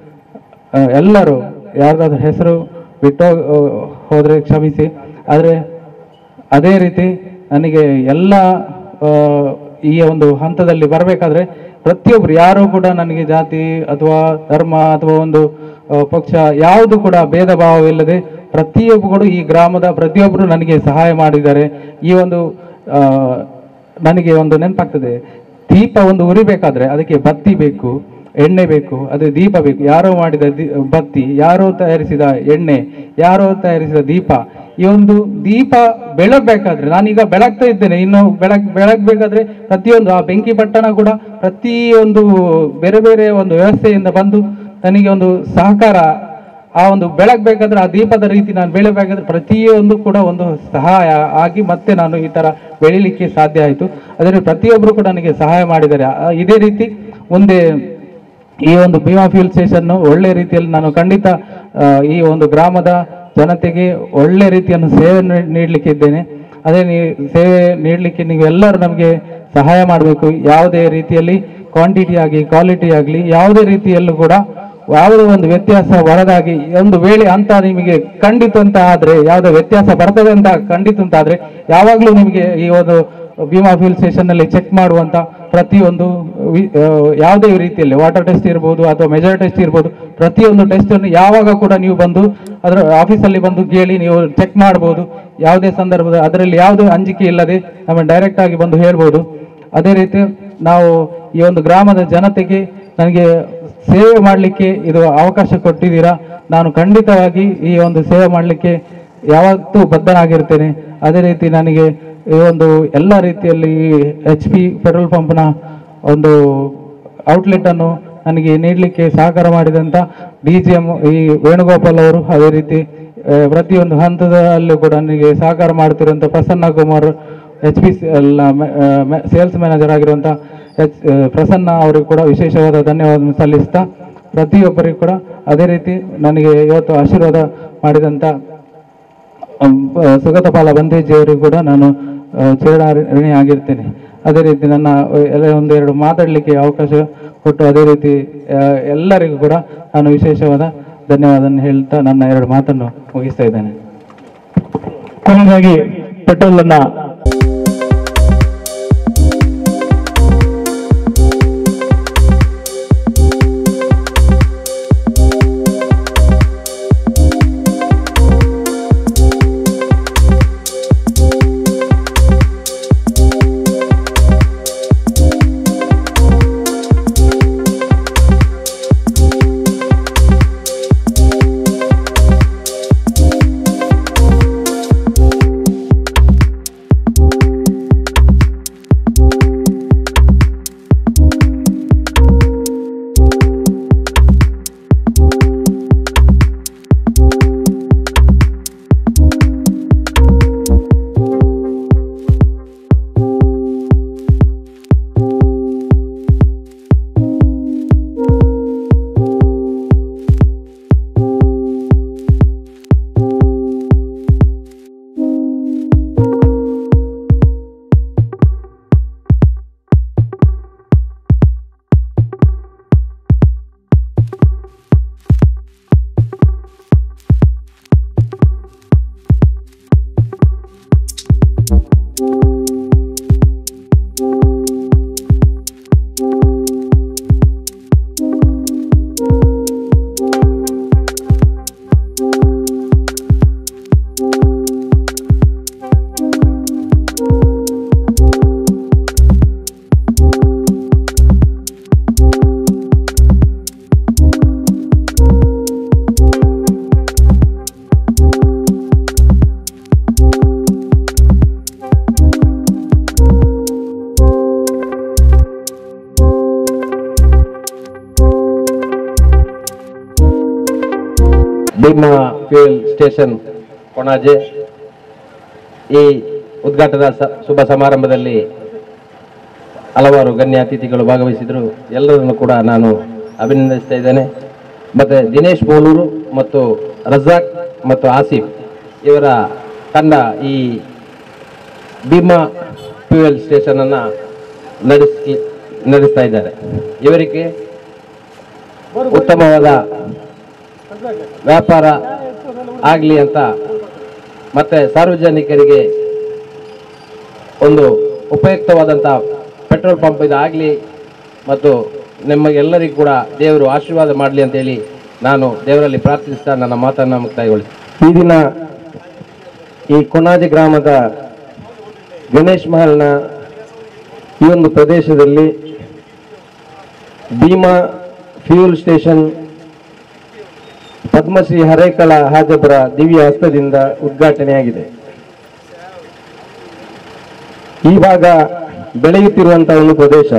ಆ, ಎಲ್ಲರೂ ಯಾರ್ದಾದ್ರೂ ಹೆಸರು ಬಿಟ್ಟು ಹೋದರೆ ಕ್ಷಮಿಸಿ ಆದರೆ ಅದೇ ರೀತಿ ನನಗೆ ಎಲ್ಲ ಆ, ಈ ಒಂದು ಹಂತದಲ್ಲಿ ಬರಬೇಕಾದ್ರೆ ಪ್ರತಿಯೊಬ್ಬರು ಯಾರೂ ಕೂಡ ನನಗೆ ಜಾತಿ ಅಥವಾ ಧರ್ಮ ಅಥವಾ ಒಂದು ಆ, ಪಕ್ಷ ಯಾವುದು ಕೂಡ ಭೇದ ಭಾವವಿಲ್ಲದೆ ಪ್ರತಿಯೊಬ್ಬರು ಈ ಗ್ರಾಮದ ಪ್ರತಿಯೊಬ್ಬರು ನನಗೆ ಸಹಾಯ ಮಾಡಿದ್ದಾರೆ ಈ ಒಂದು ಆ, ನನಗೆ ಒಂದು ನೆನಪಾಗ್ತದೆ ದೀಪ ಒಂದು ಉರಿಬೇಕಾದ್ರೆ ಅದಕ್ಕೆ ಬತ್ತಿ ಬೇಕು ಎಣ್ಣೆ ಬೇಕು ಅದು ದೀಪ ಬೇಕು ಯಾರೋ ಮಾಡಿದ ದಿ- ಬತ್ತಿ ಯಾರೋ ತಯಾರಿಸಿದ ಎಣ್ಣೆ ಯಾರೋ ತಯಾರಿಸಿದ ದೀಪ ಈ ಒಂದು ದೀಪ ಬೆಳಗ್ಬೇಕಾದ್ರೆ ನಾನೀಗ ಬೆಳಗ್ತಾ ಇದ್ದೇನೆ ಇನ್ನು ಬೆಳಗ್ ಬೆಳಗ್ಬೇಕಾದ್ರೆ ಪ್ರತಿಯೊಂದು ಆ ಬೆಂಕಿ ಪಟ್ಟಣ ಕೂಡ ಪ್ರತಿಯೊಂದು ಬೇರೆ ಬೇರೆ ಒಂದು ವ್ಯವಸ್ಥೆಯಿಂದ ಬಂದು ನನಗೆ ಒಂದು ಸಹಕಾರ ಆ ಒಂದು ಬೆಳಗ್ಬೇಕಾದ್ರೆ ಆ ದೀಪದ ರೀತಿ ನಾನು ಬೆಳಬೇಕಾದ್ರೆ ಪ್ರತಿಯೊಂದು ಕೂಡ ಒಂದು ಸಹಾಯ ಆಗಿ ಮತ್ತೆ ನಾನು ಈ ತರ ಬೆಳಿಲಿಕ್ಕೆ ಸಾಧ್ಯ ಆಯಿತು ಅದರಲ್ಲಿ ಪ್ರತಿಯೊಬ್ಬರು ಕೂಡ ನನಗೆ ಸಹಾಯ ಮಾಡಿದ್ದಾರೆ ಆ, ಇದೇ ರೀತಿ ಮುಂದೆ ಈ ಒಂದು ಭೀಮಾ ಫ್ಯೂಲ್ ಸ್ಟೇಷನ್ ಒಳ್ಳೆ ರೀತಿಯಲ್ಲಿ ನಾನು ಖಂಡಿತ ಆ, ಈ ಒಂದು ಗ್ರಾಮದ ಜನತೆಗೆ ಒಳ್ಳೆ ರೀತಿಯನ್ನು ಸೇವೆ ನೀ- ನೀಡ್ಲಿಕ್ಕೆ ಇದ್ದೇನೆ ಅದೇ ನೀ ಸೇವೆ ನೀಡಲಿಕ್ಕೆ ನೀವು ಎಲ್ಲರೂ ನಮಗೆ ಸಹಾಯ ಮಾಡಬೇಕು ಯಾವುದೇ ರೀತಿಯಲ್ಲಿ ಕ್ವಾಂಟಿಟಿ ಆಗಿ ಕ್ವಾಲಿಟಿ ಆಗಲಿ ಯಾವುದೇ ರೀತಿಯಲ್ಲೂ ಕೂಡ ಯಾವುದೇ ಒಂದು ವ್ಯತ್ಯಾಸ ಬರದಾಗಿ ಒಂದು ವೇಳೆ ಅಂತ ನಿಮಗೆ ಖಂಡಿತ ಅಂತ ಆದ್ರೆ ಯಾವುದೇ ವ್ಯತ್ಯಾಸ ಬರ್ತದೆ ಅಂತ ಖಂಡಿತ ಅಂತ ಆದ್ರೆ ಯಾವಾಗಲೂ ನಿಮಗೆ ಈ ಒಂದು ಭೀಮಾ ಫ್ಯೂಲ್ ಸ್ಟೇಷನ್ ನಲ್ಲಿ ಚೆಕ್ ಮಾಡುವಂತ ಪ್ರತಿಯೊಂದು ವಿ- ಆ, ಯಾವುದೇ ರೀತಿಯಲ್ಲಿ ವಾಟರ್ ಟೆಸ್ಟ್ ಇರ್ಬೋದು ಅಥವಾ ಮೆಜರ್ ಟೆಸ್ಟ್ ಇರ್ಬೋದು ಪ್ರತಿಯೊಂದು ಟೆಸ್ಟ್ ಅನ್ನು ಯಾವಾಗ ಕೂಡ ನೀವು ಬಂದು ಅದರ ಆಫೀಸಲ್ಲಿ ಬಂದು ಕೇಳಿ ನೀವು ಚೆಕ್ ಮಾಡ್ಬೋದು ಯಾವುದೇ ಸಂದರ್ಭದ ಅದರಲ್ಲಿ ಯಾವುದೇ ಅಂಜಿಕೆ ಇಲ್ಲದೆ ನಮ್ಮ ಡೈರೆಕ್ಟ್ ಆಗಿ ಬಂದು ಹೇಳ್ಬೋದು ಅದೇ ರೀತಿ ನಾವು ಈ ಒಂದು ಗ್ರಾಮದ ಜನತೆಗೆ ನನಗೆ ಸೇವೆ ಮಾಡಲಿಕ್ಕೆ ಇದು ಅವಕಾಶ ಕೊಟ್ಟಿದ್ದೀರಾ ನಾನು ಖಂಡಿತವಾಗಿ ಈ ಒಂದು ಸೇವೆ ಮಾಡಲಿಕ್ಕೆ ಯಾವತ್ತೂ ಬದ್ಧನಾಗಿರ್ತೇನೆ ಅದೇ ರೀತಿ ನನಗೆ ಈ ಒಂದು ಎಲ್ಲ ರೀತಿಯಲ್ಲಿ ಎಚ್ ಪಿ ಪೆಟ್ರೋಲ್ ಪಂಪ್ನ ಒಂದು ಔಟ್ಲೆಟ್ ಅನ್ನು ನನಗೆ ನೀಡಲಿಕ್ಕೆ ಸಹಕಾರ ಮಾಡಿದಂಥ ಡಿ ಜಿ ಎಂ ಈ ವೇಣುಗೋಪಾಲ್ ಅವರು ಅದೇ ರೀತಿ ಆ, ಪ್ರತಿಯೊಂದು ಹಂತದಲ್ಲೂ ಕೂಡ ನನಗೆ ಸಹಕಾರ ಮಾಡ್ತಿರುವಂಥ Prasanna Kumar H P sales manager ಆಗಿರುವಂಥ ಎಚ್ ಪ್ರಸನ್ನ ಅವರಿಗೂ ಕೂಡ ವಿಶೇಷವಾದ ಧನ್ಯವಾದ ಸಲ್ಲಿಸ್ತಾ ಪ್ರತಿಯೊಬ್ಬರಿಗೂ ಕೂಡ ಅದೇ ರೀತಿ ನನಗೆ ಇವತ್ತು ಆಶೀರ್ವಾದ ಮಾಡಿದಂಥ ಅಮ್, ಪ- ಸುಗತಪಾಲ ಬಂದೇಜಿಯವರಿಗೂ ಕೂಡ ನಾನು ಆ, ಚಿರಣ ಋಣಿ ಆಗಿರ್ತೇನೆ ಅದೇ ರೀತಿ ನನ್ನ ಆ, ಎಲ್ಲ ಒಂದೆರಡು ಮಾತಾಡಲಿಕ್ಕೆ ಅವಕಾಶ ಕೊಟ್ಟು ಅದೇ ರೀತಿ ಆ, ಎಲ್ಲರಿಗೂ ಕೂಡ ನಾನು ವಿಶೇಷವಾದ ಧನ್ಯವಾದ ಹೇಳ್ತಾ ನನ್ನ ಎರಡು ಮಾತನ್ನು ಮುಗಿಸ್ತಾ ಇದ್ದೇನೆ ಕೊನೆಯದಾಗಿ ಪೆಟ್ರೋಲ್ ಅನ್ನ ಭೀಮಾ ಫ್ಯೂಯಲ್ ಸ್ಟೇಷನ್ ಕೊಣಾಜೆ ಈ ಉದ್ಘಾಟನಾ ಸ- ಶುಭ ಸಮಾರಂಭದಲ್ಲಿ ಹಲವಾರು ಗಣ್ಯ ಅತಿಥಿಗಳು ಭಾಗವಹಿಸಿದರು ಎಲ್ಲರನ್ನು ಕೂಡ ನಾನು ಅಭಿನಂದಿಸ್ತಾ ಇದ್ದೇನೆ ಮತ್ತು ದಿನೇಶ್ ಬೋಲೂರು ಮತ್ತು ರಜಾಕ್ ಮತ್ತು ಆಸಿಫ್ ಇವರ ತಂಡ ಈ ಭೀಮಾ ಫ್ಯೂಯಲ್ ಸ್ಟೇಷನನ್ನು ನಡೆಸಿ ನಡೆಸ್ತಾ ಇದ್ದಾರೆ ಇವರಿಗೆ ಉತ್ತಮವಾದ ವ್ಯಾಪಾರ ಆಗಲಿ ಅಂತ ಮತ್ತೆ ಸಾರ್ವಜನಿಕರಿಗೆ ಒಂದು ಉಪಯುಕ್ತವಾದಂಥ ಪೆಟ್ರೋಲ್ ಪಂಪ್ ಇದಾಗಲಿ ಮತ್ತು ನಿಮಗೆಲ್ಲರಿಗೂ ಕೂಡ ದೇವರು ಆಶೀರ್ವಾದ ಮಾಡಲಿ ಅಂತೇಳಿ ನಾನು ದೇವರಲ್ಲಿ ಪ್ರಾರ್ಥಿಸ್ತಾ ನನ್ನ ಮಾತನ್ನು ಮುಕ್ತಾಯಗೊಳಿಸಿ ಈ ದಿನ ಈ ಕೊನಾಜಿ ಗ್ರಾಮದ ಗಣೇಶ್ ಮಹಲ್ನ ಈ ಒಂದು ಪ್ರದೇಶದಲ್ಲಿ ಭೀಮಾ ಫ್ಯೂಲ್ ಸ್ಟೇಷನ್ ಪದ್ಮಶ್ರೀ ಹರೇಕಳ ಹಾಜಬ್ರ ದಿವ್ಯ ಹಸ್ತದಿಂದ ಉದ್ಘಾಟನೆಯಾಗಿದೆ ಈ ಭಾಗ ಬೆಳೆಯುತ್ತಿರುವಂತಹ ಒಂದು ಪ್ರದೇಶ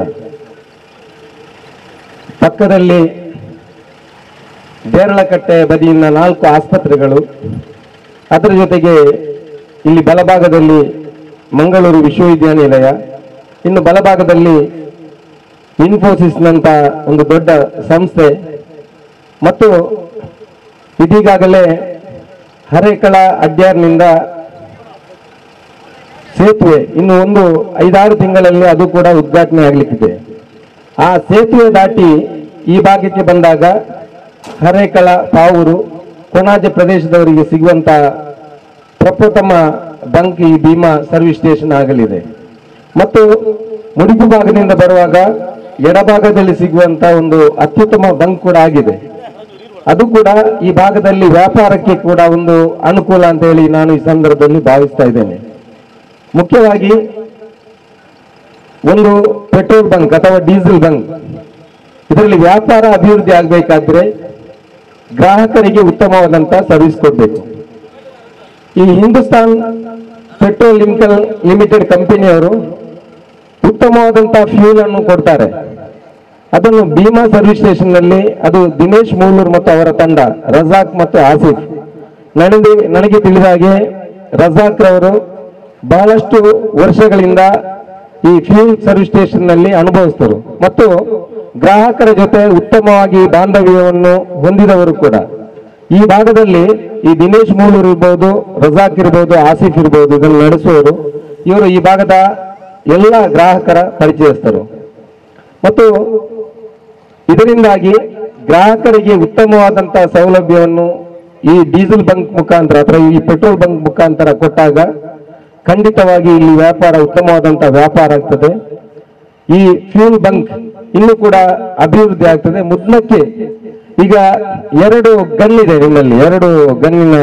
ಪಕ್ಕದಲ್ಲಿ ಬೇರಳಕಟ್ಟೆ ಬದಿಯಿಂದ ನಾಲ್ಕು ಆಸ್ಪತ್ರೆಗಳು ಅದರ ಜೊತೆಗೆ ಇಲ್ಲಿ ಬಲಭಾಗದಲ್ಲಿ ಮಂಗಳೂರು ವಿಶ್ವವಿದ್ಯಾನಿಲಯ ಇನ್ನು ಬಲಭಾಗದಲ್ಲಿ ಇನ್ಫೋಸಿಸ್ನಂತ ಒಂದು ದೊಡ್ಡ ಸಂಸ್ಥೆ ಮತ್ತು ಇದೀಗಾಗಲೇ ಹರೇಕಳ ಅಡ್ಯಾರ್ನಿಂದ ಸೇತುವೆ ಇನ್ನು ಒಂದು ಐದಾರು ತಿಂಗಳಲ್ಲಿ ಅದು ಕೂಡ ಉದ್ಘಾಟನೆ ಆಗಲಿಕ್ಕಿದೆ ಆ ಸೇತುವೆ ದಾಟಿ ಈ ಭಾಗಕ್ಕೆ ಬಂದಾಗ ಹರೇಕಳ ಪಾವೂರು ಕೊಣಾಜೆ ಪ್ರದೇಶದವರಿಗೆ ಸಿಗುವಂತ ಪ್ರಪ್ರಥಮ ಬಂಕ್ ಈ ಭೀಮಾ ಸರ್ವಿಸ್ ಸ್ಟೇಷನ್ ಆಗಲಿದೆ ಮತ್ತು ಮುಡಿಪು ಭಾಗದಿಂದ ಬರುವಾಗ ಎಡಭಾಗದಲ್ಲಿ ಸಿಗುವಂತ ಒಂದು ಅತ್ಯುತ್ತಮ ಬಂಕ್ ಕೂಡ ಆಗಿದೆ ಅದು ಕೂಡ ಈ ಭಾಗದಲ್ಲಿ ವ್ಯಾಪಾರಕ್ಕೆ ಕೂಡ ಒಂದು ಅನುಕೂಲ ಅಂತ ಹೇಳಿ ನಾನು ಈ ಸಂದರ್ಭದಲ್ಲಿ ಭಾವಿಸ್ತಾ ಇದ್ದೇನೆ ಮುಖ್ಯವಾಗಿ ಒಂದು ಪೆಟ್ರೋಲ್ ಬಂಕ್ ಅಥವಾ ಡೀಸೆಲ್ ಬಂಕ್ ಇದರಲ್ಲಿ ವ್ಯಾಪಾರ ಅಭಿವೃದ್ಧಿ ಆಗಬೇಕಾದ್ರೆ ಗ್ರಾಹಕರಿಗೆ ಉತ್ತಮವಾದಂತಹ ಸರ್ವಿಸ್ ಕೊಡಬೇಕು ಈ ಹಿಂದೂಸ್ತಾನ್ ಪೆಟ್ರೋಲ್ ಲಿಮಿಕಲ್ ಲಿಮಿಟೆಡ್ ಕಂಪನಿಯವರು ಉತ್ತಮವಾದಂತಹ ಫ್ಯೂಲ್ ಅನ್ನು ಕೊಡ್ತಾರೆ ಅದನ್ನು ಭೀಮಾ ಸರ್ವಿಸ್ ಸ್ಟೇಷನ್ ನಲ್ಲಿ ಅದು ದಿನೇಶ್ ಮೂಲೂರ್ ಮತ್ತು ಅವರ ತಂಡ ರಜಾಕ್ ಮತ್ತು ಆಸಿಫ್ ನನಗೆ ನನಗೆ ತಿಳಿದ ಹಾಗೆ ರಜಾಕ್ ರವರು ಬಹಳಷ್ಟು ವರ್ಷಗಳಿಂದ ಈ ಫ್ಯೂಲ್ ಸರ್ವಿಸ್ ಸ್ಟೇಷನ್ ನಲ್ಲಿ ಅನುಭವಿಸಿದರು ಮತ್ತು ಗ್ರಾಹಕರ ಜೊತೆ ಉತ್ತಮವಾಗಿ ಬಾಂಧವ್ಯವನ್ನು ಹೊಂದಿದವರು ಕೂಡ ಈ ಭಾಗದಲ್ಲಿ ಈ ದಿನೇಶ್ ಮೂಲೂರ್ ಇರ್ಬೋದು ರಜಾಕ್ ಇರ್ಬೋದು ಆಸಿಫ್ ಇರ್ಬೋದು ಇದನ್ನು ನಡೆಸುವವರು ಇವರು ಈ ಭಾಗದ ಎಲ್ಲ ಗ್ರಾಹಕರ ಪರಿಚಯಸ್ಥರು ಮತ್ತು ಇದರಿಂದಾಗಿ ಗ್ರಾಹಕರಿಗೆ ಉತ್ತಮವಾದಂತಹ ಸೌಲಭ್ಯವನ್ನು ಈ ಡೀಸೆಲ್ ಬಂಕ್ ಮುಖಾಂತರ ಅಥವಾ ಈ ಪೆಟ್ರೋಲ್ ಬಂಕ್ ಮುಖಾಂತರ ಕೊಟ್ಟಾಗ ಖಂಡಿತವಾಗಿ ಇಲ್ಲಿ ವ್ಯಾಪಾರ ಉತ್ತಮವಾದಂತಹ ವ್ಯಾಪಾರ ಆಗ್ತದೆ ಈ ಫ್ಯೂಲ್ ಬಂಕ್ ಇನ್ನೂ ಕೂಡ ಅಭಿವೃದ್ಧಿ ಆಗ್ತದೆ ಮುದ್ನಕ್ಕೆ ಈಗ ಎರಡು ಗನ್ ಇದೆ ನಿಮ್ಮಲ್ಲಿ ಎರಡು ಗನ್ನಿನ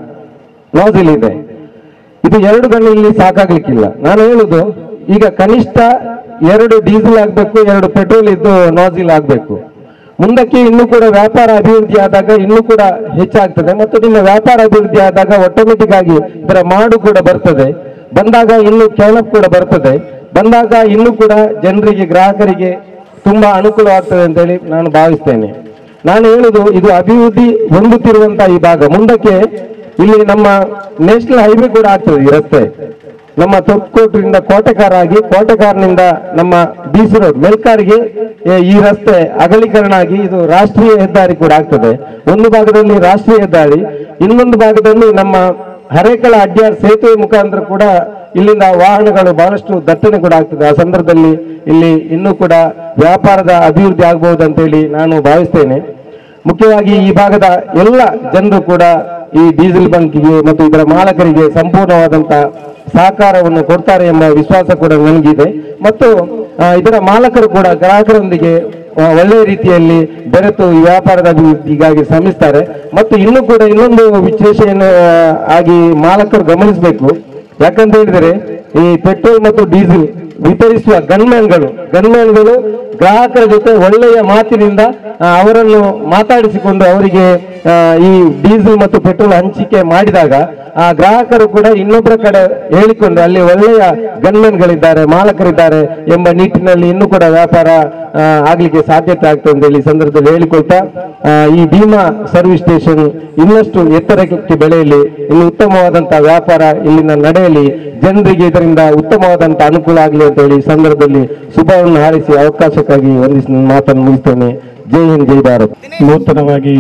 ನೋಸಿಲ್ ಇದೆ ಇದು ಎರಡು ಗನ್ನಲ್ಲಿ ಸಾಕಾಗ್ಲಿಕ್ಕಿಲ್ಲ ನಾನು ಹೇಳುದು ಈಗ ಕನಿಷ್ಠ ಎರಡು ಡೀಸೆಲ್ ಆಗ್ಬೇಕು ಎರಡು ಪೆಟ್ರೋಲ್ ಇದ್ದು ನೋಸಿಲ್ ಆಗ್ಬೇಕು ಮುಂದಕ್ಕೆ ಇನ್ನೂ ಕೂಡ ವ್ಯಾಪಾರ ಅಭಿವೃದ್ಧಿ ಆದಾಗ ಇನ್ನೂ ಕೂಡ ಹೆಚ್ಚಾಗ್ತದೆ ಮತ್ತು ನಿಮ್ಮ ವ್ಯಾಪಾರ ಅಭಿವೃದ್ಧಿ ಆದಾಗ ಆಟೋಮೆಟಿಕ್ ಆಗಿ ಇದರ ಮಾಡು ಕೂಡ ಬರ್ತದೆ ಬಂದಾಗ ಇನ್ನು ಕೆಳಪ್ ಕೂಡ ಬರ್ತದೆ ಬಂದಾಗ ಇನ್ನೂ ಕೂಡ ಜನರಿಗೆ ಗ್ರಾಹಕರಿಗೆ ತುಂಬಾ ಅನುಕೂಲವಾಗ್ತದೆ ಅಂತ ಹೇಳಿ ನಾನು ಭಾವಿಸ್ತೇನೆ ನಾನು ಹೇಳುದು ಇದು ಅಭಿವೃದ್ಧಿ ಹೊಂದುತ್ತಿರುವಂತಹ ಈ ಭಾಗ ಮುಂದಕ್ಕೆ ಇಲ್ಲಿ ನಮ್ಮ ನ್ಯಾಷನಲ್ ಹೈವೇ ಕೂಡ ಆಗ್ತದೆ ಈ ರಸ್ತೆ ನಮ್ಮ ತೊಕ್ಕೋಟ್ರಿಂದ ಕೋಟೆಕಾರ ಆಗಿ ಕೋಟೆಕಾರ್ನಿಂದ ನಮ್ಮ ಬಿ ಸಿ ರೋಡ್ ಮೆಲ್ಕಾರ್ಗೆ ಏ, ಈ ರಸ್ತೆ ಅಗಲೀಕರಣ ಆಗಿ ಇದು ರಾಷ್ಟ್ರೀಯ ಹೆದ್ದಾರಿ ಕೂಡ ಆಗ್ತದೆ ಒಂದು ಭಾಗದಲ್ಲಿ ರಾಷ್ಟ್ರೀಯ ಹೆದ್ದಾರಿ ಇನ್ನೊಂದು ಭಾಗದಲ್ಲಿ ನಮ್ಮ ಹರೇಕಳ ಅಡ್ಯಾರ್ ಸೇತುವೆ ಮುಖಾಂತರ ಕೂಡ ಇಲ್ಲಿಂದ ವಾಹನಗಳು ಬಹಳಷ್ಟು ದಟ್ಟಣೆ ಕೂಡ ಆಗ್ತದೆ ಆ ಸಂದರ್ಭದಲ್ಲಿ ಇಲ್ಲಿ ಇನ್ನೂ ಕೂಡ ವ್ಯಾಪಾರದ ಅಭಿವೃದ್ಧಿ ಆಗಬಹುದು ಅಂತೇಳಿ ನಾನು ಭಾವಿಸ್ತೇನೆ ಮುಖ್ಯವಾಗಿ ಈ ಭಾಗದ ಎಲ್ಲ ಜನರು ಕೂಡ ಈ ಡೀಸೆಲ್ ಬಂಕಿಗೆ ಮತ್ತು ಇದರ ಮಾಲಕರಿಗೆ ಸಂಪೂರ್ಣವಾದಂತಹ ಸಹಕಾರವನ್ನು ಕೊಡ್ತಾರೆ ಎಂಬ ವಿಶ್ವಾಸ ಕೂಡ ನನಗಿದೆ ಮತ್ತು ಆ, ಇದರ ಮಾಲಕರು ಕೂಡ ಗ್ರಾಹಕರೊಂದಿಗೆ ಆ, ಒಳ್ಳೆಯ ರೀತಿಯಲ್ಲಿ ಬೆರೆತು ಈ ವ್ಯಾಪಾರದ ಅಭಿವೃದ್ಧಿಗಾಗಿ ಶ್ರಮಿಸ್ತಾರೆ ಮತ್ತು ಇನ್ನೂ ಕೂಡ ಇನ್ನೊಂದು ವಿಶೇಷ ಆಗಿ ಮಾಲಕರು ಗಮನಿಸಬೇಕು ಯಾಕಂತ ಹೇಳಿದರೆ ಈ ಪೆಟ್ರೋಲ್ ಮತ್ತು ಡೀಸೆಲ್ ವಿತರಿಸುವ ಗನ್ಮ್ಯಾನ್ಗಳು ಗನ್ಮ್ಯಾನ್ಗಳು ಗ್ರಾಹಕರ ಜೊತೆ ಒಳ್ಳೆಯ ಮಾತಿನಿಂದ ಆ, ಅವರನ್ನು ಮಾತಾಡಿಸಿಕೊಂಡು ಅವರಿಗೆ ಆ, ಈ ಡೀಸೆಲ್ ಮತ್ತು ಪೆಟ್ರೋಲ್ ಹಂಚಿಕೆ ಮಾಡಿದಾಗ ಆ ಗ್ರಾಹಕರು ಕೂಡ ಇನ್ನೊಬ್ಬರ ಕಡೆ ಹೇಳಿಕೊಂಡು ಅಲ್ಲಿ ಒಳ್ಳೆಯ ಗನ್ಮೆನ್ಗಳಿದ್ದಾರೆ ಮಾಲಕರಿದ್ದಾರೆ ಎಂಬ ನಿಟ್ಟಿನಲ್ಲಿ ಇನ್ನೂ ಕೂಡ ವ್ಯಾಪಾರ ಆ, ಆಗ್ಲಿಕ್ಕೆ ಸಾಧ್ಯತೆ ಆಗ್ತದೆ ಅಂತ ಹೇಳಿ ಈ ಸಂದರ್ಭದಲ್ಲಿ ಹೇಳಿಕೊಳ್ತಾ ಆ, ಈ ಭೀಮಾ ಸರ್ವಿಸ್ ಸ್ಟೇಷನ್ ಇನ್ನಷ್ಟು ಎತ್ತರಕ್ಕೆ ಬೆಳೆಯಲಿ ಇನ್ನು ಉತ್ತಮವಾದಂತಹ ವ್ಯಾಪಾರ ಇಲ್ಲಿನ ನಡೆಯಲಿ ಜನರಿಗೆ ಇದರಿಂದ ಉತ್ತಮವಾದಂತಹ ಅನುಕೂಲ ಆಗಲಿ ಅಂತ ಹೇಳಿ ಈ ಸಂದರ್ಭದಲ್ಲಿ ಶುಭವನ್ನು ಹಾರೈಸಿ ಅವಕಾಶಕ್ಕಾಗಿ ವಂದಿಸಿ ನನ್ನ ಮಾತನ್ನು ಮುಗಿಸ್ತೇನೆ ಜೈ ಹಿಂದ್ ಜೈ ಭಾರತ್ ನೂತನವಾಗಿ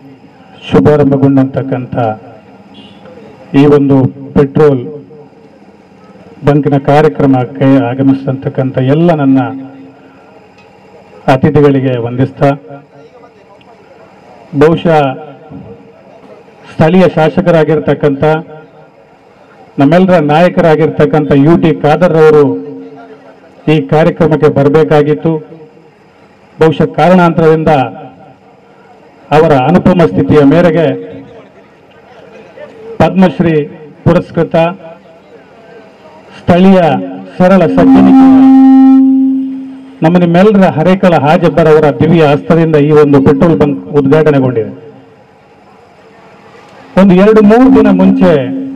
ಶುಭಾರಂಭಗೊಂಡಂತಕ್ಕಂಥ ಈ ಒಂದು ಪೆಟ್ರೋಲ್ ಬಂಕಿನ ಕಾರ್ಯಕ್ರಮಕ್ಕೆ ಆಗಮಿಸಿದಂತಕ್ಕಂಥ ಎಲ್ಲ ನನ್ನ ಅತಿಥಿಗಳಿಗೆ ವಂದಿಸ್ತಾ ಬಹುಶಃ ಸ್ಥಳೀಯ ಶಾಸಕರಾಗಿರ್ತಕ್ಕಂಥ ನಮ್ಮೆಲ್ಲರ ನಾಯಕರಾಗಿರ್ತಕ್ಕಂಥ ಯು ಟಿ ಖಾದರ್ ಅವರು ಈ ಕಾರ್ಯಕ್ರಮಕ್ಕೆ ಬರಬೇಕಾಗಿತ್ತು ಬಹುಶಃ ಕಾರಣಾಂತರದಿಂದ ಅವರ ಅನುಪಮ ಸ್ಥಿತಿಯ ಮೇರೆಗೆ ಪದ್ಮಶ್ರೀ ಪುರಸ್ಕೃತ ಸ್ಥಳೀಯ ಸರಳ ಸಜ್ಜನಿಕೆ ನಮ್ಮ ನಿಮ್ಮೆಲ್ಲರ ಹರೇಕಳ ಹಾಜಬ್ಬರವರ ದಿವ್ಯ ಹಸ್ತದಿಂದ ಈ ಒಂದು ಪೆಟ್ರೋಲ್ ಬಂಕ್ ಉದ್ಘಾಟನೆಗೊಂಡಿದೆ ಒಂದು ಎರಡು ಮೂರು ದಿನ ಮುಂಚೆ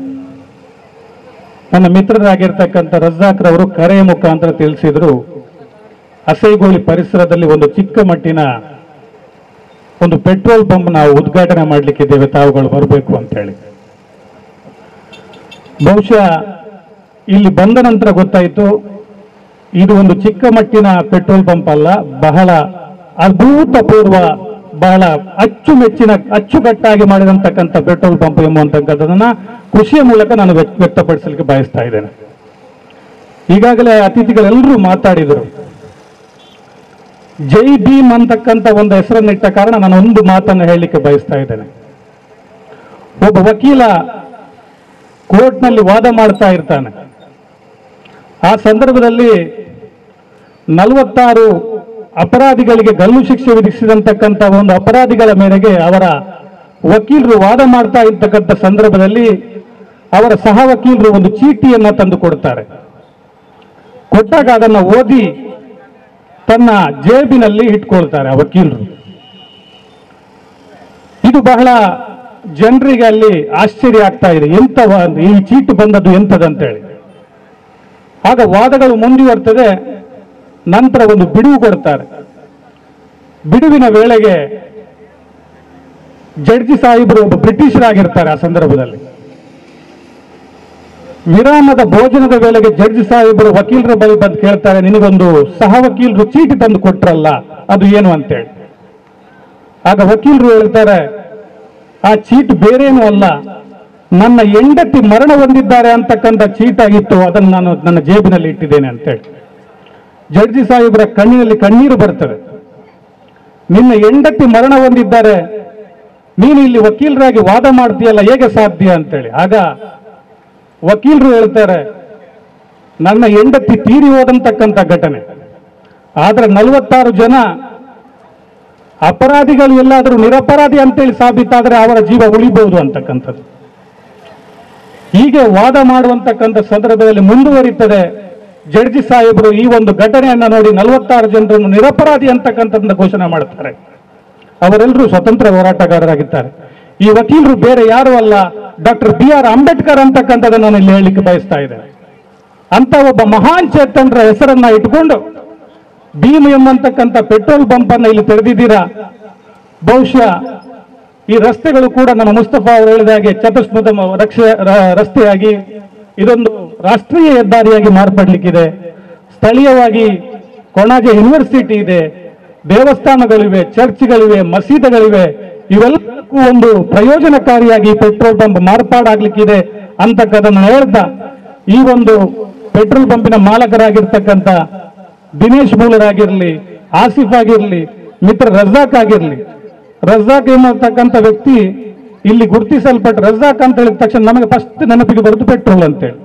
ನನ್ನ ಮಿತ್ರರಾಗಿರ್ತಕ್ಕಂಥ ರಜಾಕ್ರವರು ಕರೆಯ ಮುಖಾಂತರ ತಿಳಿಸಿದ್ರು ಅಸೈಗೋಳಿ ಪರಿಸರದಲ್ಲಿ ಒಂದು ಚಿಕ್ಕ ಮಟ್ಟಿನ ಒಂದು ಪೆಟ್ರೋಲ್ ಬಂಪ್ ನಾವು ಉದ್ಘಾಟನೆ ಮಾಡಲಿಕ್ಕಿದ್ದೇವೆ ತಾವುಗಳು ಬರಬೇಕು ಅಂತ ಹೇಳಿ ಬಹುಶಃ ಇಲ್ಲಿ ಬಂದ ನಂತರ ಗೊತ್ತಾಯಿತು ಇದು ಒಂದು ಚಿಕ್ಕ ಮಟ್ಟಿನ ಪೆಟ್ರೋಲ್ ಪಂಪ್ ಅಲ್ಲ ಬಹಳ ಅಭೂತಪೂರ್ವ ಬಹಳ ಅಚ್ಚುಮೆಚ್ಚಿನ ಅಚ್ಚುಕಟ್ಟಾಗಿ ಮಾಡಿದಂತಕ್ಕಂಥ ಪೆಟ್ರೋಲ್ ಪಂಪ್ ಎಂಬುವಂತಕ್ಕಂಥದನ್ನ ಖುಷಿಯ ಮೂಲಕ ನಾನು ವ್ಯಕ್ತ- ವ್ಯಕ್ತಪಡಿಸಲಿಕ್ಕೆ ಬಯಸ್ತಾ ಇದ್ದೇನೆ ಈಗಾಗಲೇ ಅತಿಥಿಗಳೆಲ್ಲರೂ ಮಾತಾಡಿದರು ಜೈ ಭೀಮ್ ಅಂತಕ್ಕಂಥ ಒಂದು ಹೆಸರನ್ನಿಟ್ಟ ಕಾರಣ ನಾನು ಒಂದು ಮಾತನ್ನು ಹೇಳಲಿಕ್ಕೆ ಬಯಸ್ತಾ ಇದ್ದೇನೆ ಒಬ್ಬ ವಕೀಲ ಕೋರ್ಟ್ನಲ್ಲಿ ವಾದ ಮಾಡ್ತಾ ಇರ್ತಾನೆ ಆ ಸಂದರ್ಭದಲ್ಲಿ ನಲವತ್ತಾರು ಅಪರಾಧಿಗಳಿಗೆ ಗಲ್ಲು ಶಿಕ್ಷೆ ವಿಧಿಸಿದಂತಕ್ಕಂಥ ಒಂದು ಅಪರಾಧಿಗಳ ಮೇರೆಗೆ ಅವರ ವಕೀಲರು ವಾದ ಮಾಡ್ತಾ ಇರ್ತಕ್ಕಂಥ ಸಂದರ್ಭದಲ್ಲಿ ಅವರ ಸಹ ವಕೀಲರು ಒಂದು ಚೀಟಿಯನ್ನ ತಂದು ಕೊಡ್ತಾರೆ ಕೊಟ್ಟಾಗ ಅದನ್ನು ಓದಿ ತನ್ನ ಜೇಬಿನಲ್ಲಿ ಇಟ್ಕೊಳ್ತಾರೆ ಆ ವಕೀಲರು ಇದು ಬಹಳ ಜನರಿಗೆ ಅಲ್ಲಿ ಆಶ್ಚರ್ಯ ಆಗ್ತಾ ಇದೆ ಎಂತ ವಾ- ಈ ಚೀಟು ಬಂದದ್ದು ಎಂತದಂತೇಳಿ ಆಗ ವಾದಗಳು ಮುಂದುವರ್ತದೆ ನಂತರ ಒಂದು ಬಿಡುವು ಕೊಡ್ತಾರೆ ಬಿಡುವಿನ ವೇಳೆಗೆ ಜಡ್ಜಿ ಸಾಹೇಬರು ಒಬ್ಬ ಬ್ರಿಟಿಷರಾಗಿರ್ತಾರೆ ಆ ಸಂದರ್ಭದಲ್ಲಿ ವಿರಾಮದ ಭೋಜನದ ವೇಳೆಗೆ ಜಡ್ಜ್ ಸಾಹೇಬರು ವಕೀಲರ ಬಳಿ ಬಂದು ಕೇಳ್ತಾರೆ ನಿನಗೊಂದು ಸಹ ವಕೀಲರು ಚೀಟಿ ತಂದು ಕೊಟ್ರಲ್ಲ ಅದು ಏನು ಅಂತೇಳಿ ಆಗ ವಕೀಲರು ಹೇಳ್ತಾರೆ ಆ ಚೀಟ್ ಬೇರೇನೂ ಅಲ್ಲ ನನ್ನ ಹೆಂಡತಿ ಮರಣ ಹೊಂದಿದ್ದಾರೆ ಅಂತಕ್ಕಂಥ ಚೀಟ್ ಆಗಿತ್ತು ಅದನ್ನು ನಾನು ನನ್ನ ಜೇಬಿನಲ್ಲಿ ಇಟ್ಟಿದ್ದೇನೆ ಅಂತೇಳಿ ಜಡ್ಜಿ ಸಾಹೇಬರ ಕಣ್ಣಿನಲ್ಲಿ ಕಣ್ಣೀರು ಬರ್ತದೆ ನಿನ್ನ ಹೆಂಡತಿ ಮರಣ ಹೊಂದಿದ್ದಾರೆ ನೀನು ಇಲ್ಲಿ ವಕೀಲರಾಗಿ ವಾದ ಮಾಡ್ತೀಯಲ್ಲ ಹೇಗೆ ಸಾಧ್ಯ ಅಂತೇಳಿ ಆಗ ವಕೀಲರು ಹೇಳ್ತಾರೆ ನನ್ನ ಹೆಂಡತಿ ತೀರಿ ಹೋದಂತಕ್ಕಂಥ ಘಟನೆ ಆದ್ರೆ ನಲವತ್ತಾರು ಜನ ಅಪರಾಧಿಗಳು ಎಲ್ಲಾದರೂ ನಿರಪರಾಧಿ ಅಂತೇಳಿ ಸಾಬೀತಾದ್ರೆ ಅವರ ಜೀವ ಉಳಿಬಹುದು ಅಂತಕ್ಕಂಥದ್ದು ಹೀಗೆ ವಾದ ಮಾಡುವಂತಕ್ಕಂಥ ಸಂದರ್ಭದಲ್ಲಿ ಮುಂದುವರಿತದೆ ಜಡ್ಜಿ ಸಾಹೇಬರು ಈ ಒಂದು ಘಟನೆಯನ್ನ ನೋಡಿ ನಲವತ್ತಾರು ಜನರನ್ನು ನಿರಪರಾಧಿ ಅಂತಕ್ಕಂಥದ್ದನ್ನ ಘೋಷಣೆ ಮಾಡ್ತಾರೆ ಅವರೆಲ್ಲರೂ ಸ್ವತಂತ್ರ ಹೋರಾಟಗಾರರಾಗಿದ್ದಾರೆ ಈ ವಕೀಲರು ಬೇರೆ ಯಾರು ಅಲ್ಲ ಡಾಕ್ಟರ್ ಬಿ ಆರ್ ಅಂಬೇಡ್ಕರ್ ಅಂತಕ್ಕಂಥದ್ದನ್ನು ನಾನು ಇಲ್ಲಿ ಹೇಳಲಿಕ್ಕೆ ಬಯಸ್ತಾ ಇದ್ದೇನೆ ಅಂತ ಒಬ್ಬ ಮಹಾನ್ ಚೇತನರ ಹೆಸರನ್ನ ಇಟ್ಕೊಂಡು ಭೀಮ್ ಎಂಬಂತಕ್ಕಂಥ ಪೆಟ್ರೋಲ್ ಬಂಪ್ ಅನ್ನ ಇಲ್ಲಿ ತೆರೆದಿದ್ದೀರಾ ಬಹುಶಃ ಈ ರಸ್ತೆಗಳು ಕೂಡ ನಮ್ಮ ಮುಸ್ತಫಾ ಅವರು ಹೇಳಿದ ಹಾಗೆ ಚತುಷ್ಮುಖ ರಕ್ಷೆ ರ- ರಸ್ತೆಯಾಗಿ ಇದೊಂದು ರಾಷ್ಟ್ರೀಯ ಹೆದ್ದಾರಿಯಾಗಿ ಮಾರ್ಪಡ್ಲಿಕ್ಕಿದೆ ಸ್ಥಳೀಯವಾಗಿ ಕೊಣಾಜೆ ಯೂನಿವರ್ಸಿಟಿ ಇದೆ ದೇವಸ್ಥಾನಗಳಿವೆ ಚರ್ಚ್ಗಳಿವೆ ಮಸೀದಿಗಳಿವೆ ಇವೆಲ್ಲಕ್ಕೂ ಒಂದು ಪ್ರಯೋಜನಕಾರಿಯಾಗಿ ಈ ಪೆಟ್ರೋಲ್ ಪಂಪ್ ಮಾರ್ಪಾಡಾಗ್ಲಿಕ್ಕಿದೆ ಅಂತಕ್ಕದನ್ನು ಹೇಳ್ತಾ ಈ ಒಂದು ಪೆಟ್ರೋಲ್ ಪಂಪಿನ ಮಾಲಕರಾಗಿರ್ತಕ್ಕಂಥ ದಿನೇಶ್ ಮೂಲರಾಗಿರ್ಲಿ ಆಸಿಫ್ ಆಗಿರ್ಲಿ ಮಿತ್ರ ರಜಾಕ್ ಆಗಿರ್ಲಿ ರಜಾಕ್ ಎಂಬತಕ್ಕಂಥ ವ್ಯಕ್ತಿ ಇಲ್ಲಿ ಗುರುತಿಸಲ್ಪಟ್ಟ ರಜಾಕ್ ಅಂತ ಹೇಳಿದ ತಕ್ಷಣ ನಮಗೆ ಫಸ್ಟ್ ನೆನಪಿಗೆ ಬರುದು ಪೆಟ್ರೋಲ್ ಅಂತೇಳಿ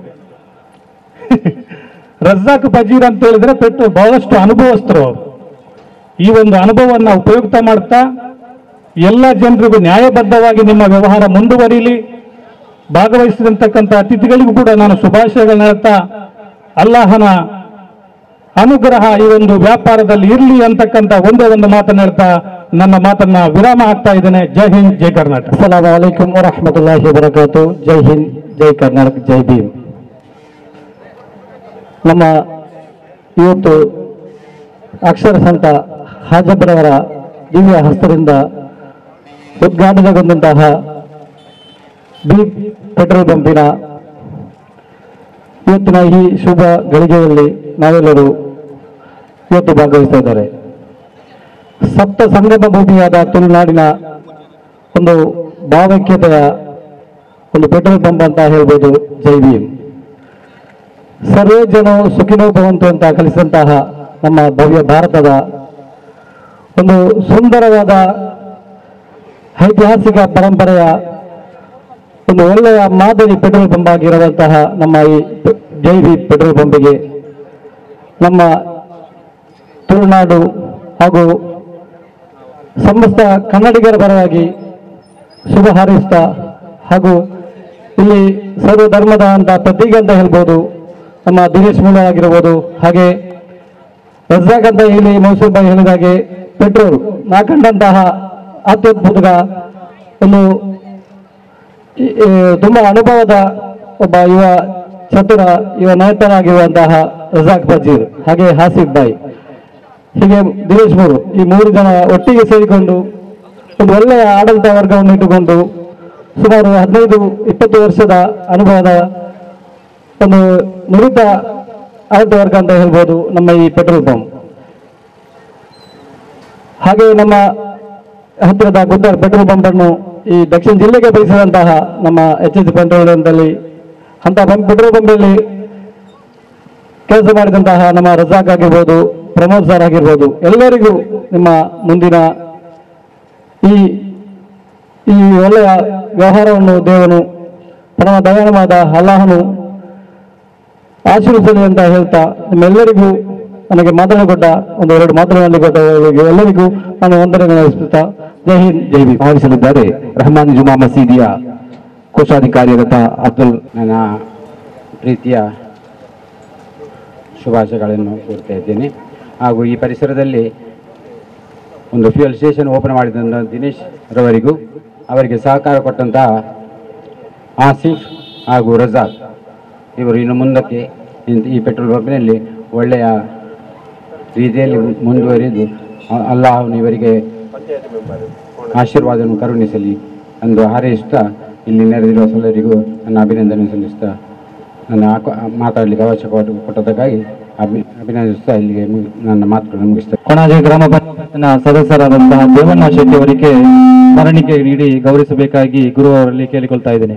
ರಜಾಕ್ ಬಜೀರ್ ಅಂತ ಹೇಳಿದ್ರೆ ಪೆಟ್ರೋಲ್ ಬಹಳಷ್ಟು ಅನುಭವಸ್ಥರು ಅವರು ಈ ಒಂದು ಅನುಭವವನ್ನ ಉಪಯುಕ್ತ ಮಾಡ್ತಾ ಎಲ್ಲ ಜನರಿಗೂ ನ್ಯಾಯಬದ್ಧವಾಗಿ ನಿಮ್ಮ ವ್ಯವಹಾರ ಮುಂದುವರಿಯಲಿ ಭಾಗವಹಿಸಿದಂತಕ್ಕಂಥ ಅತಿಥಿಗಳಿಗೂ ಕೂಡ ನಾನು ಶುಭಾಶಯಗಳನ್ನ ಹೇಳ್ತಾ ಅಲ್ಲಾಹನ ಅನುಗ್ರಹ ಈ ಒಂದು ವ್ಯಾಪಾರದಲ್ಲಿ ಇರಲಿ ಅಂತಕ್ಕಂಥ ಒಂದೇ ಒಂದು ಮಾತನ್ನ ಹೇಳ್ತಾ ನನ್ನ ಮಾತನ್ನ ವಿರಾಮ ಹಾಕ್ತಾ ಇದ್ದೇನೆ ಜೈ ಹಿಂದ್ ಜೈ ಕರ್ನಾಟಕ ಅಸ್ಸಲಾಮು ಅಲೈಕುಂ ವರಹಮತುಲ್ಲಾಹಿ ವಬರಕಾತು ಜೈ ಹಿಂದ್ ಜೈ ಕರ್ನಾಟಕ ಜೈ ಭೀಮ್ ನಮ್ಮ ಇವತ್ತು ಅಕ್ಷರ ಸಂತ ಹಾಜಬ್ರವರ ದಿವ್ಯ ಹಸ್ತದಿಂದ ಉದ್ಘಾಟನೆಗೊಂಡಂತಹ ಬಿ ಪೆಟ್ರೋಲ್ ಪಂಪಿನ ಇವತ್ತಿನ ಈ ಶುಭ ಗಳಿಗೆಯಲ್ಲಿ ನಾವೆಲ್ಲರೂ ಇವತ್ತು ಭಾಗವಹಿಸ್ತಾ ಇದ್ದಾರೆ ಸಪ್ತ ಸಂಗಮ ಭೂಮಿಯಾದ ತುಳುನಾಡಿನ ಒಂದು ಭಾವೈಕ್ಯತೆಯ ಒಂದು ಪೆಟ್ರೋಲ್ ಪಂಪ್ ಅಂತ ಹೇಳ್ಬೋದು ಜೈ ಭೀಮ್ ಸರ್ವೇ ಜನ ಸುಖಿನೋ ಭವಂತು ಅಂತ ಕಲಿಸಿದಂತಹ ನಮ್ಮ ಭವ್ಯ ಭಾರತದ ಒಂದು ಸುಂದರವಾದ ಐತಿಹಾಸಿಕ ಪರಂಪರೆಯ ಒಂದು ಒಳ್ಳೆಯ ಮಾದರಿ ಪೆಟ್ರೋಲ್ ಪಂಪ್ ಆಗಿರುವಂತಹ ನಮ್ಮ ಈ ಪ- ಜೈ ಭೀಮ್ ಪೆಟ್ರೋಲ್ ಪಂಪಿಗೆ ನಮ್ಮ ತುಳುನಾಡು ಹಾಗೂ ಸಮಸ್ತ ಕನ್ನಡಿಗರ ಪರವಾಗಿ ಶುಭ ಹಾರೈಸ್ತಾ ಹಾಗೂ ಇಲ್ಲಿ ಸರ್ವ ಧರ್ಮದ ಅಂತ ಪ್ರತೀಕ ಅಂತ ಹೇಳ್ಬೋದು ನಮ್ಮ ದಿನೇಶ್ ಮೂಲ ಆಗಿರ್ಬೋದು ಹಾಗೆ ರಜಾಕ್ ಅಂತ ಇಲ್ಲಿ ಮೈಸೂರು ಬಾಯಿ ಹೇಳಿದ ಹಾಗೆ ಪೆಟ್ರೋಲ್ ನಾ ಕಂಡಂತಹ ಅತ್ಯದ್ಭುತ ಒಂದು ಈ- ಈ ತುಂಬಾ ಅನುಭವದ ಒಬ್ಬ ಯುವ ಚತುರ ಯುವ ನಾಯಕನಾಗಿರುವಂತಹ ರಜಾಕ್ ಬಜೀರ್ ಹಾಗೆ ಹಾಸಿಫ್ ಬಾಯಿ ಹೀಗೆ ದಿನೇಶ್ ಮೂರು ಈ ಮೂರು ಜನ ಒಟ್ಟಿಗೆ ಸೇರಿಕೊಂಡು ಒಂದು ಒಳ್ಳೆಯ ಆಡಳಿತ ವರ್ಗವನ್ನು ಇಟ್ಟುಕೊಂಡು ಸುಮಾರು ಹದಿನೈದು ಇಪ್ಪತ್ತು ವರ್ಷದ ಅನುಭವದ ಒಂದು ನುರಿತ ಆಡಳಿತ ವರ್ಗ ಅಂತ ಹೇಳ್ಬೋದು ನಮ್ಮ ಈ ಪೆಟ್ರೋಲ್ ಪಂಪ್ ಹಾಗೆ ನಮ್ಮ ಹತ್ತಿರದ ಗುಡ್ಡರ್ ಪೆಟ್ರೋಲ್ ಪಂಪ್ ಅನ್ನು ಈ ದಕ್ಷಿಣ ಜಿಲ್ಲೆಗೆ ಬಯಸಿದಂತಹ ನಮ್ಮ ಎಚ್ ಎಚ್ ಪೆಟ್ರೋಲ್ ಅಂತಲ್ಲಿ ಅಂತ ಪಂಪ್ ಪೆಟ್ರೋಲ್ ಪಂಪಲ್ಲಿ ಕೆಲಸ ಮಾಡಿದಂತಹ ನಮ್ಮ ರಜಾಕ್ ಆಗಿರ್ಬೋದು ಪ್ರಮೋದ್ ಸರ್ ಆಗಿರ್ಬೋದು ಎಲ್ಲರಿಗೂ ನಿಮ್ಮ ಮುಂದಿನ ಈ ಈ ಒಳ್ಳೆಯ ವ್ಯವಹಾರವನ್ನು ದೇವನು ಪರಮ ದಯಾನವಾದ ಅಲ್ಲಾಹನು ಆಶೀರ್ವಿಸಲಿ ಅಂತ ಹೇಳ್ತಾ ನಿಮ್ಮೆಲ್ಲರಿಗೂ ನನಗೆ ಮಾತನಾಡಿಕೊಟ್ಟ ಒಂದು ಎರಡು ಮಾತನಾಡಲಿ ಕೊಟ್ಟ ಎಲ್ಲರಿಗೂ ನಾನು ವಂದನೆಗಳನ್ನು ಅರ್ಪಿಸುತ್ತಾ ಜೈ ಹಿಂದ್ ಜೈ ಭೀಮ್ ಭಾವಿಸಲಿದ್ದಾರೆ ರಹಮಾನ್ ಜುಮಾ ಮಸೀದಿಯ ಕೋಶಾಧಿಕಾರಿಯಾದಂಥ ಅಬ್ದುಲ್ ನನ್ನ ಪ್ರೀತಿಯ ಶುಭಾಶಯಗಳನ್ನು ಕೋರ್ತಾ ಇದ್ದೇನೆ ಹಾಗೂ ಈ ಪರಿಸರದಲ್ಲಿ ಒಂದು ಫ್ಯೂಯಲ್ ಸ್ಟೇಷನ್ ಓಪನ್ ಮಾಡಿದಂಥ ದಿನೇಶ್ ರವರಿಗೂ ಅವರಿಗೆ ಸಹಕಾರ ಕೊಟ್ಟಂತಹ ಆಸಿಫ್ ಹಾಗೂ ರಜಾಕ್ ಇವರು ಇನ್ನು ಮುಂದಕ್ಕೆ ಇಂತ- ಈ ಪೆಟ್ರೋಲ್ ಬಂಪಿನಲ್ಲಿ ಒಳ್ಳೆಯ ರೀತಿಯಲ್ಲಿ ಮುಂದುವರಿದು ಅ- ಅಲ್ಲಾಹನು ಇವರಿಗೆ ಆಶೀರ್ವಾದವನ್ನು ಕರುಣಿಸಲಿ ಎಂದು ಹಾರೈಸುತ್ತಾ ಇಲ್ಲಿ ನೆರೆದಿರುವ ಎಲ್ಲರಿಗೂ ನನ್ನ ಅಭಿನಂದನೆ ಸಲ್ಲಿಸ್ತಾ ನನ್ನ ಆಕ- ಮಾತಾಡಲಿಕ್ಕೆ ಅವಕಾಶ ಕೊಟ್ಟು- ಕೊಟ್ಟದ್ದಕ್ಕಾಗಿ ಅಭಿ ಅಭಿನಂದಿಸ್ತಾ ಇಲ್ಲಿಗೆ ಮು- ನನ್ನ ಮಾತುಗಳನ್ನು ಮುಗಿಸ್ತೇನೆ ಕೊಣಾಜೆ ಗ್ರಾಮ ಪಂಚಾಯತ್ನ ಸದಸ್ಯರಾದಂತಹ ದೇವಣ್ಣ ಶೆಟ್ಟಿ ಅವರಿಗೆ ಸ್ಮರಣಿಕೆ ನೀಡಿ ಗೌರವಿಸಬೇಕಾಗಿ ಗುರು ಅವರಲ್ಲಿ ಕೇಳಿಕೊಳ್ತಾ ಇದ್ದೇನೆ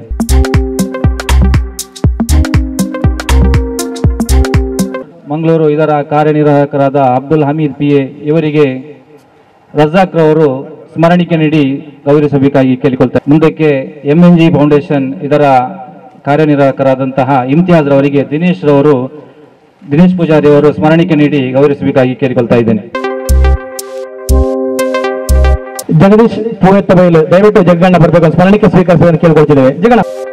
ಮಂಗಳೂರು ಇದರ ಕಾರ್ಯನಿರ್ವಾಹಕರಾದ ಅಬ್ದುಲ್ ಹಮೀದ್ ಪಿ ಎ ಇವರಿಗೆ ರಜಾಕ್ ರವರು ಸ್ಮರಣಿಕೆ ನೀಡಿ ಗೌರವಿಸಬೇಕಾಗಿ ಕೇಳಿಕೊಳ್ತಾರೆ ಮುಂದಕ್ಕೆ ಎಂ ಎನ್ ಜಿ ಫೌಂಡೇಶನ್ ಇದರ ಕಾರ್ಯನಿರ್ವಾಹಕರಾದಂತಹ ಇಮ್ತಿಯಾಜ್ ರವರಿಗೆ ದಿನೇಶ್ ರವರು ದಿನೇಶ್ ಪೂಜಾರಿ ಅವರು ಸ್ಮರಣಿಕೆ ನೀಡಿ ಗೌರವಿಸಬೇಕಾಗಿ ಕೇಳಿಕೊಳ್ತಾ ಇದ್ದೇನೆ ಜಗದೀಶ್ ಪೂವೆತ್ತ ಬಯಲು ದಯವಿಟ್ಟು ಜಗ್ಗಣ್ಣ ಬರಬೇಕು ಸ್ಮರಣಿಕೆ ಸ್ವೀಕರಿಸುವುದನ್ನು ಕೇಳಿಕೊಳ್ತಿದ್ದೇವೆ ಜಗಣ್ಣ